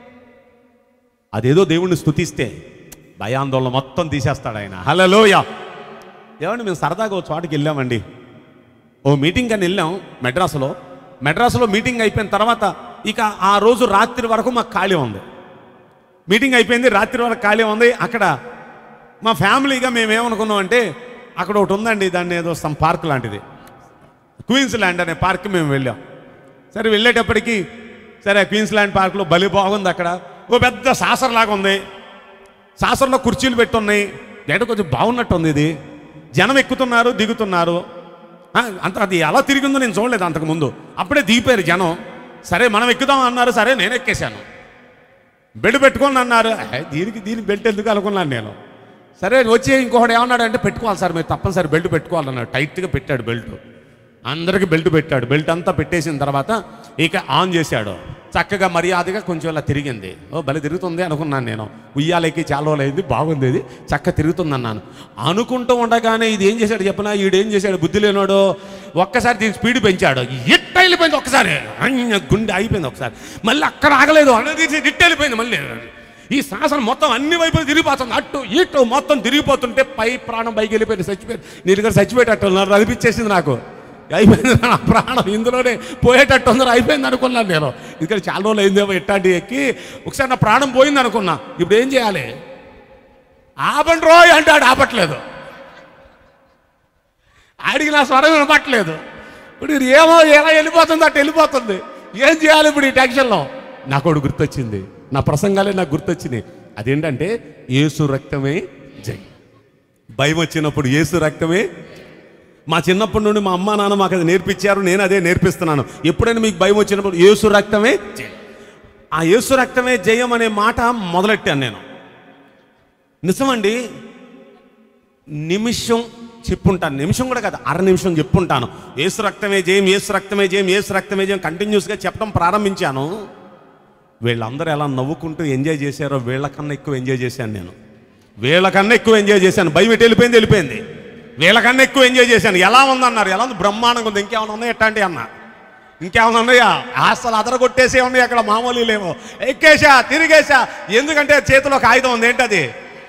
అదేదో దేవుణ్ణి స్తుతిస్తే భయాందోళన మొత్తం తీసేస్తాడు ఆయన హలోయ ఏమండి మేము సరదాగా ఒక చోటుకి వెళ్ళామండి ఓ మీటింగ్ అని వెళ్ళాం మెడ్రాసులో మెడ్రాసులో మీటింగ్ అయిపోయిన తర్వాత ఇక ఆ రోజు రాత్రి వరకు మాకు ఖాళీ ఉంది మీటింగ్ అయిపోయింది రాత్రి వరకు ఖాళీ ఉంది అక్కడ మా ఫ్యామిలీగా మేము ఏమనుకున్నాం అంటే అక్కడ ఒకటి ఉందండి దాన్ని ఏదో సమ్ పార్క్ లాంటిది క్వీన్స్ ల్యాండ్ అనే పార్క్ మేము వెళ్ళాం సరే వెళ్ళేటప్పటికి సరే క్వీన్స్ ల్యాండ్ పార్క్లో బలి బాగుంది అక్కడ ఓ పెద్ద సాసర్లాగా ఉంది సాసర్లో కుర్చీలు పెట్టున్నాయి ఏంటో కొంచెం బాగున్నట్టు ఉంది ఇది జనం ఎక్కుతున్నారు దిగుతున్నారు ఆ, అంత అది ఎలా తిరిగిందో నేను చూడలేదు అంతకుముందు అప్పుడే దిగిపోయారు జనం సరే మనం ఎక్కుదాం అన్నారు సరే నేను ఎక్కేశాను బెల్ట్ పెట్టుకోండి అన్నారు ఏ, దీనికి దీనికి బెల్ట్ ఎందుకు అనుకున్నాను నేను సరే వచ్చి ఇంకొకటి ఏమన్నాడు అంటే పెట్టుకోవాలి సార్ మీరు తప్పనిసరి బెల్ట్ పెట్టుకోవాలన్నాడు టైట్గా పెట్టాడు బెల్ట్ అందరికి బెల్ట్ పెట్టాడు బెల్ట్ అంతా పెట్టేసిన తర్వాత ఇక ఆన్ చేశాడు చక్కగా మర్యాదగా కొంచెం ఇలా తిరిగింది ఓ బలి తిరుగుతుంది అనుకున్నాను నేను ఉయ్యాలకి చాలా రోజులు అయింది బాగుంది ఇది చక్క తిరుగుతుంది అన్నాను అనుకుంటూ ఉండగానే ఇది ఏం చేశాడు చెప్పనా ఈడేం చేశాడు బుద్ధి లేనోడు ఒక్కసారి దీని స్పీడ్ పెంచాడు ఇట్ట వెళ్ళిపోయింది ఒక్కసారి అయ్య, గుండె అయిపోయింది ఒకసారి మళ్ళీ అక్కడ ఆగలేదు అనేది ఇట్ట వెళ్ళిపోయింది మళ్ళీ ఈ శ్వాసను మొత్తం అన్ని వైపులు తిరిగిపోతుంది అటు ఇటు మొత్తం తిరిగిపోతుంటే పై ప్రాణం పైకి వెళ్ళిపోయింది చచ్చిపోయింది నేను ఇక్కడ చచ్చిపోయేటట్టు ఉన్నారు అనిపించేసింది నాకు అయిపోయింది నా ప్రాణం ఇందులోనే పోయేటట్టు ఉందని అయిపోయింది అనుకున్నాను నేను ఇక్కడ చాలా రోజులు అయిందేమో ఇట్టాంటి ఎక్కి ఒకసారి నా ప్రాణం పోయింది అనుకున్నా ఇప్పుడు ఏం చేయాలి ఆపండి రోయ్ అంటాడు ఆపట్లేదు ఆడికి నా స్వరం వినపట్లేదు ఇప్పుడు ఇది ఏమో ఎలా వెళ్ళిపోతుంది అటు వెళ్ళిపోతుంది ఏం చేయాలి ఇప్పుడు ఈ టెన్షన్లో నాకు ఒకటి గుర్తొచ్చింది నా ప్రసంగాలే నాకు గుర్తొచ్చింది అదేంటంటే ఏసు రక్తమే జై భయం వచ్చినప్పుడు ఏసు రక్తమే మా చిన్నప్పటి నుండి మా అమ్మా నాన్న మాకు అది నేర్పించారు నేను అదే నేర్పిస్తున్నాను ఎప్పుడైనా మీకు భయం వచ్చినప్పుడు ఏసు రక్తమే జయం ఆ యేసు రక్తమే జయం అనే మాట మొదలెట్టాను నేను నిజమండి నిమిషం చెప్పుంటాను నిమిషం కూడా కాదు అర నిమిషం చెప్పుంటాను ఏసు రక్తమే జయం ఏసు రక్తమే జయం ఏసు రక్తమే జయం కంటిన్యూస్గా చెప్పడం ప్రారంభించాను వీళ్ళందరూ ఎలా నవ్వుకుంటూ ఎంజాయ్ చేశారో వీళ్ళకన్నా ఎక్కువ ఎంజాయ్ చేశాను నేను వీళ్ళకన్నా ఎక్కువ ఎంజాయ్ చేశాను భయం ఎటు వెళ్ళిపోయింది వెళ్ళిపోయింది వీళ్ళకన్నా ఎక్కువ ఎంజాయ్ చేశాను ఎలా ఉందన్నారు ఎలా ఉంది బ్రహ్మాండంగా ఉంది ఇంకేమైనా ఉన్నాయి ఎట్లాంటి అన్న ఇంకేమైనా ఉన్నాయా అసలు అదరగొట్టేసే ఉన్నాయి అక్కడ మామూలు లేవో ఎక్కేసా తిరిగేసా ఎందుకంటే చేతిలో ఒక ఆయుధం ఉంది ఏంటది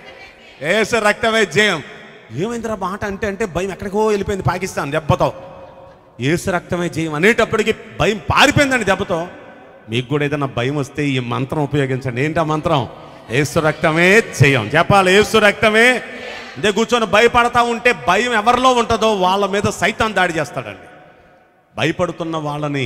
ఏసు రక్తమే జయం ఏమైందిరా మాట అంటే అంటే భయం ఎక్కడికో వెళ్ళిపోయింది పాకిస్తాన్ దెబ్బతో ఏసు రక్తమే జయం అనేటప్పటికి భయం పారిపోయిందండి దెబ్బతో మీకు కూడా ఏదైనా భయం వస్తే ఈ మంత్రం ఉపయోగించండి ఏంటి ఆ మంత్రం ఏసు రక్తమే జయం చెప్పాలి ఏసు రక్తమే ఇదే కూర్చొని భయపడతా ఉంటే భయం ఎవరిలో ఉంటుందో వాళ్ళ మీద సైతాన్ దాడి చేస్తాడండి భయపడుతున్న వాళ్ళని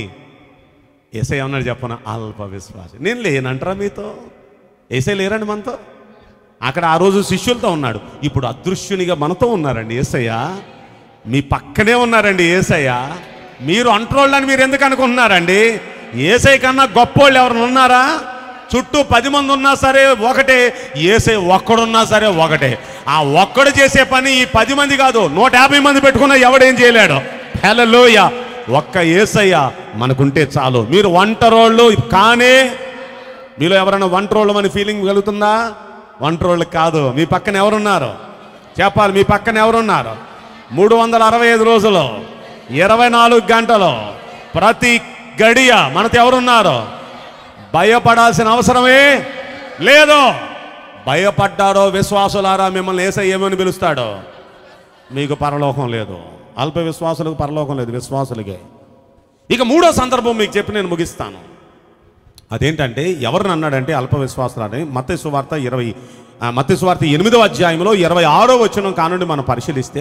ఏసై అన్నాడు చెప్పన అల్ప విశ్వాసం నేను లేనంటారా మీతో ఏసై లేరండి మనతో అక్కడ ఆ రోజు శిష్యులతో ఉన్నాడు ఇప్పుడు అదృశ్యునిగా మనతో ఉన్నారండి ఏసయ్య మీ పక్కనే ఉన్నారండి ఏసయ్య మీరు అంట్రోళ్ళని మీరు ఎందుకు అనుకుంటున్నారండి ఏసై కన్నా గొప్పోళ్ళు ఎవరు ఉన్నారా చుట్టూ పది మంది ఉన్నా సరే ఒకటే ఏసై ఒక్కడున్నా సరే ఒకటే ఆ ఒక్కడు చేసే పని ఈ పది మంది కాదు నూట యాభై మంది పెట్టుకున్నా ఎవడేం చేయలేడు హెలలోయ ఒక్క ఏసయ్య మనకుంటే చాలు మీరు వంటరోళ్ళు కానే మీలో ఎవరైనా వంటరోళ్ళు అని ఫీలింగ్ కలుగుతుందా వంటరోళ్ళు కాదు మీ పక్కన ఎవరున్నారు చెప్పాలి మీ పక్కన ఎవరున్నారు మూడు వందల అరవై ఐదు రోజులు ఇరవై నాలుగు గంటలు ప్రతి గడియ మనతో ఎవరున్నారు భయపడాల్సిన అవసరమే లేదు భయపడ్డారో విశ్వాసులారా మిమ్మల్ని ఏసై ఏమని పిలుస్తాడో మీకు పరలోకం లేదు అల్ప విశ్వాసులకు పరలోకం లేదు విశ్వాసులకే ఇక మూడో సందర్భం మీకు చెప్పి నేను ముగిస్తాను అదేంటంటే ఎవరిని అన్నాడంటే అల్ప విశ్వాసులని మత్స్య సువార్త ఇరవై మత్స్య సువార్త ఎనిమిదో అధ్యాయంలో ఇరవై ఆరో వచ్చిన కానుండి మనం పరిశీలిస్తే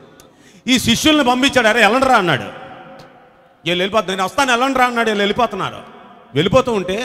ఈ శిష్యుల్ని పంపించాడు అరే వెళ్ళండిరా అన్నాడు వీళ్ళు వెళ్ళిపోతున్నారు నేను వస్తాను వెళ్ళండిరా అన్నాడు వీళ్ళు వెళ్ళిపోతున్నారు వెళ్ళిపోతూ ఉంటే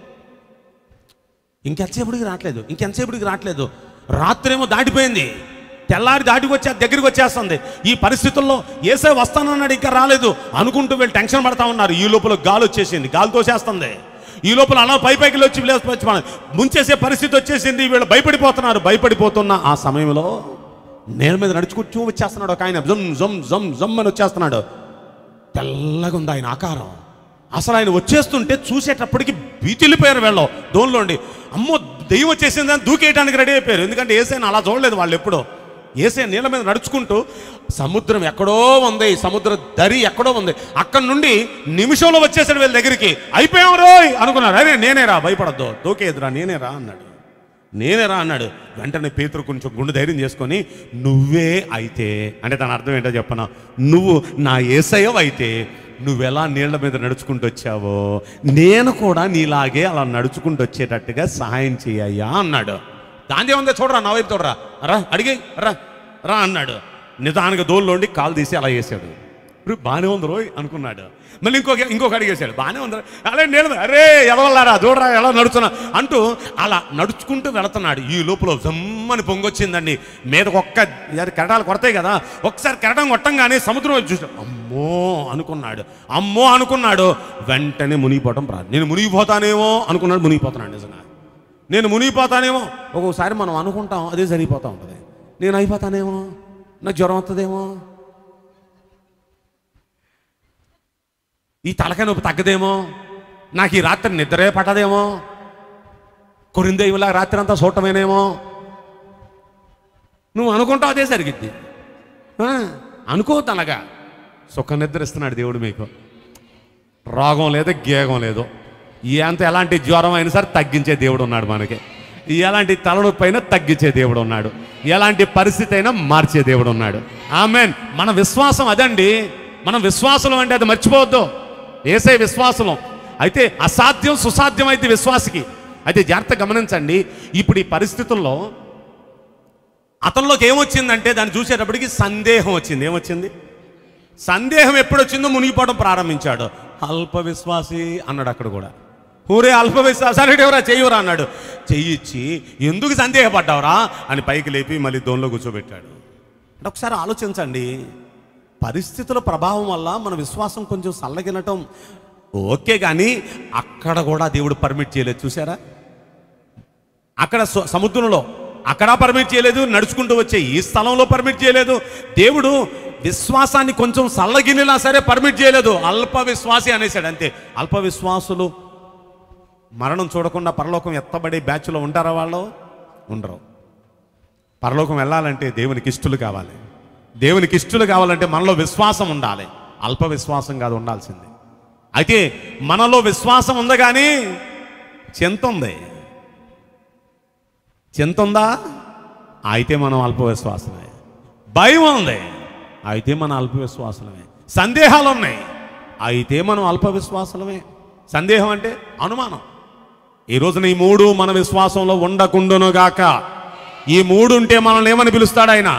ఇంకెంతసేపుడికి రావట్లేదు ఇంకెంతసేపుడికి రావట్లేదు రాత్రేమో దాటిపోయింది తెల్లారి దాటికి వచ్చే దగ్గరికి వచ్చేస్తుంది ఈ పరిస్థితుల్లో ఏసే వస్తానన్నాడు ఇంకా రాలేదు అనుకుంటూ వీళ్ళు టెన్షన్ పడతా ఉన్నారు ఈ లోపల గాలి వచ్చేసింది గాలి తోసేస్తుంది ఈ లోపల అలా పై పైకి వచ్చి లేచి మన- ముంచేసే పరిస్థితి వచ్చేసింది వీళ్ళు భయపడిపోతున్నారు భయపడిపోతున్న ఆ సమయంలో నేల మీద నడుచుకుంటూ వచ్చేస్తున్నాడు ఒక ఆయన జమ్ జమ్ జమ్ జమ్ అని వచ్చేస్తున్నాడు తెల్లగా ఉంది ఆయన ఆకారం అసలు ఆయన వచ్చేస్తుంటే చూసేటప్పటికి బీతిల్లిపోయారు వీళ్ళు దోన్లోండి అమ్మో దెయ్యం వచ్చేసిందని దూకేయడానికి రెడీ అయిపోయారు ఎందుకంటే ఏసైనా అలా చూడలేదు వాళ్ళు ఎప్పుడో ఏసే నీళ్ళ మీద నడుచుకుంటూ సముద్రం ఎక్కడో ఉంది సముద్ర దరి ఎక్కడో ఉంది అక్కడ నుండి నిమిషంలో వచ్చేసాడు వీళ్ళ దగ్గరికి అయిపోయాం రోయ్ అనుకున్నారు అరే నేనేరా భయపడద్దు దూకేదురా నేనేరా అన్నాడు నేనేరా అన్నాడు వెంటనే పేతురు కొంచెం గుండె ధైర్యం చేసుకొని నువ్వే అయితే అంటే దాని అర్థం ఏంటో చెప్పనా నువ్వు నా ఏసయ్యవ అయితే నువ్వెలా నీళ్ల మీద నడుచుకుంటూ వచ్చావో నేను కూడా నీలాగే అలా నడుచుకుంటూ వచ్చేటట్టుగా సహాయం చేయ్యా అన్నాడు దాని ఏముందో చూడరా నా వైపు చూడరా రా అడిగి రా రా అన్నాడు నిదానికి దోల్లోండి కాలు తీసి అలా వేసాడు ఇప్పుడు బాగానే ఉంది రోయ్ అనుకున్నాడు మళ్ళీ ఇంకొక ఇంకొక అడిగేశాడు బాగానే ఉంది అలా నేను అరే ఎదవల్లారా చూడరా ఎలా నడుచున్నా అంటూ అలా నడుచుకుంటూ వెళుతున్నాడు ఈ లోపల జమ్మని పొంగొచ్చిందండి మీదకి ఒక్క అది కెరటాలు కొడతాయి కదా ఒకసారి కెరటం కొట్టంగానే సముద్రం వైపు చూసాడు అమ్మో అనుకున్నాడు అమ్మో అనుకున్నాడు వెంటనే మునిగిపోవటం ప్రారంభం నేను మునిగిపోతానేమో అనుకున్నాడు మునిగిపోతున్నాడు నిజంగా నేను మునిగిపోతానేమో ఒక్కొక్కసారి మనం అనుకుంటాం అదే జరిగిపోతూ ఉంటుంది నేను అయిపోతానేమో నాకు జ్వరం వస్తుందేమో ఈ తలకాయ నొప్పి తగ్గదేమో నాకు ఈ రాత్రి నిద్రే పట్టదేమో కొరిందేవిలా రాత్రి అంతా చూడటమేనేమో నువ్వు అనుకుంటావు అదే జరిగిద్ది ఆ, అనుకోవద్దు అలాగా సుఖ నిద్ర ఇస్తున్నాడు దేవుడు మీకు రోగం లేదు గేగం లేదు ఎంత ఎలాంటి జ్వరం అయినా సరే తగ్గించే దేవుడు ఉన్నాడు మనకి ఎలాంటి తలనొప్పి అయినా తగ్గించే దేవుడు ఉన్నాడు ఎలాంటి పరిస్థితి అయినా మార్చే దేవుడు ఉన్నాడు ఆమెన్ మన విశ్వాసం అదండి మన విశ్వాసం అంటే అది మర్చిపోవద్దు ఏసే విశ్వాసం అయితే అసాధ్యం సుసాధ్యం అయితే విశ్వాసకి అయితే జాగ్రత్త గమనించండి ఇప్పుడు ఈ పరిస్థితుల్లో అతనిలోకి ఏమొచ్చిందంటే దాన్ని చూసేటప్పటికి సందేహం వచ్చింది ఏమొచ్చింది సందేహం ఎప్పుడు వచ్చిందో మునిగిపోవడం ప్రారంభించాడు అల్ప విశ్వాసి అన్నాడు అక్కడ కూడా ఊరే అల్ప విశ్వాసి అంటే ఎవరా చెయ్యవరా అన్నాడు చెయ్యిచ్చి ఎందుకు సందేహపడ్డావురా అని పైకి లేపి మళ్ళీ దోన్లో కూర్చోబెట్టాడు అంటే ఒకసారి ఆలోచించండి పరిస్థితుల ప్రభావం వల్ల మన విశ్వాసం కొంచెం సల్లగినటం ఓకే కానీ అక్కడ కూడా దేవుడు పర్మిట్ చేయలేదు చూసారా అక్కడ సు- సముద్రంలో అక్కడ పర్మిట్ చేయలేదు నడుచుకుంటూ వచ్చే ఈ స్థలంలో పర్మిట్ చేయలేదు దేవుడు విశ్వాసాన్ని కొంచెం సల్లగిలినా సరే పర్మిట్ చేయలేదు అల్ప విశ్వాసి అనేసాడు అంతే అల్ప విశ్వాసులు మరణం చూడకుండా పరలోకం ఎత్తబడే బ్యాచ్లో ఉంటారా వాళ్ళు ఉండరు పరలోకం వెళ్ళాలంటే దేవునికి ఇష్టలు కావాలి దేవునికి ఇష్టలు కావాలంటే మనలో విశ్వాసం ఉండాలి అల్ప విశ్వాసం కాదు ఉండాల్సింది అయితే మనలో విశ్వాసం ఉంది కానీ చింత ఉంది చింత ఉందా అయితే మనం అల్ప విశ్వాసమే భయం ఉంది అయితే మన అల్ప విశ్వాసమే సందేహాలు ఉన్నాయి అయితే మనం అల్ప విశ్వాసమే సందేహం అంటే అనుమానం ఈ రోజున ఈ మూడు మన విశ్వాసంలో ఉండకుండునుగాక ఈ మూడు ఉంటే మనల్ని ఏమని పిలుస్తాడు ఆయన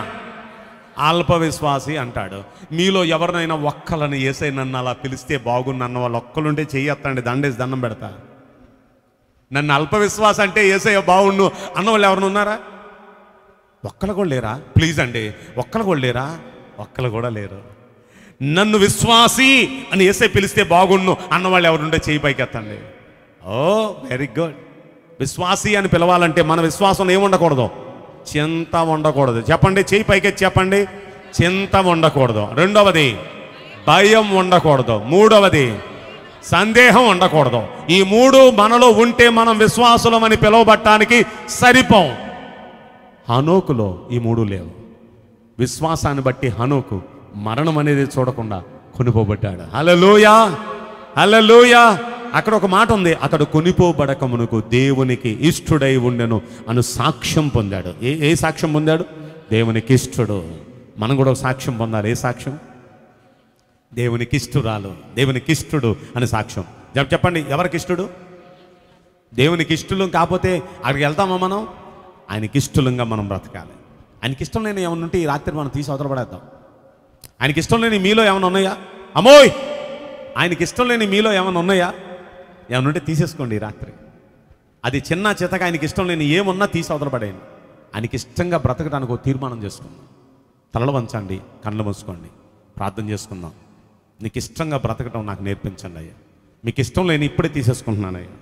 అల్ప విశ్వాసి అంటాడు మీలో ఎవరినైనా ఒక్కలని ఏసై నన్ను అలా పిలిస్తే బాగుండు అన్న వాళ్ళు ఒక్కలుంటే చెయ్యత్తండి దండేసి దండం పెడతా నన్ను అల్ప విశ్వాస అంటే ఏసయ్య బాగుండు అన్న వాళ్ళు ఎవరైనా ఉన్నారా ఒక్కలు కూడా లేరా ప్లీజ్ అండి ఒక్కలు కూడా లేరా ఒక్కలు కూడా లేరు నన్ను విశ్వాసి అని ఏసై పిలిస్తే బాగుండు అన్న వాళ్ళు ఎవరుంటే చేయి పైకి ఎత్తండి ఓ వెరీ గుడ్ విశ్వాసి అని పిలవాలంటే మన విశ్వాసంలో ఏమి ఉండకూడదు చింత ఉండకూడదు చెప్పండి చేయి పైకెత్తి చెప్పండి చింత ఉండకూడదు రెండవది భయం ఉండకూడదు మూడవది సందేహం ఉండకూడదు ఈ మూడు మనలో ఉంటే మనం విశ్వాసులమని పిలువబట్టానికి సరిపోం హనోకులో ఈ మూడు లేవు విశ్వాసాన్ని బట్టి హనోకు మరణం అనేది చూడకుండా కొనిపోబడ్డాడు హలలోయా హలలోయా అక్కడ ఒక మాట ఉంది అతడు కొనిపోబడకమునకు దేవునికి ఇష్టుడై ఉండెను అను సాక్ష్యం పొందాడు ఏ ఏ సాక్ష్యం పొందాడు దేవునికి ఇష్టుడు మనం కూడా ఒక సాక్ష్యం పొందాలి ఏ సాక్ష్యం దేవునికి ఇష్టురాలు దేవునికి ఇష్టుడు అని సాక్ష్యం చెప్- చెప్పండి ఎవరికి ఇష్టుడు దేవునికి ఇష్టలం కాకపోతే అక్కడికి వెళ్తామా మనం ఆయనకి ఇష్టలంగా మనం బ్రతకాలి ఆయనకి ఇష్టం లేని ఏమైనా ఉంటే ఈ రాత్రి మనం తీసి అవతల పడేద్దాం ఆయనకి ఇష్టం లేని మీలో ఏమైనా ఉన్నాయా అమ్మోయ్ ఆయనకి ఇష్టం లేని మీలో ఏమైనా ఉన్నాయా ఏమైనా ఉంటే తీసేసుకోండి ఈ రాత్రి అది చిన్న చితక ఆయనకి ఇష్టం లేని ఏమున్నా తీసి అవతల పడేయండి ఆయనకి ఇష్టంగా బ్రతకడానికి ఒక తీర్మానం చేసుకుందాం తలలు వంచండి కళ్ళు మూసుకోండి ప్రార్థన చేసుకుందాం నీకు ఇష్టంగా బ్రతకడం నాకు నేర్పించండి అయ్యా మీకు ఇష్టం లేని ఇప్పుడే తీసేసుకుంటున్నానయ్యా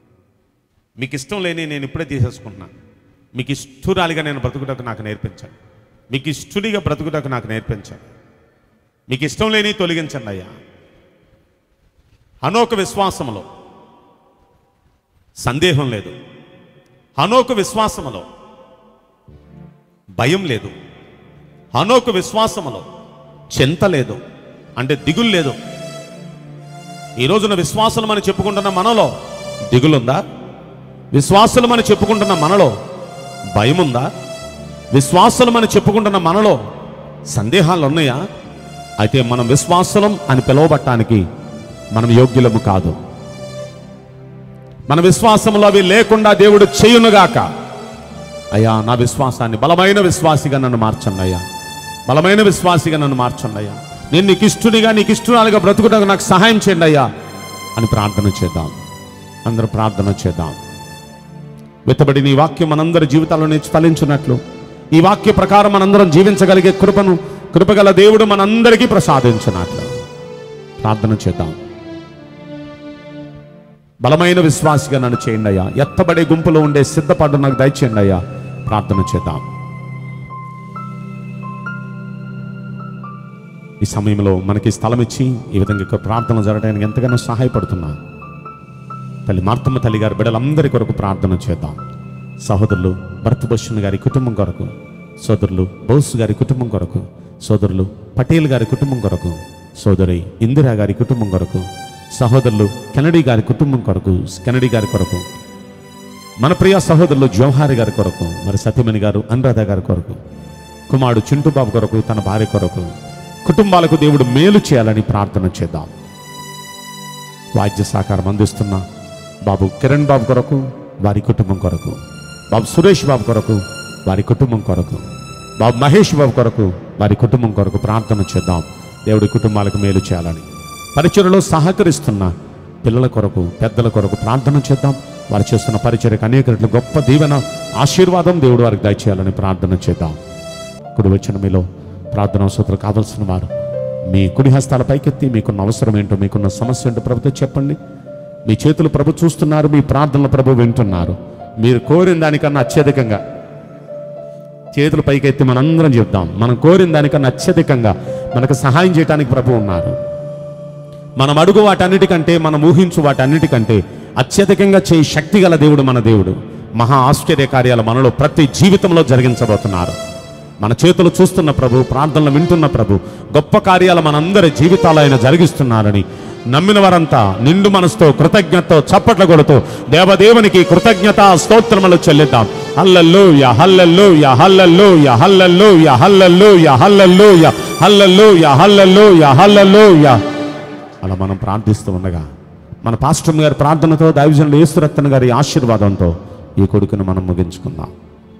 మీకు ఇష్టం లేని నేను ఇప్పుడే తీసేసుకుంటున్నాను మీకు ఇష్టురాలిగా నేను బ్రతుకుటకు నాకు నేర్పించండి మీకు ఇష్టుడిగా బ్రతుకుటకు నాకు నేర్పించండి మీకు ఇష్టం లేని తొలగించండి అయ్యా అనోక విశ్వాసములో సందేహం లేదు అనోక విశ్వాసములో భయం లేదు అనోక విశ్వాసములో చింత లేదు అంటే దిగులు లేదు ఈ రోజున విశ్వాసులు మనం చెప్పుకుంటున్న మనలో దిగులుందా విశ్వాసులు మనం చెప్పుకుంటున్న మనలో భయం ఉందా విశ్వాసులు మనం చెప్పుకుంటున్న మనలో సందేహాలు ఉన్నాయా అయితే మనం విశ్వాసులం అని పిలువబట్టానికి మనం యోగ్యులము కాదు మన విశ్వాసంలో అవి లేకుండా దేవుడు చేయునుగాక అయ్యా నా విశ్వాసాన్ని బలమైన విశ్వాసిగా నన్ను మార్చండి అయ్యా బలమైన విశ్వాసిగా నన్ను మార్చండి అయ్యా నేను నీకు ఇష్టునిగా నీకు ఇష్టురాలుగా బ్రతుకుటకు నాకు సహాయం చేయండి అయ్యా అని ప్రార్థన చేద్దాం అందరూ ప్రార్థన చేద్దాం వెతబడి నీ వాక్యం మనందరి జీవితాల్లో నుంచి ఫలించినట్లు ఈ వాక్య ప్రకారం మనందరం జీవించగలిగే కృపను కృపగల దేవుడు మనందరికీ ప్రసాదించినట్లు ప్రార్థన చేద్దాం బలమైన విశ్వాసిగా నన్ను చేయండి అయ్యా ఎత్తబడే గుంపులో ఉండే సిద్ధపాటు నాకు దయచేయండి అయ్యా ప్రార్థన చేద్దాం ఈ సమయంలో మనకి స్థలం ఇచ్చి ఈ విధంగా ఇక్కడ ప్రార్థన జరగడానికి ఎంతగానో సహాయపడుతున్నా తల్లి మార్తమ్మ తల్లి గారి బిడ్డలందరి కొరకు ప్రార్థన చేద్దాం సహోదరులు భరతభూషణ్ గారి కుటుంబం కొరకు సోదరులు బౌస్ గారి కుటుంబం కొరకు సోదరులు పటేల్ గారి కుటుంబం కొరకు సోదరి ఇందిరా గారి కుటుంబం కొరకు సహోదరులు కెనడీ గారి కుటుంబం కొరకు కెనడీ గారి కొరకు మన ప్రియ సహోదరులు జవహారి గారి కొరకు మరి సత్యమణి గారు అనురాధ గారి కొరకు కుమారుడు చింటుబాబు కొరకు తన భార్య కొరకు కుటుంబాలకు దేవుడు మేలు చేయాలని ప్రార్థన చేద్దాం వాద్య సహకారం అందిస్తున్న బాబు కిరణ్ బాబు కొరకు వారి కుటుంబం కొరకు బాబు సురేష్ బాబు కొరకు వారి కుటుంబం కొరకు బాబు మహేష్ బాబు కొరకు వారి కుటుంబం కొరకు ప్రార్థన చేద్దాం దేవుడి కుటుంబాలకు మేలు చేయాలని పరిచయలో సహకరిస్తున్న పిల్లల కొరకు పెద్దల కొరకు ప్రార్థన చేద్దాం వారు చేస్తున్న పరిచయకు అనేక రెట్లు గొప్ప దీవెన ఆశీర్వాదం దేవుడు వారికి దయచేయాలని ప్రార్థన చేద్దాం కుడి వచ్చిన మీలో ప్రార్థన అవసరం కావలసిన వారు మీ కుడి హస్తాల పైకెత్తి మీకున్న అవసరం ఏంటో మీకున్న సమస్య ఏంటో ప్రభుత్వం చెప్పండి మీ చేతులు ప్రభు చూస్తున్నారు మీ ప్రార్థనలు ప్రభు వింటున్నారు మీరు కోరిన దానికన్నా అత్యధికంగా చేతులు పైకెత్తి మనందరం చెప్దాం మనం కోరిన దానికన్నా అత్యధికంగా మనకు సహాయం చేయడానికి ప్రభు ఉన్నారు మనం అడుగు వాటన్నిటికంటే మనం ఊహించు వాటన్నిటికంటే అత్యధికంగా చేయి శక్తి గల దేవుడు మన దేవుడు మహా ఆశ్చర్య కార్యాలు మనలో ప్రతి జీవితంలో జరిగించబోతున్నారు మన చేతులు చూస్తున్న ప్రభు ప్రార్థనలు వింటున్న ప్రభు గొప్ప కార్యాలు మనందరి జీవితాలు ఆయన జరిగిస్తున్నారని నమ్మిన వారంతా నిండు మనసుతో కృతజ్ఞతతో చప్పట్లు కొడుతూ దేవదేవునికి కృతజ్ఞత స్తోత్రములు చెల్లిద్దాం hallelujah hallelujah hallelujah hallelujah hallelujah hallelujah hallelujah hallelujah hallelujah అలా మనం ప్రార్థిస్తూ ఉండగా మన పాస్టర్ గారి ప్రార్థనతో దైవజనులు యేసురత్న గారి ఆశీర్వాదంతో ఈ కొడుకును మనం ముగించుకుందాం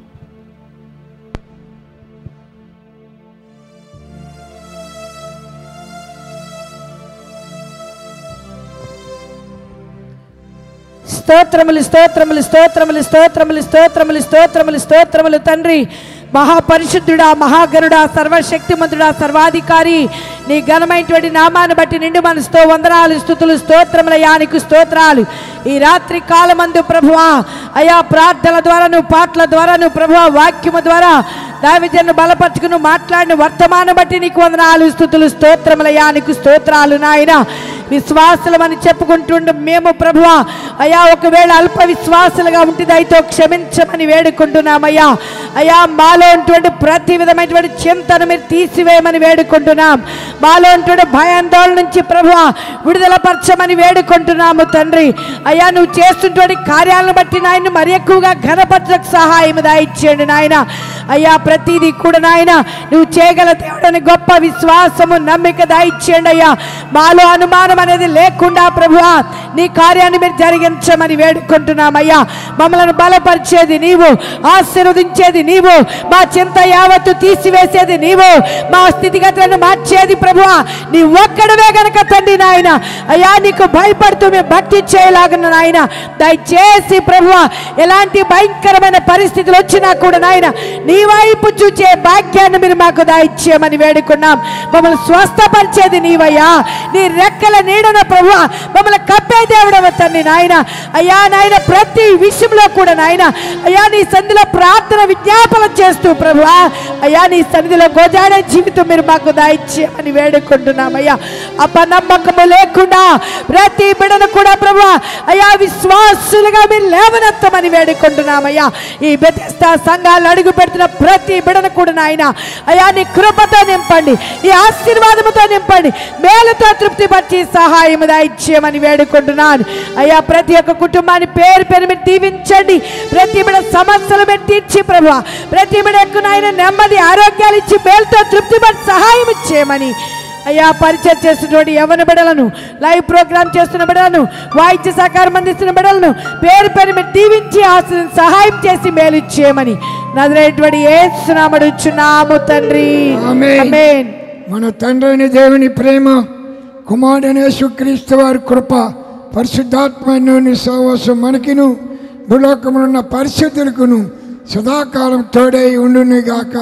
స్తోత్రములు స్తోత్రములు స్తోత్రములు స్తోత్రములు స్తోత్రములు స్తోత్రములు స్తోత్రములు తండ్రి మహాపరిశుద్ధుడా మహాగరుడా సర్వశక్తిమంతుడా సర్వాధికారి నీ ఘనమైనటువంటి నామాన్ని బట్టి నిండు మనసుతో వందనాలు స్థుతులు స్తోత్రముల యానికి స్తోత్రాలు ఈ రాత్రి కాలమందు ప్రభువా అయా ప్రార్థనల ద్వారా నువ్వు పాటల ద్వారా నువ్వు ప్రభువా వాక్యము ద్వారా దావిజన్ను బలపరుచుకుని మాట్లాడిన వర్తమానం బట్టి నీకు వందనాలు స్థుతులు స్తోత్రముల యానికి స్తోత్రాలు నాయన విశ్వాసులమని చెప్పుకుంటుండు మేము ప్రభువా అయా ఒకవేళ అల్ప విశ్వాసులుగా ఉంటుంది అయితే క్షమించమని వేడుకుంటున్నామయ్యా అయా మాలో ఉన్నటువంటి ప్రతి విధమైనటువంటి చింతను మీరు తీసివేయమని వేడుకుంటున్నాం మాలో ఉన్నటువంటి భయాందోళన నుంచి ప్రభువా విడుదల పరచమని వేడుకుంటున్నాము తండ్రి అయ్యా నువ్వు చేస్తున్నటువంటి కార్యాలను బట్టి నాయన మరి ఎక్కువగా ఘనపరచకు సహాయం దాయిచ్చేయండి నాయన అయ్యా ప్రతిదీ కూడా నాయన నువ్వు చేయగల దేవుడని గొప్ప విశ్వాసము నమ్మిక దాయిచ్చేయండి అయ్యా మాలో అనుమానం అనేది లేకుండా ప్రభువా నీ కార్యాన్ని మీరు జరిగించమని వేడుకుంటున్నామయ్యా మమ్మల్ని బలపరిచేది నీవు ఆశీర్వదించేది నీవు మా చింత యావత్తు తీసివేసేది నీవు మా స్థితిగతులను మార్చేది ప్రభువా నీ ఒక్కడవే గనక తండ్రి నాయన అయ్యా నీకు భయపడుతూ మేము భక్తి చేయలాగిన నాయన దయచేసి ప్రభువా ఎలాంటి భయంకరమైన పరిస్థితులు వచ్చినా కూడా నాయన నీ వైపు చూచే భాగ్యాన్ని మీరు మాకు దాయిచ్చేయమని వేడుకున్నాం మమ్మల్ని స్వస్థపరిచేది నీవయ్యా నీ రెక్కల నీడన ప్రభు మమ్మల్ని కప్పే దేవుడవ తండ్రి నాయన అయ్యా నాయన ప్రతి విషయంలో కూడా నాయన అయ్యా నీ సంధిలో ప్రార్థన విజ్ఞాపన చేస్తూ ప్రభు అయ్యా నీ సన్నిధిలో గోజాడే జీవితం మీరు మాకు దాయిచ్చేయమని వేడుకుంటున్నామయ్యా అపనమ్మకము లేకుండా ప్రతి బిడను కూడా ప్రభు అయ్యా విశ్వాసులుగా మీరు లేవనెత్తమని వేడుకుంటున్నామయ్యా ఈ బెతెస్తా సంఘాలు అడుగు పెడుతున్న ప్రతి బిడను కూడా నాయన అయ్యా నీ కృపతో నింపండి నీ ఆశీర్వాదముతో నింపండి మేలుతో తృప్తి పట్టి సహాయం దాయిచ్చేయమని వేడుకుంటున్నాను అయ్యా ప్రతి ఒక్క కుటుంబాన్ని పేరు పేరు మీరు దీవించండి ప్రతి బిడ సమస్యలు మీరు తీర్చి ప్రభు ప్రతి బిడ ఎక్కువ నాయన నెమ్మది ఆరోగ్యాలు ఇచ్చి మేలుతో తృప్తి పట్టి సహాయం ఇచ్చేయమని అయ్యా పరిచయం చేస్తున్నటువంటి యవన బిడలను లైవ్ ప్రోగ్రామ్ చేస్తున్న బిడలను వాయిద్య సహకారం అందిస్తున్న బిడలను పేరు పేరు మీరు దీవించి ఆశ సహాయం చేసి మేలు ఇచ్చేయమని నదిలేటువంటి ఏ సునామడుచున్నాము తండ్రి ఆమేన్. ఆమేన్. మన తండ్రిని దేవుని ప్రేమ కుమారుడైన యేసుక్రీస్తు వారి కృప పరిశుద్ధాత్మని సహవాసం మనకిను భూలోకములున్న పరిశుద్ధులకును సదాకాలం తోడై ఉండునుగాక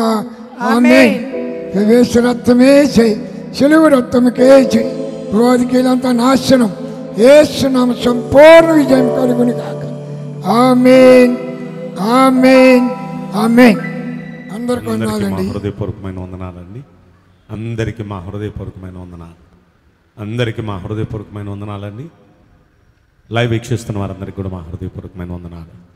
ఆమె వేసు రక్తమే చేయి సెలువు రక్తముకే చేయి భగవద్గీలంతా నాశనం ఏసునామ సంపూర్ణ విజయం కలుగును గాక ఆమెన్ ఆమెన్ ఆమెన్ అందరికి అందరికీ మా వందాలండి హృదయపూర్వకమైన వందనాలండి అందరికీ మా హృదయపూర్వకమైన వందనాలు అందరికీ మా హృదయపూర్వకమైన వందనాలండి లైవ్ వీక్షిస్తున్న వారందరికీ కూడా మా హృదయపూర్వకమైన వందనాలు